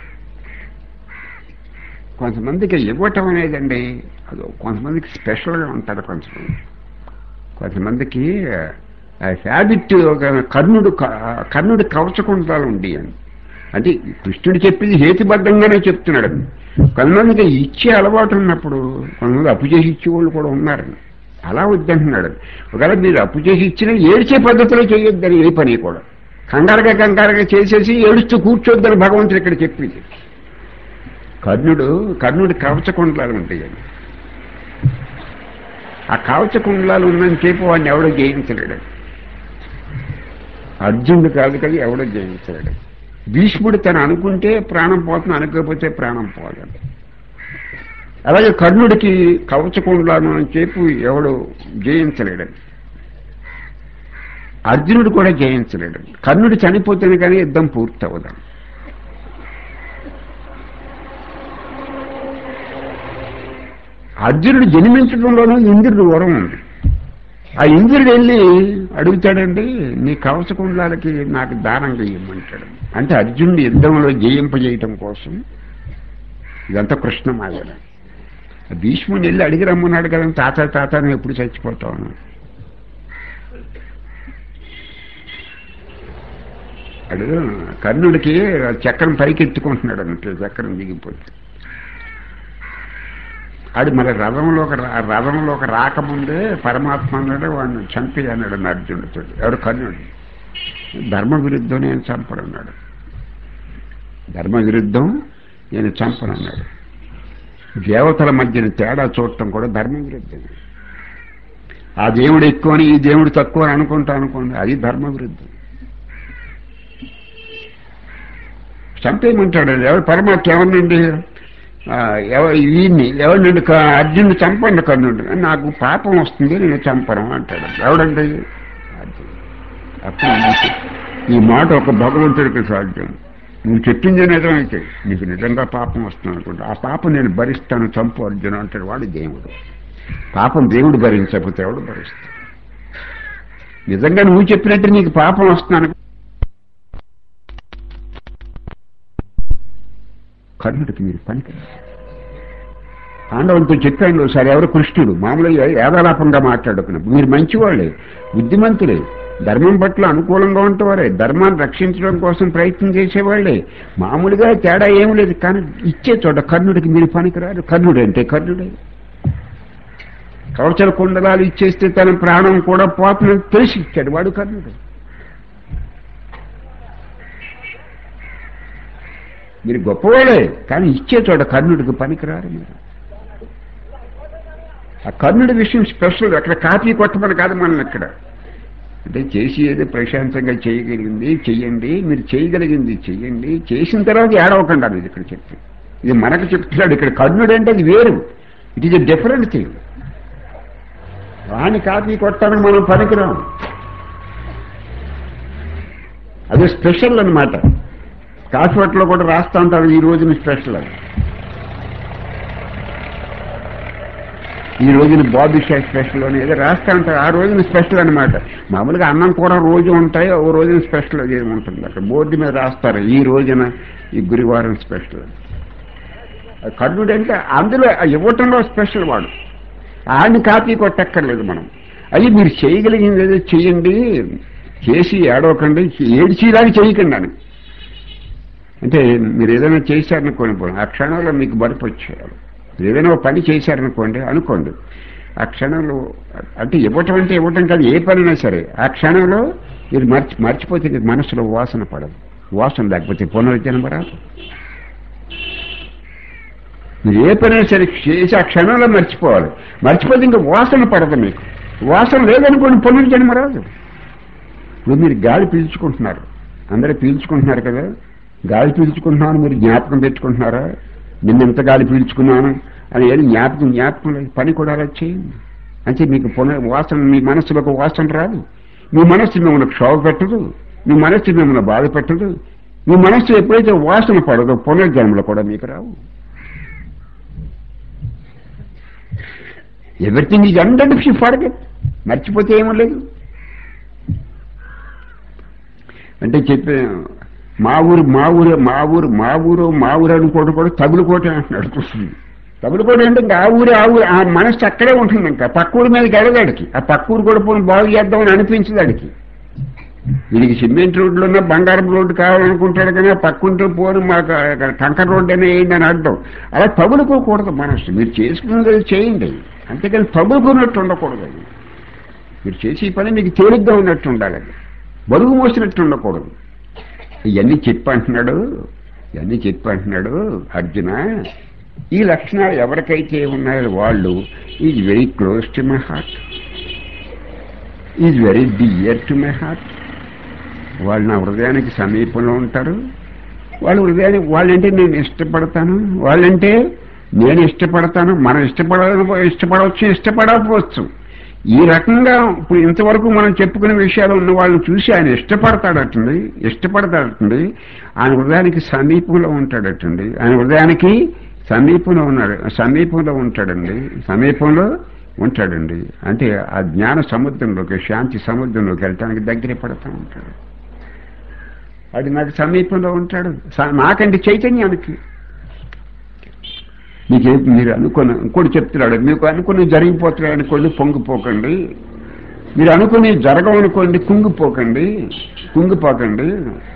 Speaker 1: కొంతమందికి ఇవ్వటం అనేదండి అది కొంతమందికి స్పెషల్గా ఉంటారు కొంతమంది కొంతమందికి ఆ హ్యాబిట్ ఒక కర్ణుడు క- కర్ణుడి కవచకుండాలు ఉండి అని అంటే కృష్ణుడు చెప్పింది హేతుబద్ధంగానే చెప్తున్నాడు కొంతమందికి ఇచ్చే అలవాటు ఉన్నప్పుడు కొంతమంది అప్పు చేసి ఇచ్చేవాళ్ళు కూడా ఉన్నారని అలా వద్దంటున్నాడు ఒకవేళ మీరు అప్పు చేసి ఇచ్చినా ఏడ్చే పద్ధతిలో చేయొద్దని ఏ పని కూడా కంగారుగా కంగారుగా చేసేసి ఏడుస్తూ కూర్చోద్దని భగవంతుడు ఇక్కడ చెప్పింది కర్ణుడు కర్ణుడి కవచకుండలాలు ఉంటాయండి ఆ కవచకుండలాలు ఉన్నంతసేపు వాడిని ఎవడో జయించలేడు అర్జునుడు కాదు కదా ఎవడో జయించలేడు భీష్ముడు తను అనుకుంటే ప్రాణం పోతుంది అనుకోకపోతే ప్రాణం పోలేదు అలాగే కర్ణుడికి కవచకుండలాను అని చెప్పి ఎవడు జయించలేడు అర్జునుడు కూడా జయించలేడు కర్ణుడు చనిపోతేనే కానీ యుద్ధం పూర్తి అవ్వదు అర్జునుడు జన్మించడంలోనూ ఇంద్రుడు వరం ఉంది ఆ ఇంద్రుడు వెళ్ళి అడుగుతాడండి నీ కవచకుండాలకి నాకు దానంగా ఇవ్వమంటాడు అంటే అర్జునుడు యుద్ధంలో జయింపజేయటం కోసం ఇదంతా కృష్ణమాయ భీష్ముని వెళ్ళి అడిగి రమ్మన్నాడు కదా తాత తాత నువ్వు ఎప్పుడు చచ్చిపోతావు అడుగు కర్ణుడికి చక్రం పైకి ఎత్తుకుంటున్నాడు అన్నట్టు చక్రం దిగిపోతే ఆడు మరి రథంలోకి రా- రథంలోకి రాకముందే పరమాత్మ అన్నాడు వాడిని చంపి అన్నాడు అన్న అర్జునుడితో ఎవడు కర్ణుడు ధర్మ విరుద్ధం నేను చంపనన్నాడు ధర్మ విరుద్ధం నేను చంపనన్నాడు దేవతల మధ్యన తేడా చూడటం కూడా ధర్మ విరుద్ధం ఆ దేవుడు ఎక్కువ అని ఈ దేవుడు తక్కువ అని అనుకుంటా అనుకోండి అది ధర్మ విరుద్ధం చంపేయమంటాడు ఎవరు పరమాత్మ ఎవరినండి ఆ, ఎవ- వీడిని ఎవరినండి క- అర్జునుడు చంపండి కర్ణుడు నాకు పాపం వస్తుంది నేను చంపను అంటాడు ఎవడండి అర్జునుడు. అప్పుడు ఈ- ఈ మాట ఒక భగవంతుడికి సాధ్యం నువ్వు చెప్పింది నిజమైతే నీకు నిజంగా పాపం వస్తుంది అనుకుంటా ఆ పాపం నేను భరిస్తాను చంపు అర్జున అంటాడు వాడు దేవుడు పాపం దేవుడు భరించకపోతే ఎవడు భరిస్తాడు నిజంగా నువ్వు చెప్పినట్టు నీకు పాపం వస్తున్నాను కర్ణుడికి మీరు పనికి పాండవులతో చెప్పాను ఒకసారి ఎవరు కృష్ణుడు మామూలుగా ఏదాలాపంగా మాట్లాడుకున్నాడు మీరు మంచివాళ్ళే బుద్ధిమంతులే ధర్మం పట్ల అనుకూలంగా ఉంటేవారే ధర్మాన్ని రక్షించడం కోసం ప్రయత్నం చేసేవాళ్ళే మామూలుగా తేడా ఏం లేదు కానీ ఇచ్చే చోట కర్ణుడికి మీరు పనికిరారు కర్ణుడు అంటే కర్ణుడే కవచల కుండలాలు ఇచ్చేస్తే తన ప్రాణం కూడా పోతుందని తెలిసి ఇచ్చాడు వాడు కర్ణుడు మీరు గొప్పవాడే కానీ ఇచ్చే చోట కర్ణుడికి పనికిరారు మీరు ఆ కర్ణుడి విషయం స్పెషల్ అక్కడ కాపీ కొట్టమని కాదు మనం ఇక్కడ అంటే చేసి ఏదో ప్రశాంతంగా చేయగలిగింది చెయ్యండి మీరు చేయగలిగింది చెయ్యండి చేసిన తర్వాత ఏడవకండి అది ఇక్కడ చెప్పి ఇది మనకు చెప్తున్నాడు ఇక్కడ కర్ణుడు అంటే అది వేరు it is a different thing వాణి కాపీ కొట్టడానికి మనం పనికిరాం అది స్పెషల్ అన్నమాట కాఫీ హోటల్లో కూడా రాస్తా ఉంటారు ఈ రోజున స్పెషల్ అది ఈ రోజున బాదుషా స్పెషల్ అని ఏదో రాస్తా ఉంటారు ఆ రోజున స్పెషల్ అనమాట మామూలుగా అన్నం కూర రోజు ఉంటాయి ఓ రోజున స్పెషల్ ఏమి ఉంటుంది అక్కడ బోర్డు మీద రాస్తారు ఈ రోజున ఈ గురువారం స్పెషల్ కర్ణుడు అంటే అందులో ఆ ఇవ్వటంలో స్పెషల్ వాడు ఆడిని కాపీ కొట్టక్కర్లేదు మనం అది మీరు చేయగలిగింది ఏదో చెయ్యండి చేసి ఏడవకండి ఏడ్చిలాగా చేయకండి అని అంటే మీరు ఏదైనా చేశారనుకోండి పోనీ, ఆ క్షణంలో మీకు బరుపు వచ్చేయాలి మీరు ఏదైనా ఒక పని చేశారనుకోండి అనుకోండి ఆ క్షణంలో అంటే ఇవ్వటం అంటే ఇవ్వటం కాదు ఏ పనైనా సరే ఆ క్షణంలో మీరు మర్చి మర్చిపోతే మీకు మనసులో వాసన పడదు వాసన లేకపోతే పునరుజ్జన్మ రాదు మీరు ఏ పనైనా సరే చేసి ఆ క్షణంలో మర్చిపోవాలి మర్చిపోతే ఇంకా వాసన పడదు మీకు వాసన లేదనుకోండి పునర్జన్మ రాదు ఇప్పుడు మీరు గాలి పీల్చుకుంటున్నారు అందరూ పీల్చుకుంటున్నారు కదా గాలి పీల్చుకుంటున్నాను మీరు జ్ఞాపకం పెట్టుకుంటున్నారా నిన్న ఎంత గాలి పీల్చుకున్నాను అని ఏది జ్ఞాపకం జ్ఞాపకం లేదు పని కూడా అలా చేయండి అంటే మీకు పునః వాసన మీ మనసులో ఒక వాసన రాదు మీ మనస్సు మిమ్మల్ని క్షోభ పెట్టదు మీ మనస్సు మిమ్మల్ని బాధ పెట్టదు మీ మనస్సు ఎప్పుడైతే వాసన పడదో పునర్జన్మలు కూడా మీకు రావు everything is hundred she forget మర్చిపోతే ఏమో లేదు అంటే చెప్పే మా ఊరు మా ఊరు మా ఊరు మా ఊరు మా ఊరు అనుకోవడం కూడా తగులుకోట అంటున్నాడు కృష్ణుడు తగులుకోట అంటే ఇంకా ఆ ఊరు ఆ ఊరు ఆ మనస్సు అక్కడే ఉంటుంది ఇంకా పక్క ఊరి మీదకి వెళ్ళదాడికి ఆ పక్క ఊరు కూడా పోయి బాగు చేద్దామని అనిపించదు అడికి వీడికి సిమెంట్ రోడ్లో ఉన్న బంగారం రోడ్డు కావాలనుకుంటాడు కానీ ఆ పక్క ఉంటే పోను మాకు అక్కడ కంకర రోడ్డు అనే వేయండి అని అర్థం అలా తగులుకోకూడదు మనస్సు మీరు చేసుకున్నది చేయండి అంతేకాని తగులుకున్నట్టు ఉండకూడదు అది మీరు చేసే ఈ పని మీకు తేలిగ్గా ఉన్నట్టు ఉండాలి అది బరువు మోసినట్టు ఉండకూడదు ఇవన్నీ చెప్పి అంటున్నాడు ఇవన్నీ చెప్పి అంటున్నాడు అర్జున ఈ లక్షణాలు ఎవరికైతే ఉన్నాయో వాళ్ళు is very close to my heart is very dear to my heart వాళ్ళు నా హృదయానికి సమీపంలో ఉంటారు వాళ్ళ హృదయానికి వాళ్ళంటే నేను ఇష్టపడతాను వాళ్ళంటే నేను ఇష్టపడతాను మనం ఇష్టపడ ఇష్టపడవచ్చు ఇష్టపడకపోవచ్చు ఈ రకంగా ఇప్పుడు ఇంతవరకు మనం చెప్పుకునే విషయాలు ఉన్న వాళ్ళని చూసి ఆయన ఇష్టపడతాడటండి ఇష్టపడతాడటండి ఆయన హృదయానికి సమీపంలో ఉంటాడటండి ఆయన హృదయానికి సమీపంలో ఉన్నాడు సమీపంలో ఉంటాడండి సమీపంలో ఉంటాడండి అంటే ఆ జ్ఞాన సముద్రంలోకి శాంతి సముద్రంలోకి వెళ్ళటానికి దగ్గర పడతా ఉంటాడు అది నాకు సమీపంలో ఉంటాడు స- నాకంటే చైతన్యానికి మీకు మీరు అనుకున్న ఇంకోటి చెప్తున్నాడు మీకు అనుకుని జరిగిపోతున్నాయి అనుకోండి పొంగిపోకండి మీరు అనుకుని జరగవనుకోండి కుంగిపోకండి కుంగిపోకండి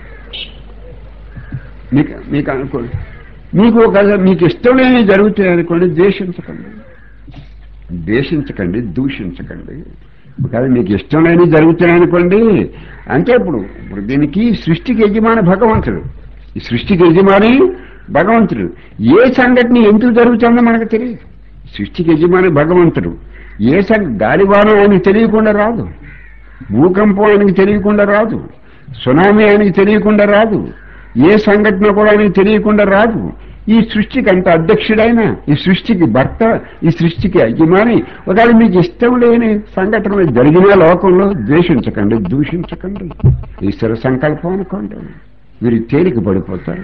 Speaker 1: మీకు మీకు అనుకోండి మీకు ఒక మీకు ఇష్టం లేని జరుగుతాయి అనుకోండి ద్వేషించకండి ద్వేషించకండి దూషించకండి ఒకవేళ మీకు ఇష్టం లేని జరుగుతున్నాయి అనుకోండి అంటే ఇప్పుడు ఇప్పుడు దీనికి సృష్టికి యజమాని భగవంతుడు ఈ సృష్టికి యజమాని భగవంతుడు ఏ సంఘటన ఎందుకు జరుగుతుందో మనకు తెలియదు సృష్టికి యజమాని భగవంతుడు ఏ సంఘ గాలివానం ఆయనకు తెలియకుండా రాదు భూకంపం ఆయనకి తెలియకుండా రాదు సునామీ ఆయనకి తెలియకుండా రాదు ఏ సంఘటన కూడా ఆయనకి తెలియకుండా రాదు ఈ సృష్టికి అంత అధ్యక్షుడైన ఈ సృష్టికి భర్త ఈ సృష్టికి యజమాని ఒకవేళ మీకు ఇష్టం లేని సంఘటనలు జరిగిన లోకంలో ద్వేషించకండి దూషించకండి ఈశ్వర సంకల్పం అనుకోండి మీరు తేలిక పడిపోతారు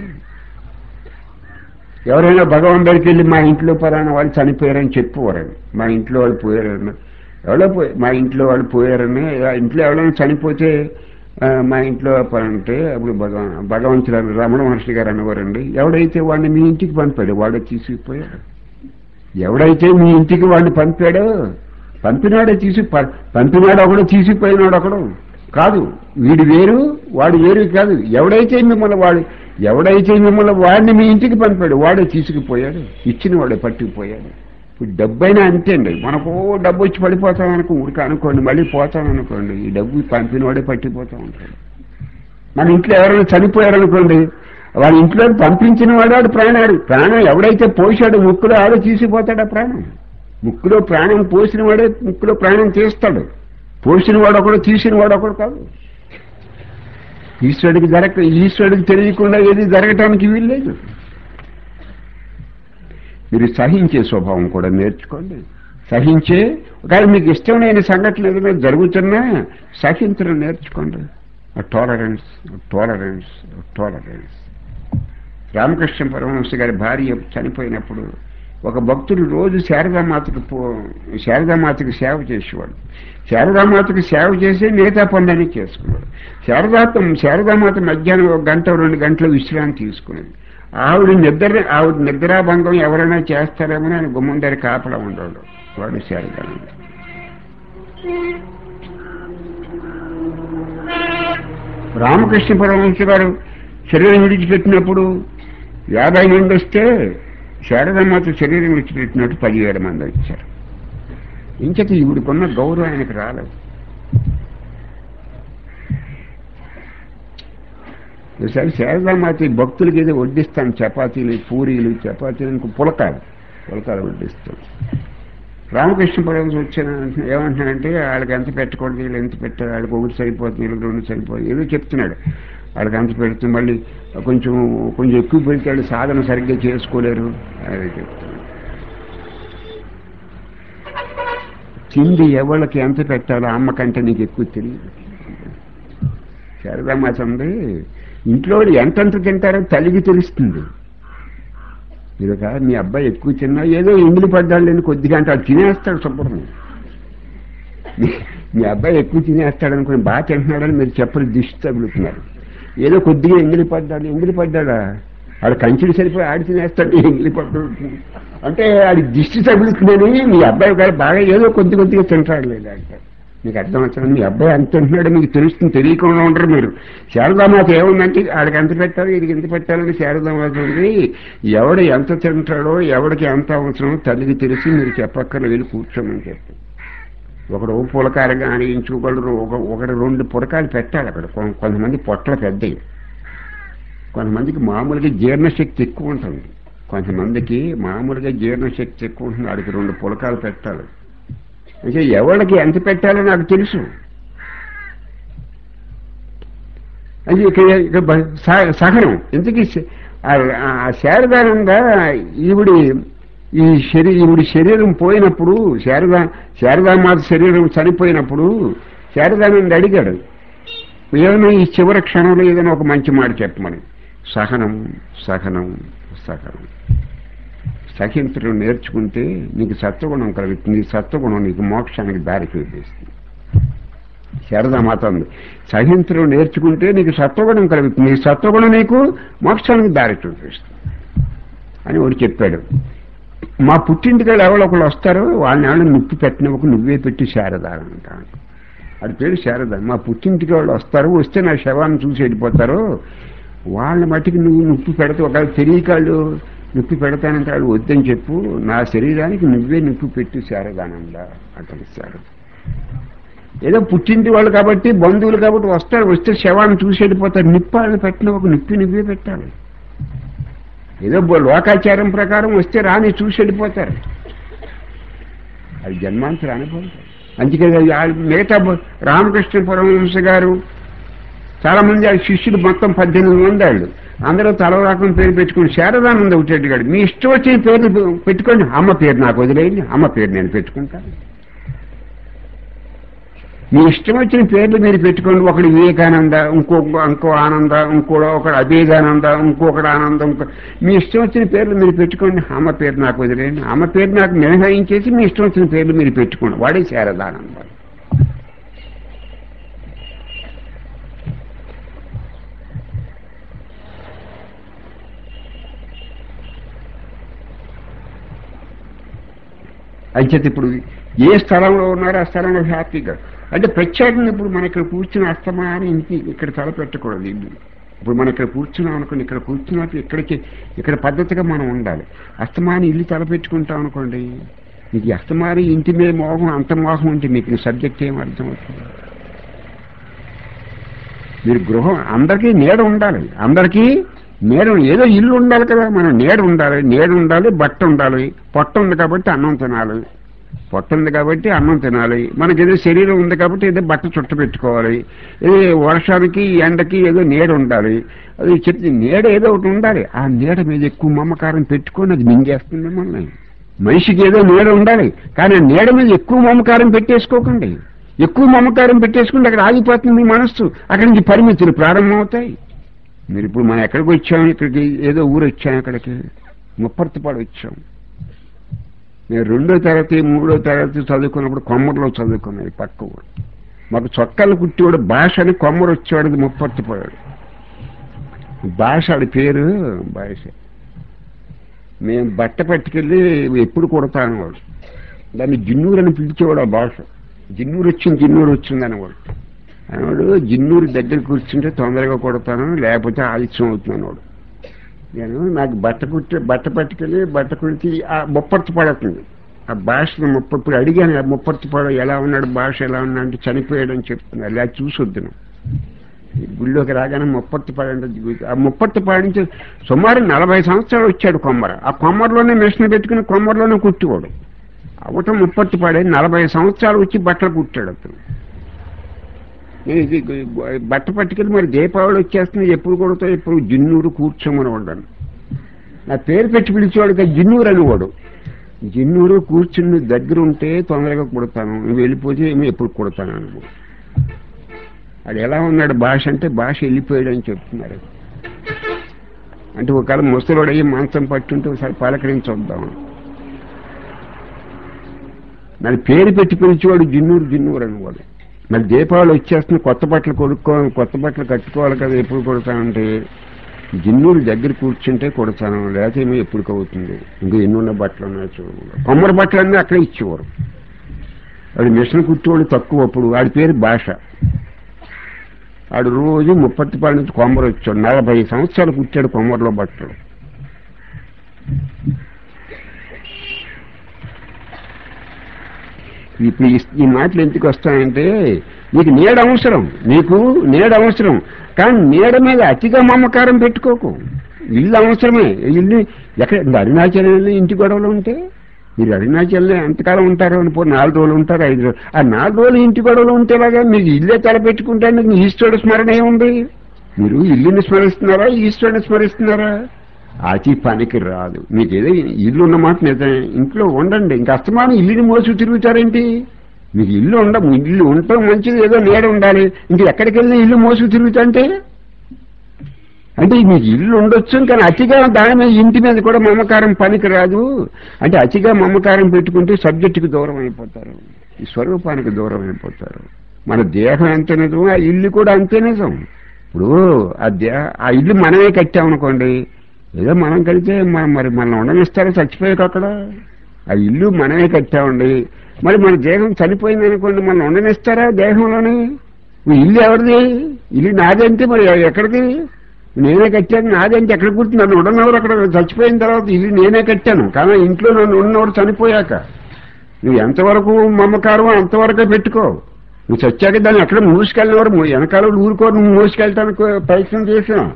Speaker 1: ఎవరైనా భగవాన్ దగ్గరికి వెళ్ళి మా ఇంట్లో పలానా వాళ్ళు చనిపోయారని చెప్పుకోరని మా ఇంట్లో వాళ్ళు పోయారని ఎవరో పోయి మా ఇంట్లో వాళ్ళు పోయారని ఆ ఇంట్లో ఎవరైనా చనిపోతే ఆ, మా ఇంట్లో అంటే అప్పుడు భగవాన్ భగవంతుడు రమణ మహర్షి గారు అనేవారండి ఎవడైతే వాడిని మీ ఇంటికి పంపాడు వాడే తీసుకుపోయాడు ఎవడైతే మీ ఇంటికి వాడిని పంపాడో పంపినాడే తీసి ప- పంపినాడు ఒకడు తీసుకుపోయినాడు ఒకడు కాదు వీడు వేరు వాడు వేరు కాదు ఎవడైతే మిమ్మల్ని వాడు ఎవడైతే మిమ్మల్ని వాడిని మీ ఇంటికి పంపాడు వాడే తీసుకుపోయాడు ఇచ్చిన వాడే పట్టుకుపోయాడు ఇప్పుడు డబ్బు అయినా అంతే అండి మనకు ఓ డబ్బు వచ్చి పడిపోతాం అనుకో ఊరికి అనుకోండి మళ్ళీ పోతాం అనుకోండి ఈ డబ్బు పంపిన వాడే పట్టిపోతా ఉంటాడు మన ఇంట్లో ఎవరైనా చనిపోయారనుకోండి వాళ్ళ ఇంట్లో పంపించిన వాడు వాడు ప్రాణాడు ప్రాణం ఎవడైతే పోసాడో ముక్కులో ఆడో తీసిపోతాడు ఆ ప్రాణం ముక్కులో ప్రాణం పోసిన వాడే ముక్కులో ప్రాణం తీస్తాడు పోసిన వాడు ఒకడు తీసిన వాడు ఒకడు కాదు ఈశ్వరుడికి జరగ ఈశ్వరుడికి తెలియకుండా ఏది జరగటానికి వీల్లేదు మీరు సహించే స్వభావం కూడా నేర్చుకోండి సహించే ఒకవేళ మీకు ఇష్టం లేని సంఘటన ఏదైనా జరుగుతున్నా సహించడం నేర్చుకోండి tolerance tolerance tolerance Ramakrishna Paramahansa గారి భార్య చనిపోయినప్పుడు ఒక భక్తుడు రోజు శారదామాతకు పో శారదామాతకి సేవ చేసేవాడు శారదామాతకి సేవ చేసి మిగతా పనులన్నీ చేసుకున్నాడు శారదాతం శారదామాత మధ్యాహ్నం ఒక గంట రెండు గంటల విశ్రాంతి తీసుకునేది ఆవిడ నిద్ర ఆవిడ నిద్రాభంగం ఎవరైనా చేస్తారేమో అని గుమ్మం దగ్గర కాపలా ఉండేవాడు వాడు శారదానంద రామకృష్ణ పరమహంస గారు శరీరం విడిచిపెట్టినప్పుడు యాభై మంది వస్తే శారదమ్మతో శరీరం విడిచిపెట్టినట్టు పదివేల మంది వచ్చారు ఇంకటి ఈవిడికున్న గౌరవం ఆయనకు రాలేదు ఈసారి శారదామాత ఈ భక్తులకి ఏదో వడ్డిస్తాను చపాతీలు పూరీలు చపాతీలు ఇంకో పులకాలు పులకాలు వడ్డిస్తాను రామకృష్ణ పరమహంస వచ్చిన ఏమంటున్నాడంటే వాళ్ళకి ఎంత పెట్టకూడదు వీళ్ళు ఎంత పెట్టారు వాళ్ళకి ఒకటి సరిపోతుంది వీళ్ళకి రెండు సరిపోతుంది ఏదో చెప్తున్నాడు వాళ్ళకి అంత పెడితే మళ్ళీ కొంచెం కొంచెం ఎక్కువ పెడితే వాళ్ళు సాధన సరిగ్గా చేసుకోలేరు అది చెప్తున్నాడు తిండి ఎవరికి ఎంత పెట్టాలో అమ్మ కంటే నీకు ఎక్కువ తెలియదు శారదామాత ఉంది ఇంట్లో వాళ్ళు ఎంతెంత తింటారో తల్లికి తెలుస్తుంది మీరు ఒక మీ అబ్బాయి ఎక్కువ తిన్నా ఏదో ఎంగిలి పడ్డాళ్ళని కొద్దిగా అంటే అది తినేస్తాడు శుభ్రం మీ అబ్బాయి ఎక్కువ తినేస్తాడు అనుకుని బాగా తింటున్నాడని మీరు చెప్పరు దిష్టి తగులుతున్నారు ఏదో కొద్దిగా ఎంగిలి పడ్డాడు ఎంగిలి పడ్డాడా ఆడు కంచెలు సరిపోయి ఆడి తినేస్తాడు ఎంగిలి పడ్డాడు అంటే ఆడి దిష్టి తగులుతుందని మీ అబ్బాయి గారు బాగా ఏదో కొద్ది కొద్దిగా తింటాడు లేదా అంటారు మీకు అర్థం వచ్చింది మీ అబ్బాయి ఎంత తింటున్నాడో మీకు తెలుస్తుంది తెలియకుండా ఉండరు మీరు శారదామాత ఏముందంటే ఆడికి ఎంత పెట్టాలి వీడికి ఎంత పెట్టాలని శారదామాత ఉంది ఎవడు ఎంత తింటాడో ఎవడికి ఎంత అవసరమో తల్లికి తెలిసి మీరు చెప్పక్కర్లు వెళ్ళి కూర్చోమని చెప్పి ఒకడు పులకారంగా ఆనిగించుకోగలరు ఒక ఒకటి రెండు పురకాలు పెట్టాలి అక్కడ కొ- కొంతమంది పొట్టలు పెద్దవి కొంతమందికి మామూలుగా జీర్ణశక్తి ఎక్కువ ఉంటుంది కొంతమందికి మామూలుగా జీర్ణశక్తి ఎక్కువ ఉంటుంది వాడికి రెండు పులకాలు పెట్టాలి అంటే ఎవరికి ఎంత పెట్టాలో నాకు తెలుసు అది ఇక్కడ ఇక్కడ బ- సహ- సహనం ఇంతకీ శ- ఆ- ఆ శారదానంద ఈవిడి ఈ శరీ ఈవిడి శరీరం పోయినప్పుడు శారదా శారదామాత శరీరం చనిపోయినప్పుడు శారదానంద అడిగాడు ఏమైనా ఈ చివరి క్షణంలో ఏదైనా ఒక మంచి మాట చెప్పమని సహనం సహనం సహనం సహించడం నేర్చుకుంటే నీకు సత్వగుణం కలుగుతుంది సత్వగుణం నీకు మోక్షానికి దారి చూపిస్తుంది శారదామాత ఉంది సహించడం నేర్చుకుంటే నీకు సత్వగుణం కలుగుతుంది ఈ సత్వగుణం నీకు మోక్షానికి దారి చూపిస్తుంది అని వాడు చెప్పాడు మా పుట్టింటికాళ్ళు ఎవరో ఒకళ్ళు వస్తారో వాళ్ళని ఎవరైనా నొప్పి పెట్టినవ్వకు నువ్వే పెట్టి శారద అంటాను అది పేరు శారద మా పుట్టింటికి వాళ్ళు వస్తారు వస్తే నా శవాన్ని చూసి వెళ్ళిపోతారు వాళ్ళ మట్టికి నువ్వు నొప్పి పెడితే ఒకవేళ తెలియకాళ్ళు నొప్పి పెడతానంటే వాళ్ళు వద్దని చెప్పు నా శరీరానికి నువ్వే నొప్పి పెట్టి శారదానంద అంటారు శారద ఏదో పుట్టింటి వాళ్ళు కాబట్టి బంధువులు కాబట్టి వస్తారు వస్తే శవాన్ని చూసి వెళ్ళిపోతారు నిప్పాలని పెట్టిన ఒక నిప్పి నువ్వే పెట్టాలి ఏదో బో- లోకాచారం ప్రకారం వస్తే రాని చూసి వెళ్ళిపోతారు అది జన్మాంతర అనుభవం అందుకే ఆ మిగతా బ- రామకృష్ణ పరమహంస గారు చాలా మంది ఆ శిష్యులు మొత్తం పద్దెనిమిది మంది వాళ్ళు అందరూ తల రకం పేరు పెట్టుకుని శారదానంద ఒకటేట్టుగాడు మీ ఇష్టం వచ్చిన పేర్లు పెట్టుకోండి అమ్మ పేరు నాకు వదిలేయండి అమ్మ పేరు నేను పెట్టుకుంటాను మీ ఇష్టం వచ్చిన పేర్లు మీరు పెట్టుకోండి ఒకడు వివేకానంద ఇంకో ఇంకో ఆనంద ఇంకోడో ఒకడు అభేదానంద ఇంకొకడు ఆనంద ఇంకో మీ ఇష్టం వచ్చిన పేర్లు మీరు పెట్టుకోండి అమ్మ పేరు నాకు వదిలేయండి అమ్మ పేరు నాకు మినహాయించేసి మీ ఇష్టం వచ్చిన పేర్లు మీరు పెట్టుకోండి వాడే శారదానంద అంచేత ఇప్పుడు ఏ స్థలంలో ఉన్నారో ఆ స్థలంలో హ్యాపీగా అంటే ప్రత్యేకంగా ఇప్పుడు మన ఇక్కడ కూర్చుని అస్తమాని ఇంటి ఇక్కడ తల పెట్టకూడదు ఇల్లు ఇప్పుడు మనం ఇక్కడ కూర్చున్నాం అనుకోండి ఇక్కడ కూర్చున్నప్పుడు ఇక్కడికి ఇక్కడ పద్ధతిగా మనం ఉండాలి అస్తమాని ఇల్లు తల పెట్టుకుంటాం అనుకోండి మీకు ఈ అస్తమాని ఇంటి మీద మోహం అంత మోహం ఉంటే మీకు ఈ సబ్జెక్ట్ ఏం అర్థమవుతుంది మీరు గృహం అందరికీ నీడ ఉండాలి అందరికీ నీడ ఏదో ఇల్లు ఉండాలి కదా మనం నీడ ఉండాలి నీడ ఉండాలి బట్ట ఉండాలి పొట్ట ఉంది కాబట్టి అన్నం తినాలి పొట్ట ఉంది కాబట్టి అన్నం తినాలి మనకి ఏదో శరీరం ఉంది కాబట్టి ఏదో బట్ట చుట్ట పెట్టుకోవాలి ఏదో వర్షానికి ఎండకి ఏదో నీడ ఉండాలి అది చెప్తే నీడ ఏదో ఒకటి ఉండాలి ఆ నీడ మీద ఎక్కువ మమకారం పెట్టుకొని అది మింగేస్తుంది మిమ్మల్ని మనిషికి ఏదో నీడ ఉండాలి కానీ ఆ నీడ మీద ఎక్కువ మమకారం పెట్టేసుకోకండి ఎక్కువ మమకారం పెట్టేసుకుంటే అక్కడ ఆగిపోతుంది మీ మనస్సు అక్కడి నుంచి పరిమితులు ప్రారంభమవుతాయి మీరు ఇప్పుడు మనం ఎక్కడికి వచ్చాం ఇక్కడికి ఏదో ఊరు వచ్చాం అక్కడికి ముప్పర్తిపాడు వచ్చాం నేను రెండో తరగతి మూడో తరగతి చదువుకున్నప్పుడు కొమ్మరిలో చదువుకున్నాను ఈ పక్క ఊరు మాకు చొక్కాలు కుట్టేవాడు భాష అని కొమ్మరు వచ్చేవాడు ముప్పత్తిపోయాడు భాష ఆడి పేరు భాష మేము బట్ట పట్టుకెళ్ళి ఎప్పుడు కొడతాను వాడు దాన్ని జిన్నూరు అని పిలిచేవాడు ఆ భాష జిన్నూరు వచ్చింది జిన్నూరు వచ్చింది అనేవాడు అనేవాడు జిన్నూరు దగ్గర కూర్చుంటే తొందరగా కొడతాను లేకపోతే ఆలస్యం అవుతున్నాను వాడు నేను నాకు బట్ట కుట్టి బట్ట పట్టుకెళ్ళి బట్ట కుడిచి ఆ ముప్పర్తి పడుతుంది ఆ భాషను ముప్ప ఇప్పుడు అడిగాను ఆ ముప్పర్తి పడ ఎలా ఉన్నాడు భాష ఎలా ఉన్నాడు అంటే చనిపోయాడని చెప్తున్నారు ఇలా చూసొద్దు నువ్వు ఈ గుళ్ళోకి రాగానే ముప్పర్తి పాడంటే ఆ ముప్పర్తి పాడించి సుమారు నలభై సంవత్సరాలు వచ్చాడు కొమ్మర ఆ కొమ్మరిలోనే మిషన్ పెట్టుకుని కొమ్మరిలోనే కుట్టేవాడు అవటం ముప్పర్తి పాడే నలభై సంవత్సరాలు వచ్చి బట్టలు కుట్టాడు అతను నేను ఇది బట్ట పట్టుకెళ్ళి మరి దీపావళి వచ్చేస్తుంది ఎప్పుడు కొడతావు ఎప్పుడు జిన్నూరు కూర్చోమని వాడాను నా పేరు పెట్టి పిలిచేవాడు కదా జిన్నూరు అనేవాడు జిన్నూరు కూర్చుని దగ్గర ఉంటే తొందరగా కొడతాను నువ్వు వెళ్ళిపోతే ఏమో ఎప్పుడు కొడతాను అనుకో అది ఎలా ఉన్నాడు భాష అంటే భాష వెళ్ళిపోయాడు అని చెప్తున్నారు అంటే ఒకవేళ ముసలోడు అయ్యి మాంసం పట్టుంటే ఒకసారి పలకరించొద్దాం నన్ను పేరు పెట్టి పిలిచేవాడు జిన్నూరు జిన్నూరు అనేవాడు మరి దీపావళి వచ్చేస్తుంది కొత్త బట్టలు కొనుక్కోవాలి కొత్త బట్టలు కట్టుకోవాలి కదా ఎప్పుడు కొడతానంటే జిన్నూరు దగ్గర కూర్చుంటే కొడతాను లేకపోతే ఏమో ఎప్పుడు అవుతుంది ఇంకా ఎన్నున్న బట్టలు ఉన్నాయి చూడు కొమ్మరి బట్టలన్నీ అక్కడే ఇచ్చేవారు వాడు మిషన్ కుట్టేవాడు తక్కువ అప్పుడు వాడి పేరు భాష ఆడు రోజు ముప్పత్తిపాడు నుంచి కొమ్మరు వచ్చాడు నలభై సంవత్సరాలు కుట్టాడు కొమ్మరిలో బట్టలు ఇప్పుడు ఈ- ఈ మాటలు ఎందుకు వస్తాయంటే నీకు నీడ అవసరం నీకు నీడ అవసరం కానీ నీడ మీద అతిగా మమకారం పెట్టుకోకు ఇల్లు అవసరమే ఇల్లు ఎక్కడ ఇంకా అరుణాచలంలో ఇంటి గొడవలు ఉంటే మీరు అరుణాచలంలో ఎంతకాలం ఉంటారు అని పో నాలుగు రోజులు ఉంటారు ఐదు రోజులు ఆ నాలుగు రోజులు ఇంటి గొడవలు ఉంటేలాగా మీకు ఇల్లే తలపెట్టుకుంటే మీకు ఈశ్వరుడు స్మరణ ఏముంది మీరు ఇల్లుని స్మరిస్తున్నారా ఈశ్వరుని స్మరిస్తున్నారా అతి పనికి రాదు మీకు ఏదో ఇల్లు ఉన్న మాట నిజమే ఇంట్లో ఉండండి ఇంకా అస్తమానం ఇల్లుని మోసు తిరుగుతారేంటి మీకు ఇల్లు ఉండ ఇల్లు ఉండటం మంచిది ఏదో నీడ ఉండాలి ఇంక ఎక్కడికి వెళ్ళినా ఇల్లు మోసు తిరుగుతుంటే అంటే మీకు ఇల్లు ఉండొచ్చు కానీ అతిగా దాని మీద ఇంటి మీద కూడా మమకారం పనికి రాదు అంటే అతిగా మమకారం పెట్టుకుంటే సబ్జెక్టుకి దూరం అయిపోతారు ఈ స్వరూపానికి దూరం అయిపోతారు మన దేహం ఎంత నిజం ఆ ఇల్లు కూడా అంతే నిజం ఇప్పుడు ఆ దే ఆ ఇల్లు మనమే కట్టామనుకోండి ఏదో మనం కడితే మనం మరి మనం ఉండనిస్తారో చచ్చిపోయాక అక్కడ ఆ ఇల్లు మనమే కట్టామండి మరి మన దేహం చనిపోయింది అనుకోండి మనం ఉండనిస్తారా దేహంలోని ఈ ఇల్లు ఎవరిది ఇల్లు నాదంటే మరి ఎక్కడిది నేనే కట్టాను నాదంటే ఎక్కడ కూర్చుని నన్ను ఉండనవారు అక్కడ చచ్చిపోయిన తర్వాత ఇల్లు నేనే కట్టాను కానీ ఇంట్లో నన్ను ఉన్నవాడు చనిపోయాక నువ్వు ఎంతవరకు మమకారం అంతవరకే పెట్టుకో నువ్వు చచ్చాక దాన్ని ఎక్కడ మూసుకెళ్ళినవారు వెనకాల ఊరుకో నువ్వు మూసుకెళ్ళటానికి ప్రయత్నం చేసావు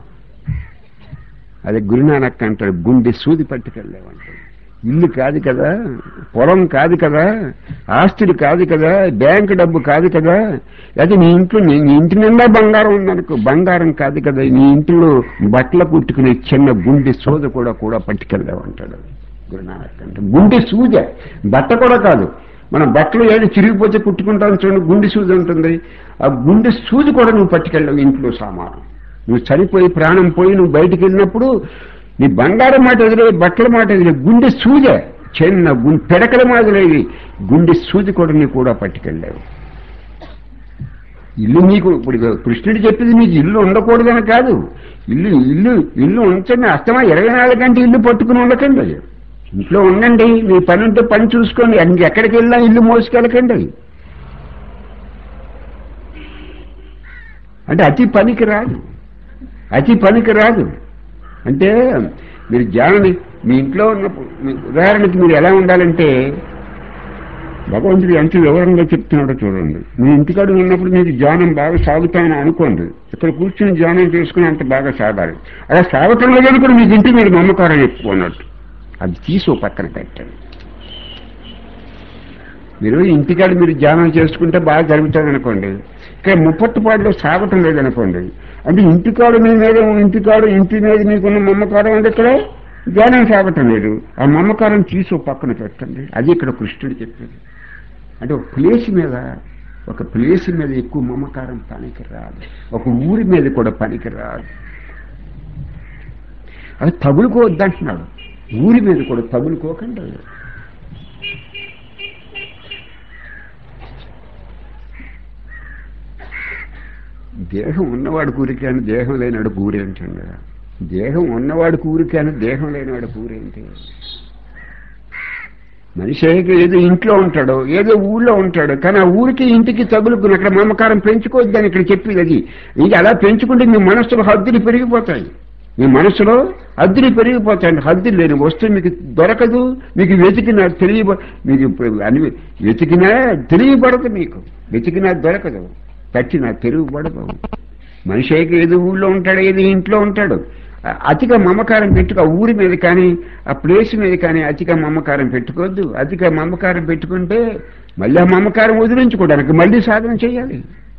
Speaker 1: అదే గురునానక్ అంటాడు గుండె సూది పట్టుకెళ్ళావంటాడు ఇల్లు కాదు కదా పొలం కాదు కదా ఆస్తులు కాదు కదా బ్యాంక్ డబ్బు కాదు కదా అయితే నీ ఇంట్లో నీ నీ ఇంటి నిండా బంగారం ఉందనుకో బంగారం కాదు కదా నీ ఇంట్లో బట్టలు కుట్టుకునే చిన్న గుండె సోద కూడా కూడా పట్టుకెళ్ళావంటాడు గురునానక్ అంటే గుండె సూజ బట్ట కూడా కాదు మనం బట్టలు ఏడు చిరిగిపోతే కుట్టుకుంటాం చూడండి గుండె సూది ఉంటుంది ఆ గుండె సూది కూడా నువ్వు పట్టుకెళ్ళావు ఇంట్లో సామాను నువ్వు చనిపోయి ప్రాణం పోయి నువ్వు బయటికి వెళ్ళినప్పుడు నీ బంగారం మాట ఎదురే బట్టల మాట ఎదురే గుండె సూజ చిన్న గుండె పిడకల మాదిరేది గుండె సూది కూడా నీ కూడా పట్టుకెళ్ళావు ఇల్లు నీకు ఇప్పుడు కృష్ణుడు చెప్పింది నీకు ఇల్లు ఉండకూడదని కాదు ఇల్లు ఇల్లు ఇల్లు ఉంచండి అస్తమా ఇరవై నాలుగు గంటలు ఇల్లు పట్టుకుని ఉండకండి ఇంట్లో ఉండండి మీ పని ఉంటే పని చూసుకోండి ఎక్కడికి వెళ్ళినా ఇల్లు మోసుకెళ్ళకండి అంటే అతి పనికి రాదు అతి పనికి రాదు అంటే మీరు ధ్యానం మీ ఇంట్లో ఉన్నప్పుడు మీ- ఉదాహరణకి మీరు ఎలా ఉండాలంటే భగవంతుడు ఎంత వివరంగా చెప్తున్నాడో చూడండి మీ ఇంటికాడ ఉన్నప్పుడు మీకు ధ్యానం బాగా సాగుతామని అనుకోండి ఇక్కడ కూర్చుని ధ్యానం చేసుకుని అంత బాగా సాగాలి అలా సాగటం లేదని కూడా మీకు ఇంటి మీద నమ్మకారం ఎక్కువ ఉన్నట్టు అది తీసి ఓ పక్కన పెట్టండి మీరు ఇంటికాడ మీరు ధ్యానం చేసుకుంటే బాగా జరుగుతుంది అనుకోండి ఇక్కడ ముప్పట్టుపాడులో సాగటం లేదనుకోండి అంటే ఇంటికాడు మీ మీద ఇంటికాడు ఇంటి మీద మీకున్న మమ్మకారం అంటే ఇక్కడ ధ్యానం సాగటం లేదు ఆ మమ్మకారం తీసి ఓ పక్కన పెట్టండి అది ఇక్కడ కృష్ణుడు చెప్పేది అంటే ఒక ప్లేస్ మీద ఒక ప్లేస్ మీద ఎక్కువ మమకారం పనికి రాదు ఒక ఊరి మీద కూడా పనికి రాదు అది తగులుకోవద్దంటున్నాడు ఊరి మీద కూడా తగులుకోకండి దేహం ఉన్నవాడు కూరికాని దేహం లేనివాడు కూరేంటండి దేహం ఉన్నవాడు కూరికాని దేహం లేనివాడు కూరేంటి మనిషి అయితే ఏదో ఇంట్లో ఉంటాడు ఏదో ఊళ్ళో ఉంటాడు కానీ ఆ ఊరికి ఇంటికి తగులుకుని అక్కడ మమకారం పెంచుకోవద్దని ఇక్కడ చెప్పేది అది ఇంకా అలా పెంచుకుంటే మీ మనసులో హద్దులు పెరిగిపోతాయి మీ మనసులో హద్దులు పెరిగిపోతాయండి హద్దులు లేని వస్తువు మీకు దొరకదు మీకు వెతికినా తెలియ మీకు అని వెతికినా తెలియబడదు మీకు వెతికినా దొరకదు తట్టినా తిరుగుబడదు మనిషి అయితే ఏదో ఊళ్ళో ఉంటాడు ఏదో ఇంట్లో ఉంటాడు అ- అతిగా మమకారం పెట్టుకో ఆ ఊరి మీద కానీ ఆ ప్లేస్ మీద కానీ అతిగా మమకారం పెట్టుకోవద్దు అతిగా మమకారం పెట్టుకుంటే మళ్ళీ ఆ మమకారం వదిలించుకోవడానికి మళ్ళీ సాధన చేయాలి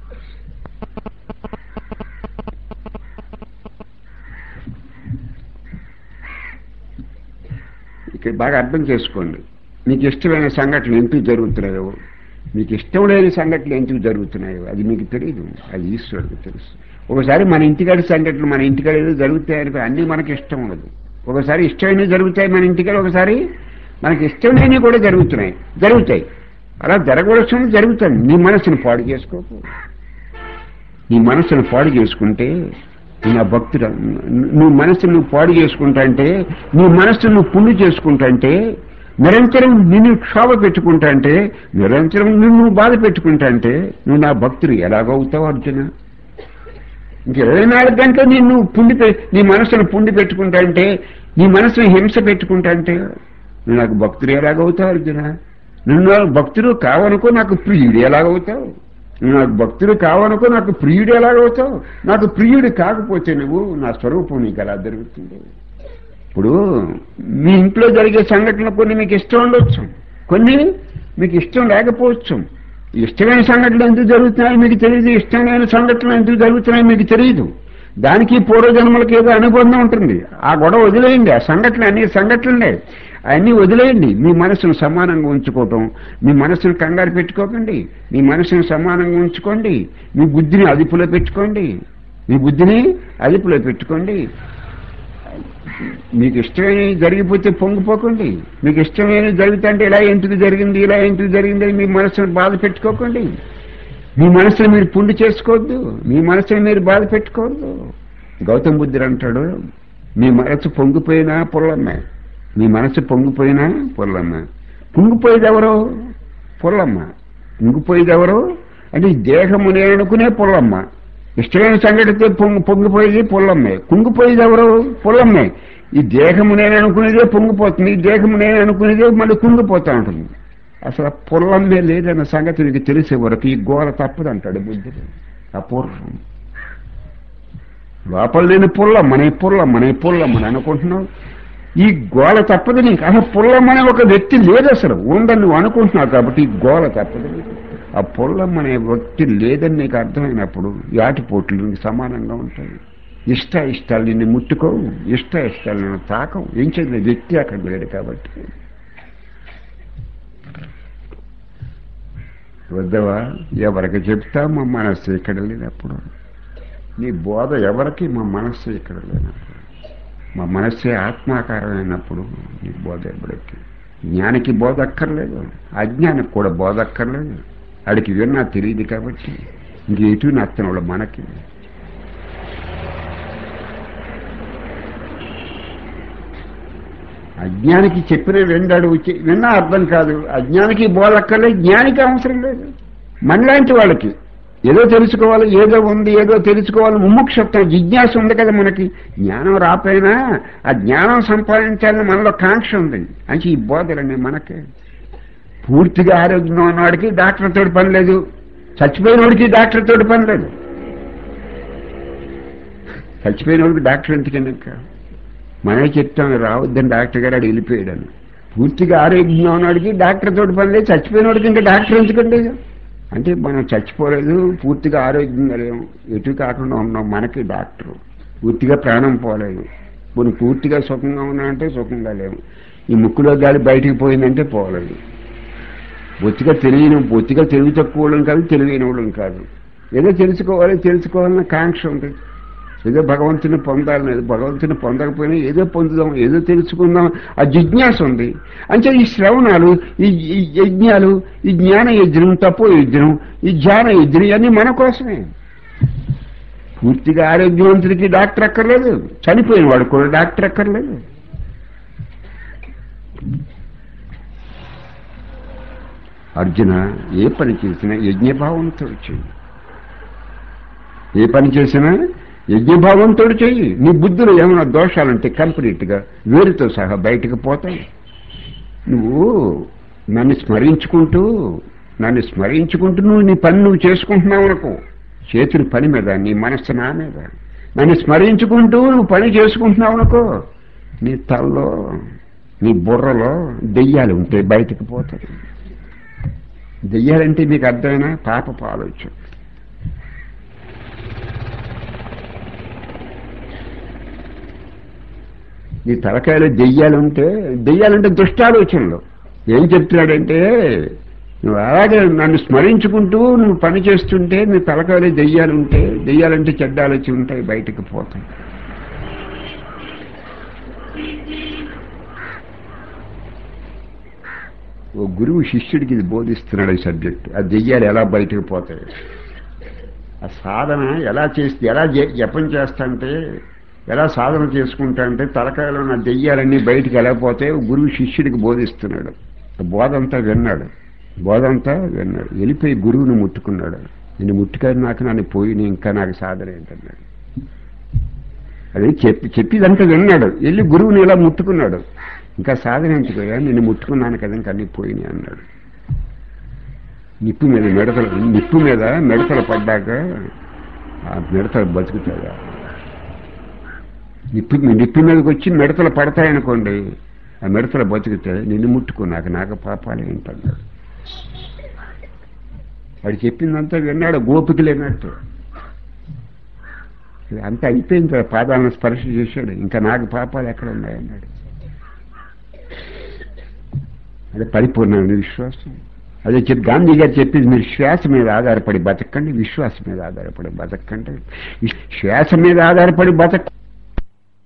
Speaker 1: ఇక్కడ బాగా అర్థం చేసుకోండి మీకు ఇష్టమైన సంఘటనలు ఎందుకు జరుగుతున్నాయో మీకు ఇష్టం లేని సంఘటనలు ఎందుకు జరుగుతున్నాయో అది మీకు తెలియదు అది ఈశ్వరుడికి తెలుసు ఒకసారి మన ఇంటికాడి సంఘటనలు మన ఇంటికాడ ఏదో జరుగుతాయని అన్నీ మనకి ఇష్టం ఉండదు ఒకసారి ఇష్టమైనవి జరుగుతాయి మన ఇంటికాడ ఒకసారి మనకి ఇష్టం లేనివి కూడా జరుగుతున్నాయి జరుగుతాయి అలా జరగవలసిన జరుగుతాయి నీ మనసును పాడు చేసుకోకు నీ మనసును పాడు చేసుకుంటే నా భక్తుడు నీ మనసును నువ్వు పాడు చేసుకుంటా అంటే నీ మనసును నువ్వు పుణ్య చేసుకుంటా అంటే నిరంతరం నిన్ను క్షోభ పెట్టుకుంటా అంటే నిరంతరం నిన్ను బాధ పెట్టుకుంటా అంటే నువ్వు నా భక్తుడు ఎలాగవుతావు అర్జున ఇంక ఇరవై నాలుగు గంటలు నిన్ను పుండి పె- నీ మనసును పుండి పెట్టుకుంటా అంటే నీ మనసును హింస పెట్టుకుంటా అంటే నువ్వు నాకు భక్తుడు ఎలాగవుతావు అర్జున నువ్వు నాకు భక్తుడు కావనుకో నాకు ప్రియుడు ఎలాగవుతావు నువ్వు నాకు భక్తుడు కావనుకో నాకు ప్రియుడు ఎలాగవుతావు నాకు ప్రియుడు కాకపోతే నువ్వు నా స్వరూపం నీకు ఎలా జరుగుతుంది ఇప్పుడు మీ ఇంట్లో జరిగే సంఘటనలు కొన్ని మీకు ఇష్టం ఉండొచ్చు కొన్ని మీకు ఇష్టం లేకపోవచ్చు ఇష్టమైన సంఘటనలు ఎందుకు జరుగుతున్నాయి మీకు తెలియదు ఇష్టం లేని సంఘటనలు ఎందుకు జరుగుతున్నాయి మీకు తెలియదు దానికి పూర్వజన్మలకి ఏదో అనుబంధం ఉంటుంది ఆ గొడవ వదిలేయండి ఆ సంఘటన అన్ని సంఘటనలే అవన్నీ వదిలేయండి మీ మనసును సమానంగా ఉంచుకోవటం మీ మనసును కంగారు పెట్టుకోకండి మీ మనసును సమానంగా ఉంచుకోండి మీ బుద్ధిని అదుపులో పెట్టుకోండి మీ బుద్ధిని అదుపులో పెట్టుకోండి మీకు ఇష్టమైన జరిగిపోతే పొంగిపోకండి మీకు ఇష్టమైన జరుగుతుంటే ఇలా ఎందుకు జరిగింది ఇలా ఎందుకు జరిగింది అని మీ మనసును బాధ పెట్టుకోకండి మీ మనసుని మీరు పుండి చేసుకోవద్దు మీ మనసుని మీరు బాధ పెట్టుకోవద్దు గౌతమ బుద్ధుడు అంటాడు మీ మనసు పొంగిపోయినా పొల్లమ్మ మీ మనసు పొంగిపోయినా పొల్లమ్మ పొంగిపోయేది ఎవరు పొల్లమ్మ పొంగిపోయేది ఎవరు అంటే ఈ దేహము నేను అనుకునే పొల్లమ్మ ఇష్టమైన సంఘటనతో పొంగి పొంగిపోయేది పొల్లమ్మే కుంగిపోయేది ఎవరు పొల్లమ్మే ఈ దేహము నేను అనుకునేదే పొంగిపోతుంది ఈ దేహము నేను అనుకునేదే మళ్ళీ కుంగిపోతా ఉంటుంది అసలు ఆ పొల్లమ్మే లేదన్న సంగతి నీకు తెలిసే వరకు ఈ గోల తప్పదంటాడు బుద్ధుడు అపూర్వం లోపల లేని పుల్లమ్మనే పుల్లమ్మనే పుల్లమ్మని అనుకుంటున్నావు ఈ గోల తప్పదు నీకు అసలు పుల్లమ్మనే ఒక వ్యక్తి లేదు అసలు ఉందని నువ్వు అనుకుంటున్నావు కాబట్టి ఈ గోల తప్పదు నీకు ఆ పుల్లమ్మనే వ్యక్తి లేదని నీకు అర్థమైనప్పుడు ఈ ఆటిపోట్లు నీకు సమానంగా ఉంటాయి ఇష్ట ఇష్టాలు నిన్ను ముట్టుకోవు ఇష్ట ఇష్టాలు నిన్ను తాకవు ఏం చేయలేదు వ్యక్తి అక్కడ లేడు కాబట్టి వద్దవా ఎవరికి చెప్తా మా మనస్సు ఇక్కడ లేనప్పుడు నీ బోధ ఎవరికి మా మనస్సు ఇక్కడ లేనప్పుడు మా మనస్సే ఆత్మాకారమైనప్పుడు నీ బోధ ఎవరికి జ్ఞానికి బోధ అక్కర్లేదు అజ్ఞానికి కూడా బోధ అక్కర్లేదు ఆడికి విన్నా తెలియదు కాబట్టి ఇంక ఎటు నత్తనోళ్ళు మనకి అజ్ఞానికి చెప్పిన రెండాడు వచ్చి విన్నా అర్థం కాదు అజ్ఞానికి బోధ అక్కర్లేదు జ్ఞానికి అవసరం లేదు మనలాంటి వాళ్ళకి ఏదో తెలుసుకోవాలి ఏదో ఉంది ఏదో తెలుసుకోవాలి ముముక్షత్వం జిజ్ఞాస ఉంది కదా మనకి జ్ఞానం రాపోయినా ఆ జ్ఞానం సంపాదించాలని మనలో కాంక్ష ఉంది అంటే ఈ బోధలన్నీ మనకే పూర్తిగా ఆరోగ్యంగా ఉన్నవాడికి డాక్టర్ తోటి పని లేదు చచ్చిపోయినోడికి డాక్టర్ తోటి పని లేదు చచ్చిపోయినోడికి డాక్టర్ ఎందుకన్నాక మనమే చెప్తాం రావద్దని డాక్టర్ గారు అడిగి వెళ్ళిపోయాడని పూర్తిగా ఆరోగ్యంగా ఉన్నవాడికి డాక్టర్ తోటి పని లేదు చచ్చిపోయినోడికి ఇంకా డాక్టర్ ఎందుకండి అంటే మనం చచ్చిపోలేదు పూర్తిగా ఆరోగ్యంగా లేము ఎటు కాకుండా ఉన్నాం మనకి డాక్టర్ పూర్తిగా ప్రాణం పోలేదు పోనీ పూర్తిగా సుఖంగా ఉన్నామంటే సుఖంగా లేము ఈ ముక్కులో గాలి బయటికి పోయిందంటే పోలేదు బొత్తిగా తెలియని బొత్తిగా తెలివి తక్కువ వాళ్ళం కాదు తెలివైన వాళ్ళం కాదు ఏదో తెలుసుకోవాలి తెలుసుకోవాలన్న కాంక్ష ఉంది ఏదో భగవంతుని పొందాలని ఏదో భగవంతుని పొందకపోయినా ఏదో పొందుదాం ఏదో తెలుసుకుందాం ఆ జిజ్ఞాస ఉంది అంటే ఈ శ్రవణాలు ఈ ఈ యజ్ఞాలు ఈ జ్ఞాన యజ్ఞం తపో యజ్ఞం ఈ ధ్యాన యజ్ఞం ఇవన్నీ మన కోసమే పూర్తిగా ఆరోగ్యవంతుడికి డాక్టర్ అక్కర్లేదు చనిపోయిన వాడు కూడా డాక్టర్ అక్కర్లేదు అర్జున ఏ పని చేసినా యజ్ఞభావంతో చెయ్యి ఏ పని చేసినా యజ్ఞభావంతో చెయ్యి నీ బుద్ధిలో ఏమైనా దోషాలుంటే కంప్లీట్గా వేరుతో సహా బయటకు పోతాయి నువ్వు నన్ను స్మరించుకుంటూ నన్ను స్మరించుకుంటూ నువ్వు నీ పని నువ్వు చేసుకుంటున్నావు అనుకో చేతుల పని మీద నీ మనస్సు నా మీద నన్ను స్మరించుకుంటూ నువ్వు పని చేసుకుంటున్నావు అనుకో నీ తలలో నీ బుర్రలో దెయ్యాలు ఉంటే బయటకు పోతాయి దెయ్యాలంటే మీకు అర్థమైనా పాపపు ఆలోచన నీ తలకాయలో దెయ్యాలుంటే దెయ్యాలంటే దుష్టాలోచనలు ఏం చెప్తున్నాడంటే నువ్వు అలాగే నన్ను స్మరించుకుంటూ నువ్వు పని చేస్తుంటే నీ తలకాయలో దెయ్యాలుంటే దెయ్యాలంటే చెడ్డ ఆలోచన ఉంటాయి బయటకు పోతాయి ఓ గురువు శిష్యుడికి ఇది బోధిస్తున్నాడు ఈ సబ్జెక్ట్ ఆ దెయ్యాలు ఎలా బయటకు పోతాయి ఆ సాధన ఎలా చేస్తే ఎలా జే- జపం చేస్తాంటే ఎలా సాధన చేసుకుంటా అంటే తలకాయలో ఉన్న దెయ్యాలన్నీ బయటికి ఎలా పోతే గురువు శిష్యుడికి బోధిస్తున్నాడు ఆ బోధంతా విన్నాడు బోధంతా విన్నాడు వెళ్ళిపోయి గురువుని ముట్టుకున్నాడు నేను ముట్టుకాడు నాకు నన్ను పోయి నీ ఇంకా నాకు సాధన ఏంటన్నాడు అది చెప్పి చెప్పిదంతా విన్నాడు వెళ్ళి గురువుని ఇలా ముట్టుకున్నాడు ఇంకా సాధన ఎందుకోయా నిన్ను ముట్టుకున్నాను కదా ఇంకా అన్ని పోయినాయి అన్నాడు నిప్పు మీద మిడతలు నిప్పు మీద మిడతలు పడ్డాక ఆ మిడతలు బతుకుతాయా నిప్పు నిప్పు మీదకి వచ్చి మిడతలు పడతాయనుకోండి ఆ మిడతలు బతుకుతాయి నిన్ను ముట్టుకున్నాక నాకు పాపాలు ఏంటన్నాడు వాడు చెప్పిందంతా విన్నాడు గోపిక లేనట్టు అంతా అయిపోయింది కదా పాదాలను స్పర్శ చేశాడు ఇంకా నాకు పాపాలు ఎక్కడ ఉన్నాయన్నాడు అదే పరిపూర్ణమైన విశ్వాసం అదే చెప్పి గాంధీ గారు చెప్పింది మీరు శ్వాస మీద ఆధారపడి బతకండి విశ్వాసం మీద ఆధారపడి బతకండి శ్వాస మీద ఆధారపడి బతక